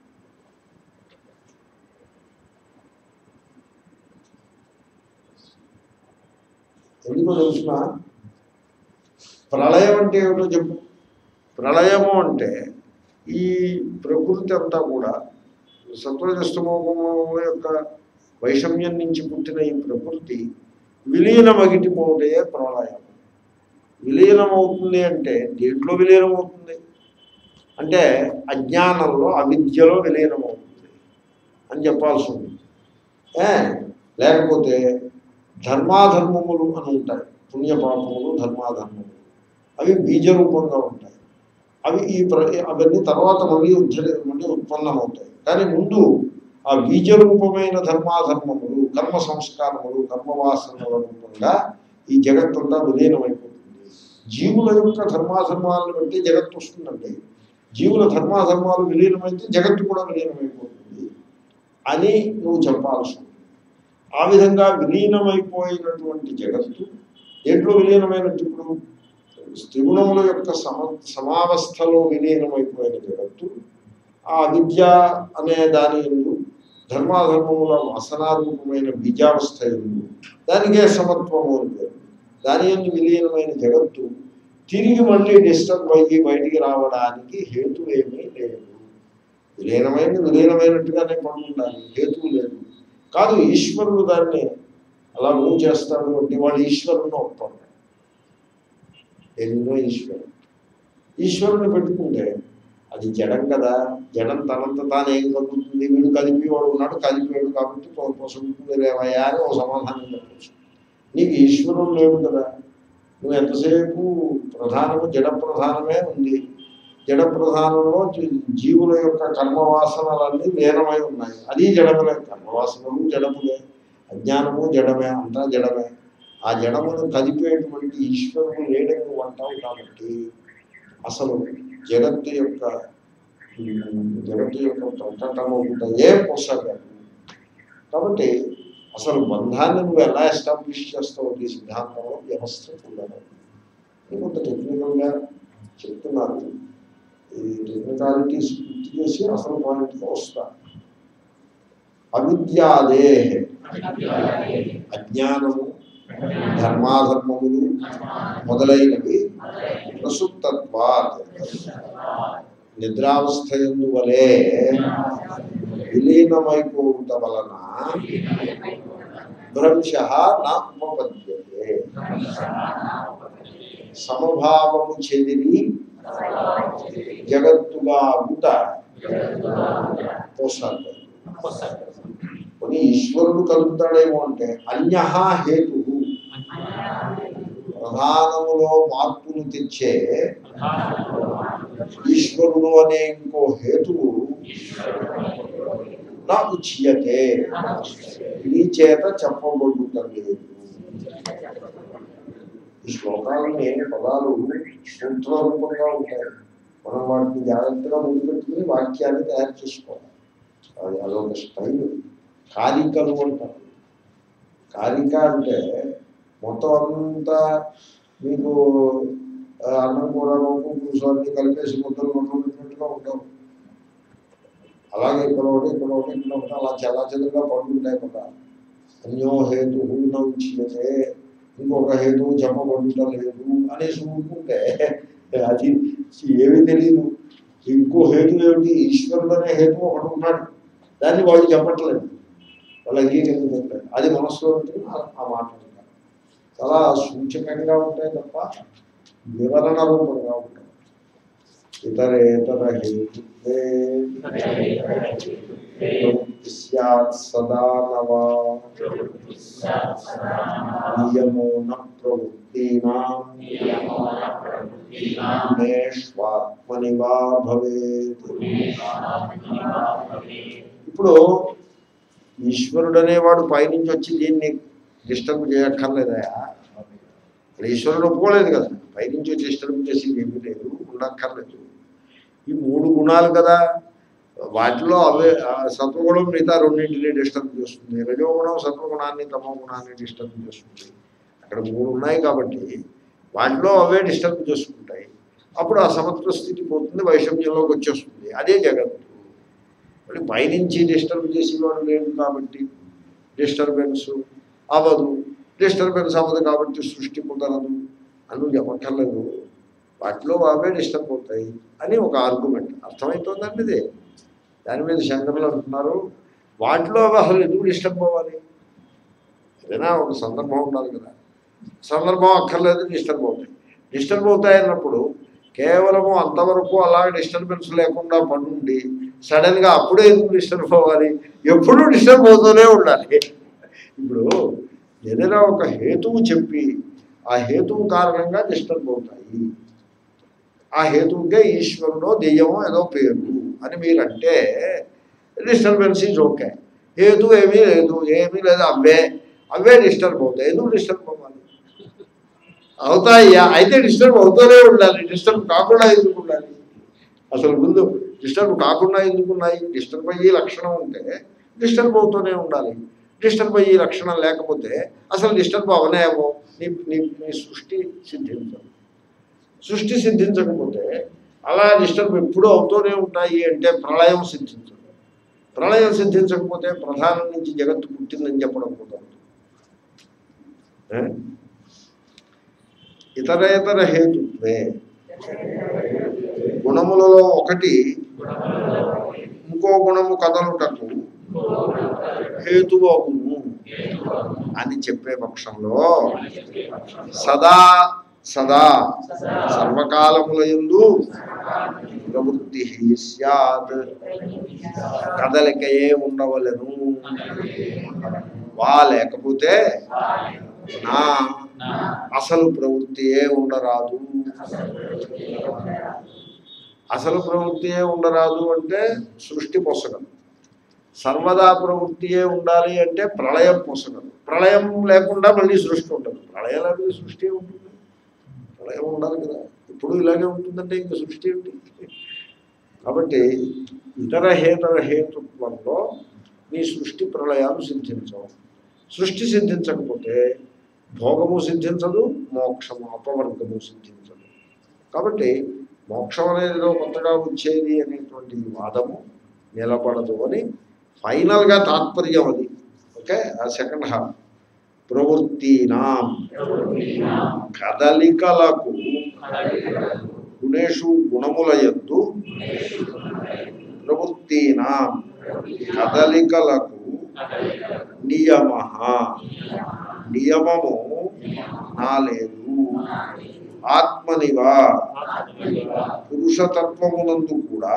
ఎందుకో తెలుసిన ప్రళయం అంటే ఏమిటో చెప్పు ప్రళయము అంటే ఈ ప్రకృతి అంతా కూడా సత్వజస్తమోగము యొక్క వైషమ్యం నుంచి పుట్టిన ఈ ప్రకృతి విలీనమగిటిపోటే ప్రళయం విలీనమవుతుంది అంటే దేంట్లో విలీనమవుతుంది అంటే అజ్ఞానంలో అవిద్యలో విలీనమవుతుంది అని చెప్పాల్సి ఉంది ఏ? లేకపోతే ధర్మాధర్మములు అని ఉంటాయి పుణ్యపాపములు ధర్మాధర్మములు అవి బీజరూపంగా ఉంటాయి అవి ఈ ప్ర అవన్నీ తర్వాత మళ్ళీ ఉద్ధరి మళ్ళీ ఉత్పన్నమవుతాయి కానీ ముందు ఆ బీజరూపమైన ధర్మాధర్మములు కర్మ సంస్కారములు కర్మవాసనల రూపంగా ఈ జగత్తంతా విలీనమైపోతుంది జీవుల యొక్క ధర్మాధర్మాలను బట్టి జగత్తు వస్తుందండి జీవుల ధర్మాధర్మాలు విలీనమైతే జగత్తు కూడా విలీనమైపోతుంది అని నువ్వు చెప్పాల్సి ఉంది ఆ విధంగా విలీనమైపోయినటువంటి జగత్తు దేంట్లో విలీనమైనట్టు ఇప్పుడు త్రిగుణముల యొక్క సమ సమావస్థలో విలీనమైపోయిన జగత్తు ఆ విద్య అనే దాని ఎందు ధర్మాధర్మముల వాసనారూపమైన బీజావస్థ ఎందు దానికే సమత్వము అని పేరు దాని ఎందు విలీనమైన జగత్తు తిరిగి మళ్ళీ డిస్టర్బ్ అయ్యి బయటికి రావడానికి హేతు ఏమీ లేదు విలీనమైనది విలీనమైనట్టుగానే పడుతుండాలి హేతువు లేదు కాదు ఈశ్వరుడు దాన్ని అలా మూవ్ చేస్తాడు అంటే వాళ్ళు ఈశ్వరుని ఒప్పండి ఎన్నో ఈశ్వరుడు ఈశ్వరుని పెట్టుకుంటే అది జడం కదా జడం తనంత తాను ఏం కలుగుతుంది వీడు కలిపి వాడు ఉన్నాడు కలిపాడు కాబట్టి పొసుకుంటుంది రేవయ్యా అని ఒక సమాధానం చెప్పచ్చు నీకు ఈశ్వరుడు లేడు కదా నువ్వు ఎంతసేపు ప్రధానము జడ ప్రధానమే ఉంది జడ ప్రధానంలో జీ- జీవుల యొక్క కర్మవాసనలన్నీ లీనమై ఉన్నాయి అది జడములే కర్మవాసనలు జడములే అజ్ఞానము జడమే అంతా జడమే ఆ జడమును కలిపేటువంటి ఈశ్వరుడు లేడని నువ్వు అంటావు కాబట్టి అసలు జగత్తు యొక్క ఉమ్, జగత్తు యొక్క ప్రకటన ఏ పొసగదు కాబట్టి అసలు బంధాన్ని నువ్వు ఎలా ఎస్టాబ్లిష్ చేస్తావు ఈ సిద్ధాంతంలో వ్యవస్థ ఉండదు ఇది కొంత టెక్నికల్గా చెప్తున్నారు ఈ టెక్నికాలిటీస్ పూర్తి చేసి అసలు పాయింట్కి వస్తా అవిద్యాదే అజ్ఞానము ధర్మాధర్మములు మొదలైనవి ప్రసుప్తత్వాత్ నిద్రావస్థ ఎందు వలె విలీనమైపోవుట వలన భ్రంశ నా ఉపపద్యతే సమభావము చెదిరి జగత్తుగా గుట పోసాడు కొన్ని ఈశ్వరుడు కలుగుతాడేమో అంటే అన్య హేతు ప్రధానములో మార్పులు తెచ్చే ఈశ్వరుడు అనే ఇంకో హేతువు నా ఉచ్యతే నీ చేత చెప్పబడుట లేదు ఈ శ్లోకాలని పదాలు సూత్ర రూపంగా ఉంటాయి మనం వాటిని జాగ్రత్తగా ముందు పెట్టుకుని వాక్యాన్ని తయారు చేసుకోవాలి అది అదొక స్టైల్ కారికలు అంటారు కారిక అంటే మొత్తం అంతా మీకు ఆ, అన్నం కూర పప్పు పులుసు అన్ని కలిపేసి ముద్దలు మొత్తం పెట్టినట్టుగా ఉంటాం అలాగే ఇక్కడ ఒకటి ఇక్కడ ఒకటి ఇక్కడ ఒకటి అలా చాలా చెదురుగా పడుతుంటాయి కదా అన్యో హేతు ఉచ్యతే ఇంకొక హేతువు చెప్పబడుట లేదు అనేసి ఊరుకుంటే అది ఏమీ తెలియదు ఇంకో హేతు ఏమిటి ఈశ్వరుడు అనే హేతు ఒకటి ఉన్నాడు దాన్ని వాళ్ళు చెప్పట్లేదు వాళ్ళు అంగీకరించట్లేదు అది మనస్సులో పెట్టుకుని ఆ- ఆ మాట అంటారు చాలా సూచకంగా ఉంటాయి తప్ప వివరణ రూపంగా ఉంటాయి ఇతరేతర హేతుత్వే ప్రవృత్తి స్యాత్ సదా నవా నియమో న ప్రవృత్తీనాం గుణేష్వాత్మని వా భవేత్ ఇప్పుడు ఈశ్వరుడు అనేవాడు పైనుంచి వచ్చి దీన్ని డిస్టర్బ్ చేయక్కర్లేదా ఇక్కడ ఈశ్వరుడు ఒప్పుకోలేదు కదా పైనుంచి వచ్చి డిస్టర్బ్ చేసి ఏమీ లేదు ఉండక్కర్లేదు ఈ మూడు గుణాలు కదా వాటిలో అవే ఆ సత్వగుణం మిగతా రెండింటిని డిస్టర్బ్ చేస్తుంది రజోగుణం సత్వగుణాన్ని తమో గుణాన్ని డిస్టర్బ్ చేస్తుంది అక్కడ మూడు ఉన్నాయి కాబట్టి వాటిలో అవే డిస్టర్బ్ చేసుకుంటాయి అప్పుడు ఆ సమత్వ స్థితి పోతుంది వైషమ్యంలోకి వచ్చేస్తుంది అదే జగత్తు మళ్ళీ పైనుంచి డిస్టర్బ్ చేసేవాడు లేదు కాబట్టి డిస్టర్బెన్స్ అవ్వదు డిస్టర్బెన్స్ అవ్వదు కాబట్టి సృష్టి కుదరదు అని నువ్వు చెప్పక్కర్లేదు వాటిలో అవే డిస్టర్బ్ అవుతాయి అని ఒక ఆర్గ్యుమెంట్ అర్థమవుతుందండి ఇది దాని మీద శంకర్లు అంటున్నారు వాటిలో అవి అసలు ఎందుకు డిస్టర్బ్ అవ్వాలి ఏదైనా ఒక సందర్భం ఉండాలి కదా సందర్భం అక్కర్లేదు డిస్టర్బ్ అవుతాయి డిస్టర్బ్ అవుతాయి అన్నప్పుడు కేవలము అంతవరకు అలా డిస్టర్బెన్స్ లేకుండా పడుండి సడన్గా అప్పుడే ఎందుకు డిస్టర్బ్ అవ్వాలి ఎప్పుడూ డిస్టర్బ్ అవుతూనే ఉండాలి ఇప్పుడు ఏదైనా ఒక హేతువు చెప్పి ఆ హేతువు కారణంగా డిస్టర్బ్ అవుతాయి ఆ హేతువుకే ఈశ్వరుడో దెయ్యమో ఏదో పేరు అని మీరంటే డిస్టర్బెన్స్ ఈజ్ ఓకే హేతు ఏమీ లేదు ఏమీ లేదు అవే అవే డిస్టర్బ్ అవుతాయి ఎందుకు డిస్టర్బ్ అవ్వాలి అవుతాయ్యా అయితే డిస్టర్బ్ అవుతూనే ఉండాలి డిస్టర్బ్ కాకుండా ఎందుకు ఉండాలి అసలు ముందు డిస్టర్బ్ కాకుండా ఎందుకున్నాయి డిస్టర్బ్ అయ్యే లక్షణం ఉంటే డిస్టర్బ్ అవుతూనే ఉండాలి డిస్టర్బ్ అయ్యే లక్షణం లేకపోతే అసలు డిస్టర్బ్ అవనేమో నీ నీ నీ సృష్టి సిద్ధించదు సృష్టి సిద్ధించకపోతే అలా డిస్టర్బ్ ఎప్పుడూ అవుతూనే ఉంటాయి అంటే ప్రళయం సిద్ధించదు ప్రళయం సిద్ధించకపోతే ప్రధానం నుంచి జగత్తు పుట్టిందని చెప్పడం కుదరదు ఏ? ఇతరేతర హేతుత్వే గుణములలో ఒకటి ఇంకో గుణము కదలుటకు హేతువగును అని చెప్పే పక్షంలో సదా సదా సర్వకాలముల యందు ప్రవృత్తి స్యాత్ కదలికయే ఉండవలను వా లేకపోతే నా అసలు ప్రవృత్తియే ఉండరాదు అసలు ప్రవృత్తియే ఉండరాదు అంటే సృష్టి పొసగదు సర్వదా ప్రవృత్తియే ఉండాలి అంటే ప్రళయం పొసగదు ప్రళయం లేకుండా మళ్ళీ సృష్టి ఉండదు ప్రళయం లేకపోతే సృష్టి ఉంటుంది ప్రళయం ఉండాలి కదా ఇప్పుడు ఇలాగే ఉంటుందంటే ఇంక సృష్టి ఏమిటి కాబట్టి ఇతర హేతర హేతుత్వంలో మీ సృష్టి ప్రళయాలు సిద్ధించవు సృష్టి సిద్ధించకపోతే భోగము సిద్ధించదు మోక్షము అపవర్గము సిద్ధించదు కాబట్టి మోక్షం అనేది ఏదో కొత్తగా వచ్చేది అనేటువంటి వాదము నిలబడదు అని ఫైనల్గా తాత్పర్యం అది ఓకే ఆ సెకండ్ హాఫ్ ప్రవృత్తినాం కదలికలకు గుణేషు గుణముల ఎందు ప్రవృత్తినాం కదలికలకు నియమ నియమము నా లేదు ఆత్మనివా పురుషతత్వమునందు కూడా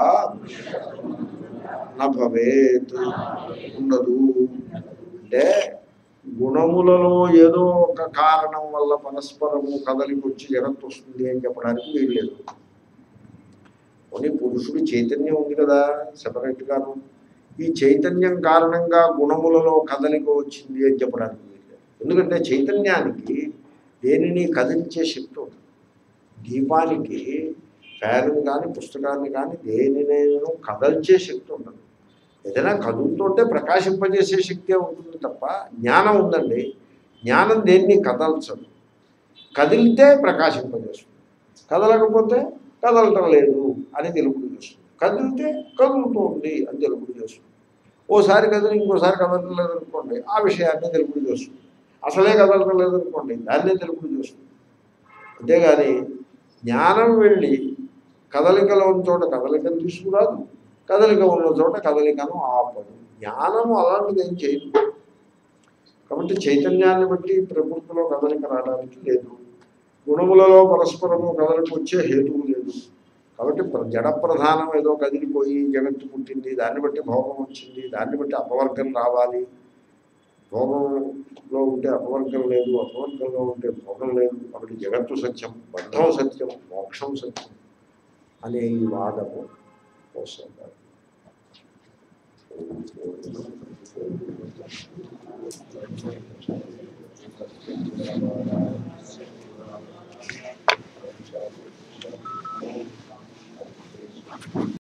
నభవేత్ ఉండదు అంటే గుణములలో ఏదో ఒక కారణం వల్ల పరస్పరము కదలికొచ్చి జగత్తు వస్తుంది అని చెప్పడానికి వీల్లేదు కొన్ని పురుషుడు చైతన్యం ఉంది కదా సెపరేట్గాను ఈ చైతన్యం కారణంగా గుణములలో కదలిక వచ్చింది అని చెప్పడానికి వీల్లేదు ఎందుకంటే చైతన్యానికి దేనిని కదిలించే శక్తి ఉంటుంది దీపానికి ఫ్యాన్ కానీ పుస్తకాన్ని కానీ దేనినైనా కదల్చే శక్తి ఉండదు ఏదైనా కదులుతుంటే ప్రకాశింపజేసే శక్తే ఉంటుంది తప్ప జ్ఞానం ఉందండి జ్ఞానం దేన్ని కదల్చదు కదిలితే ప్రకాశింపజేస్తుంది కదలకపోతే కదలటం లేదు అని తెలుపుడు చేస్తుంది కదిలితే కదులుతోంది అని తెలుపుడు చేస్తుంది ఓసారి కదిలి ఇంకోసారి కదలటం లేదనుకోండి ఆ విషయాన్ని తెలుపుడు చేస్తుంది అసలే కదలటం లేదనుకోండి దాన్నే తెలుపుడు చేస్తుంది అంతేగాని జ్ఞానం వెళ్ళి కదలికలో ఉన్న చోట కదలికను తీసుకురాదు కదలిక ఉన్న చోట కదలికను ఆపదు జ్ఞానము అలాంటిది ఏం చేయదు కాబట్టి చైతన్యాన్ని బట్టి ప్రకృతిలో కదలిక రావడానికి లేదు గుణములలో పరస్పరము కదలిక వచ్చే హేతువు లేదు కాబట్టి ప్ర- జడ ప్రధానం ఏదో కదిలిపోయి జగత్తు పుట్టింది దాన్ని బట్టి భోగం వచ్చింది దాన్ని బట్టి అపవర్గం రావాలి భోగంలో ఉంటే అపవర్గం లేదు అపవర్గంలో ఉంటే భోగం లేదు కాబట్టి జగత్తు సత్యం బంధం సత్యం మోక్షం సత్యం అనే ఈ వాదము కోసం Thank you.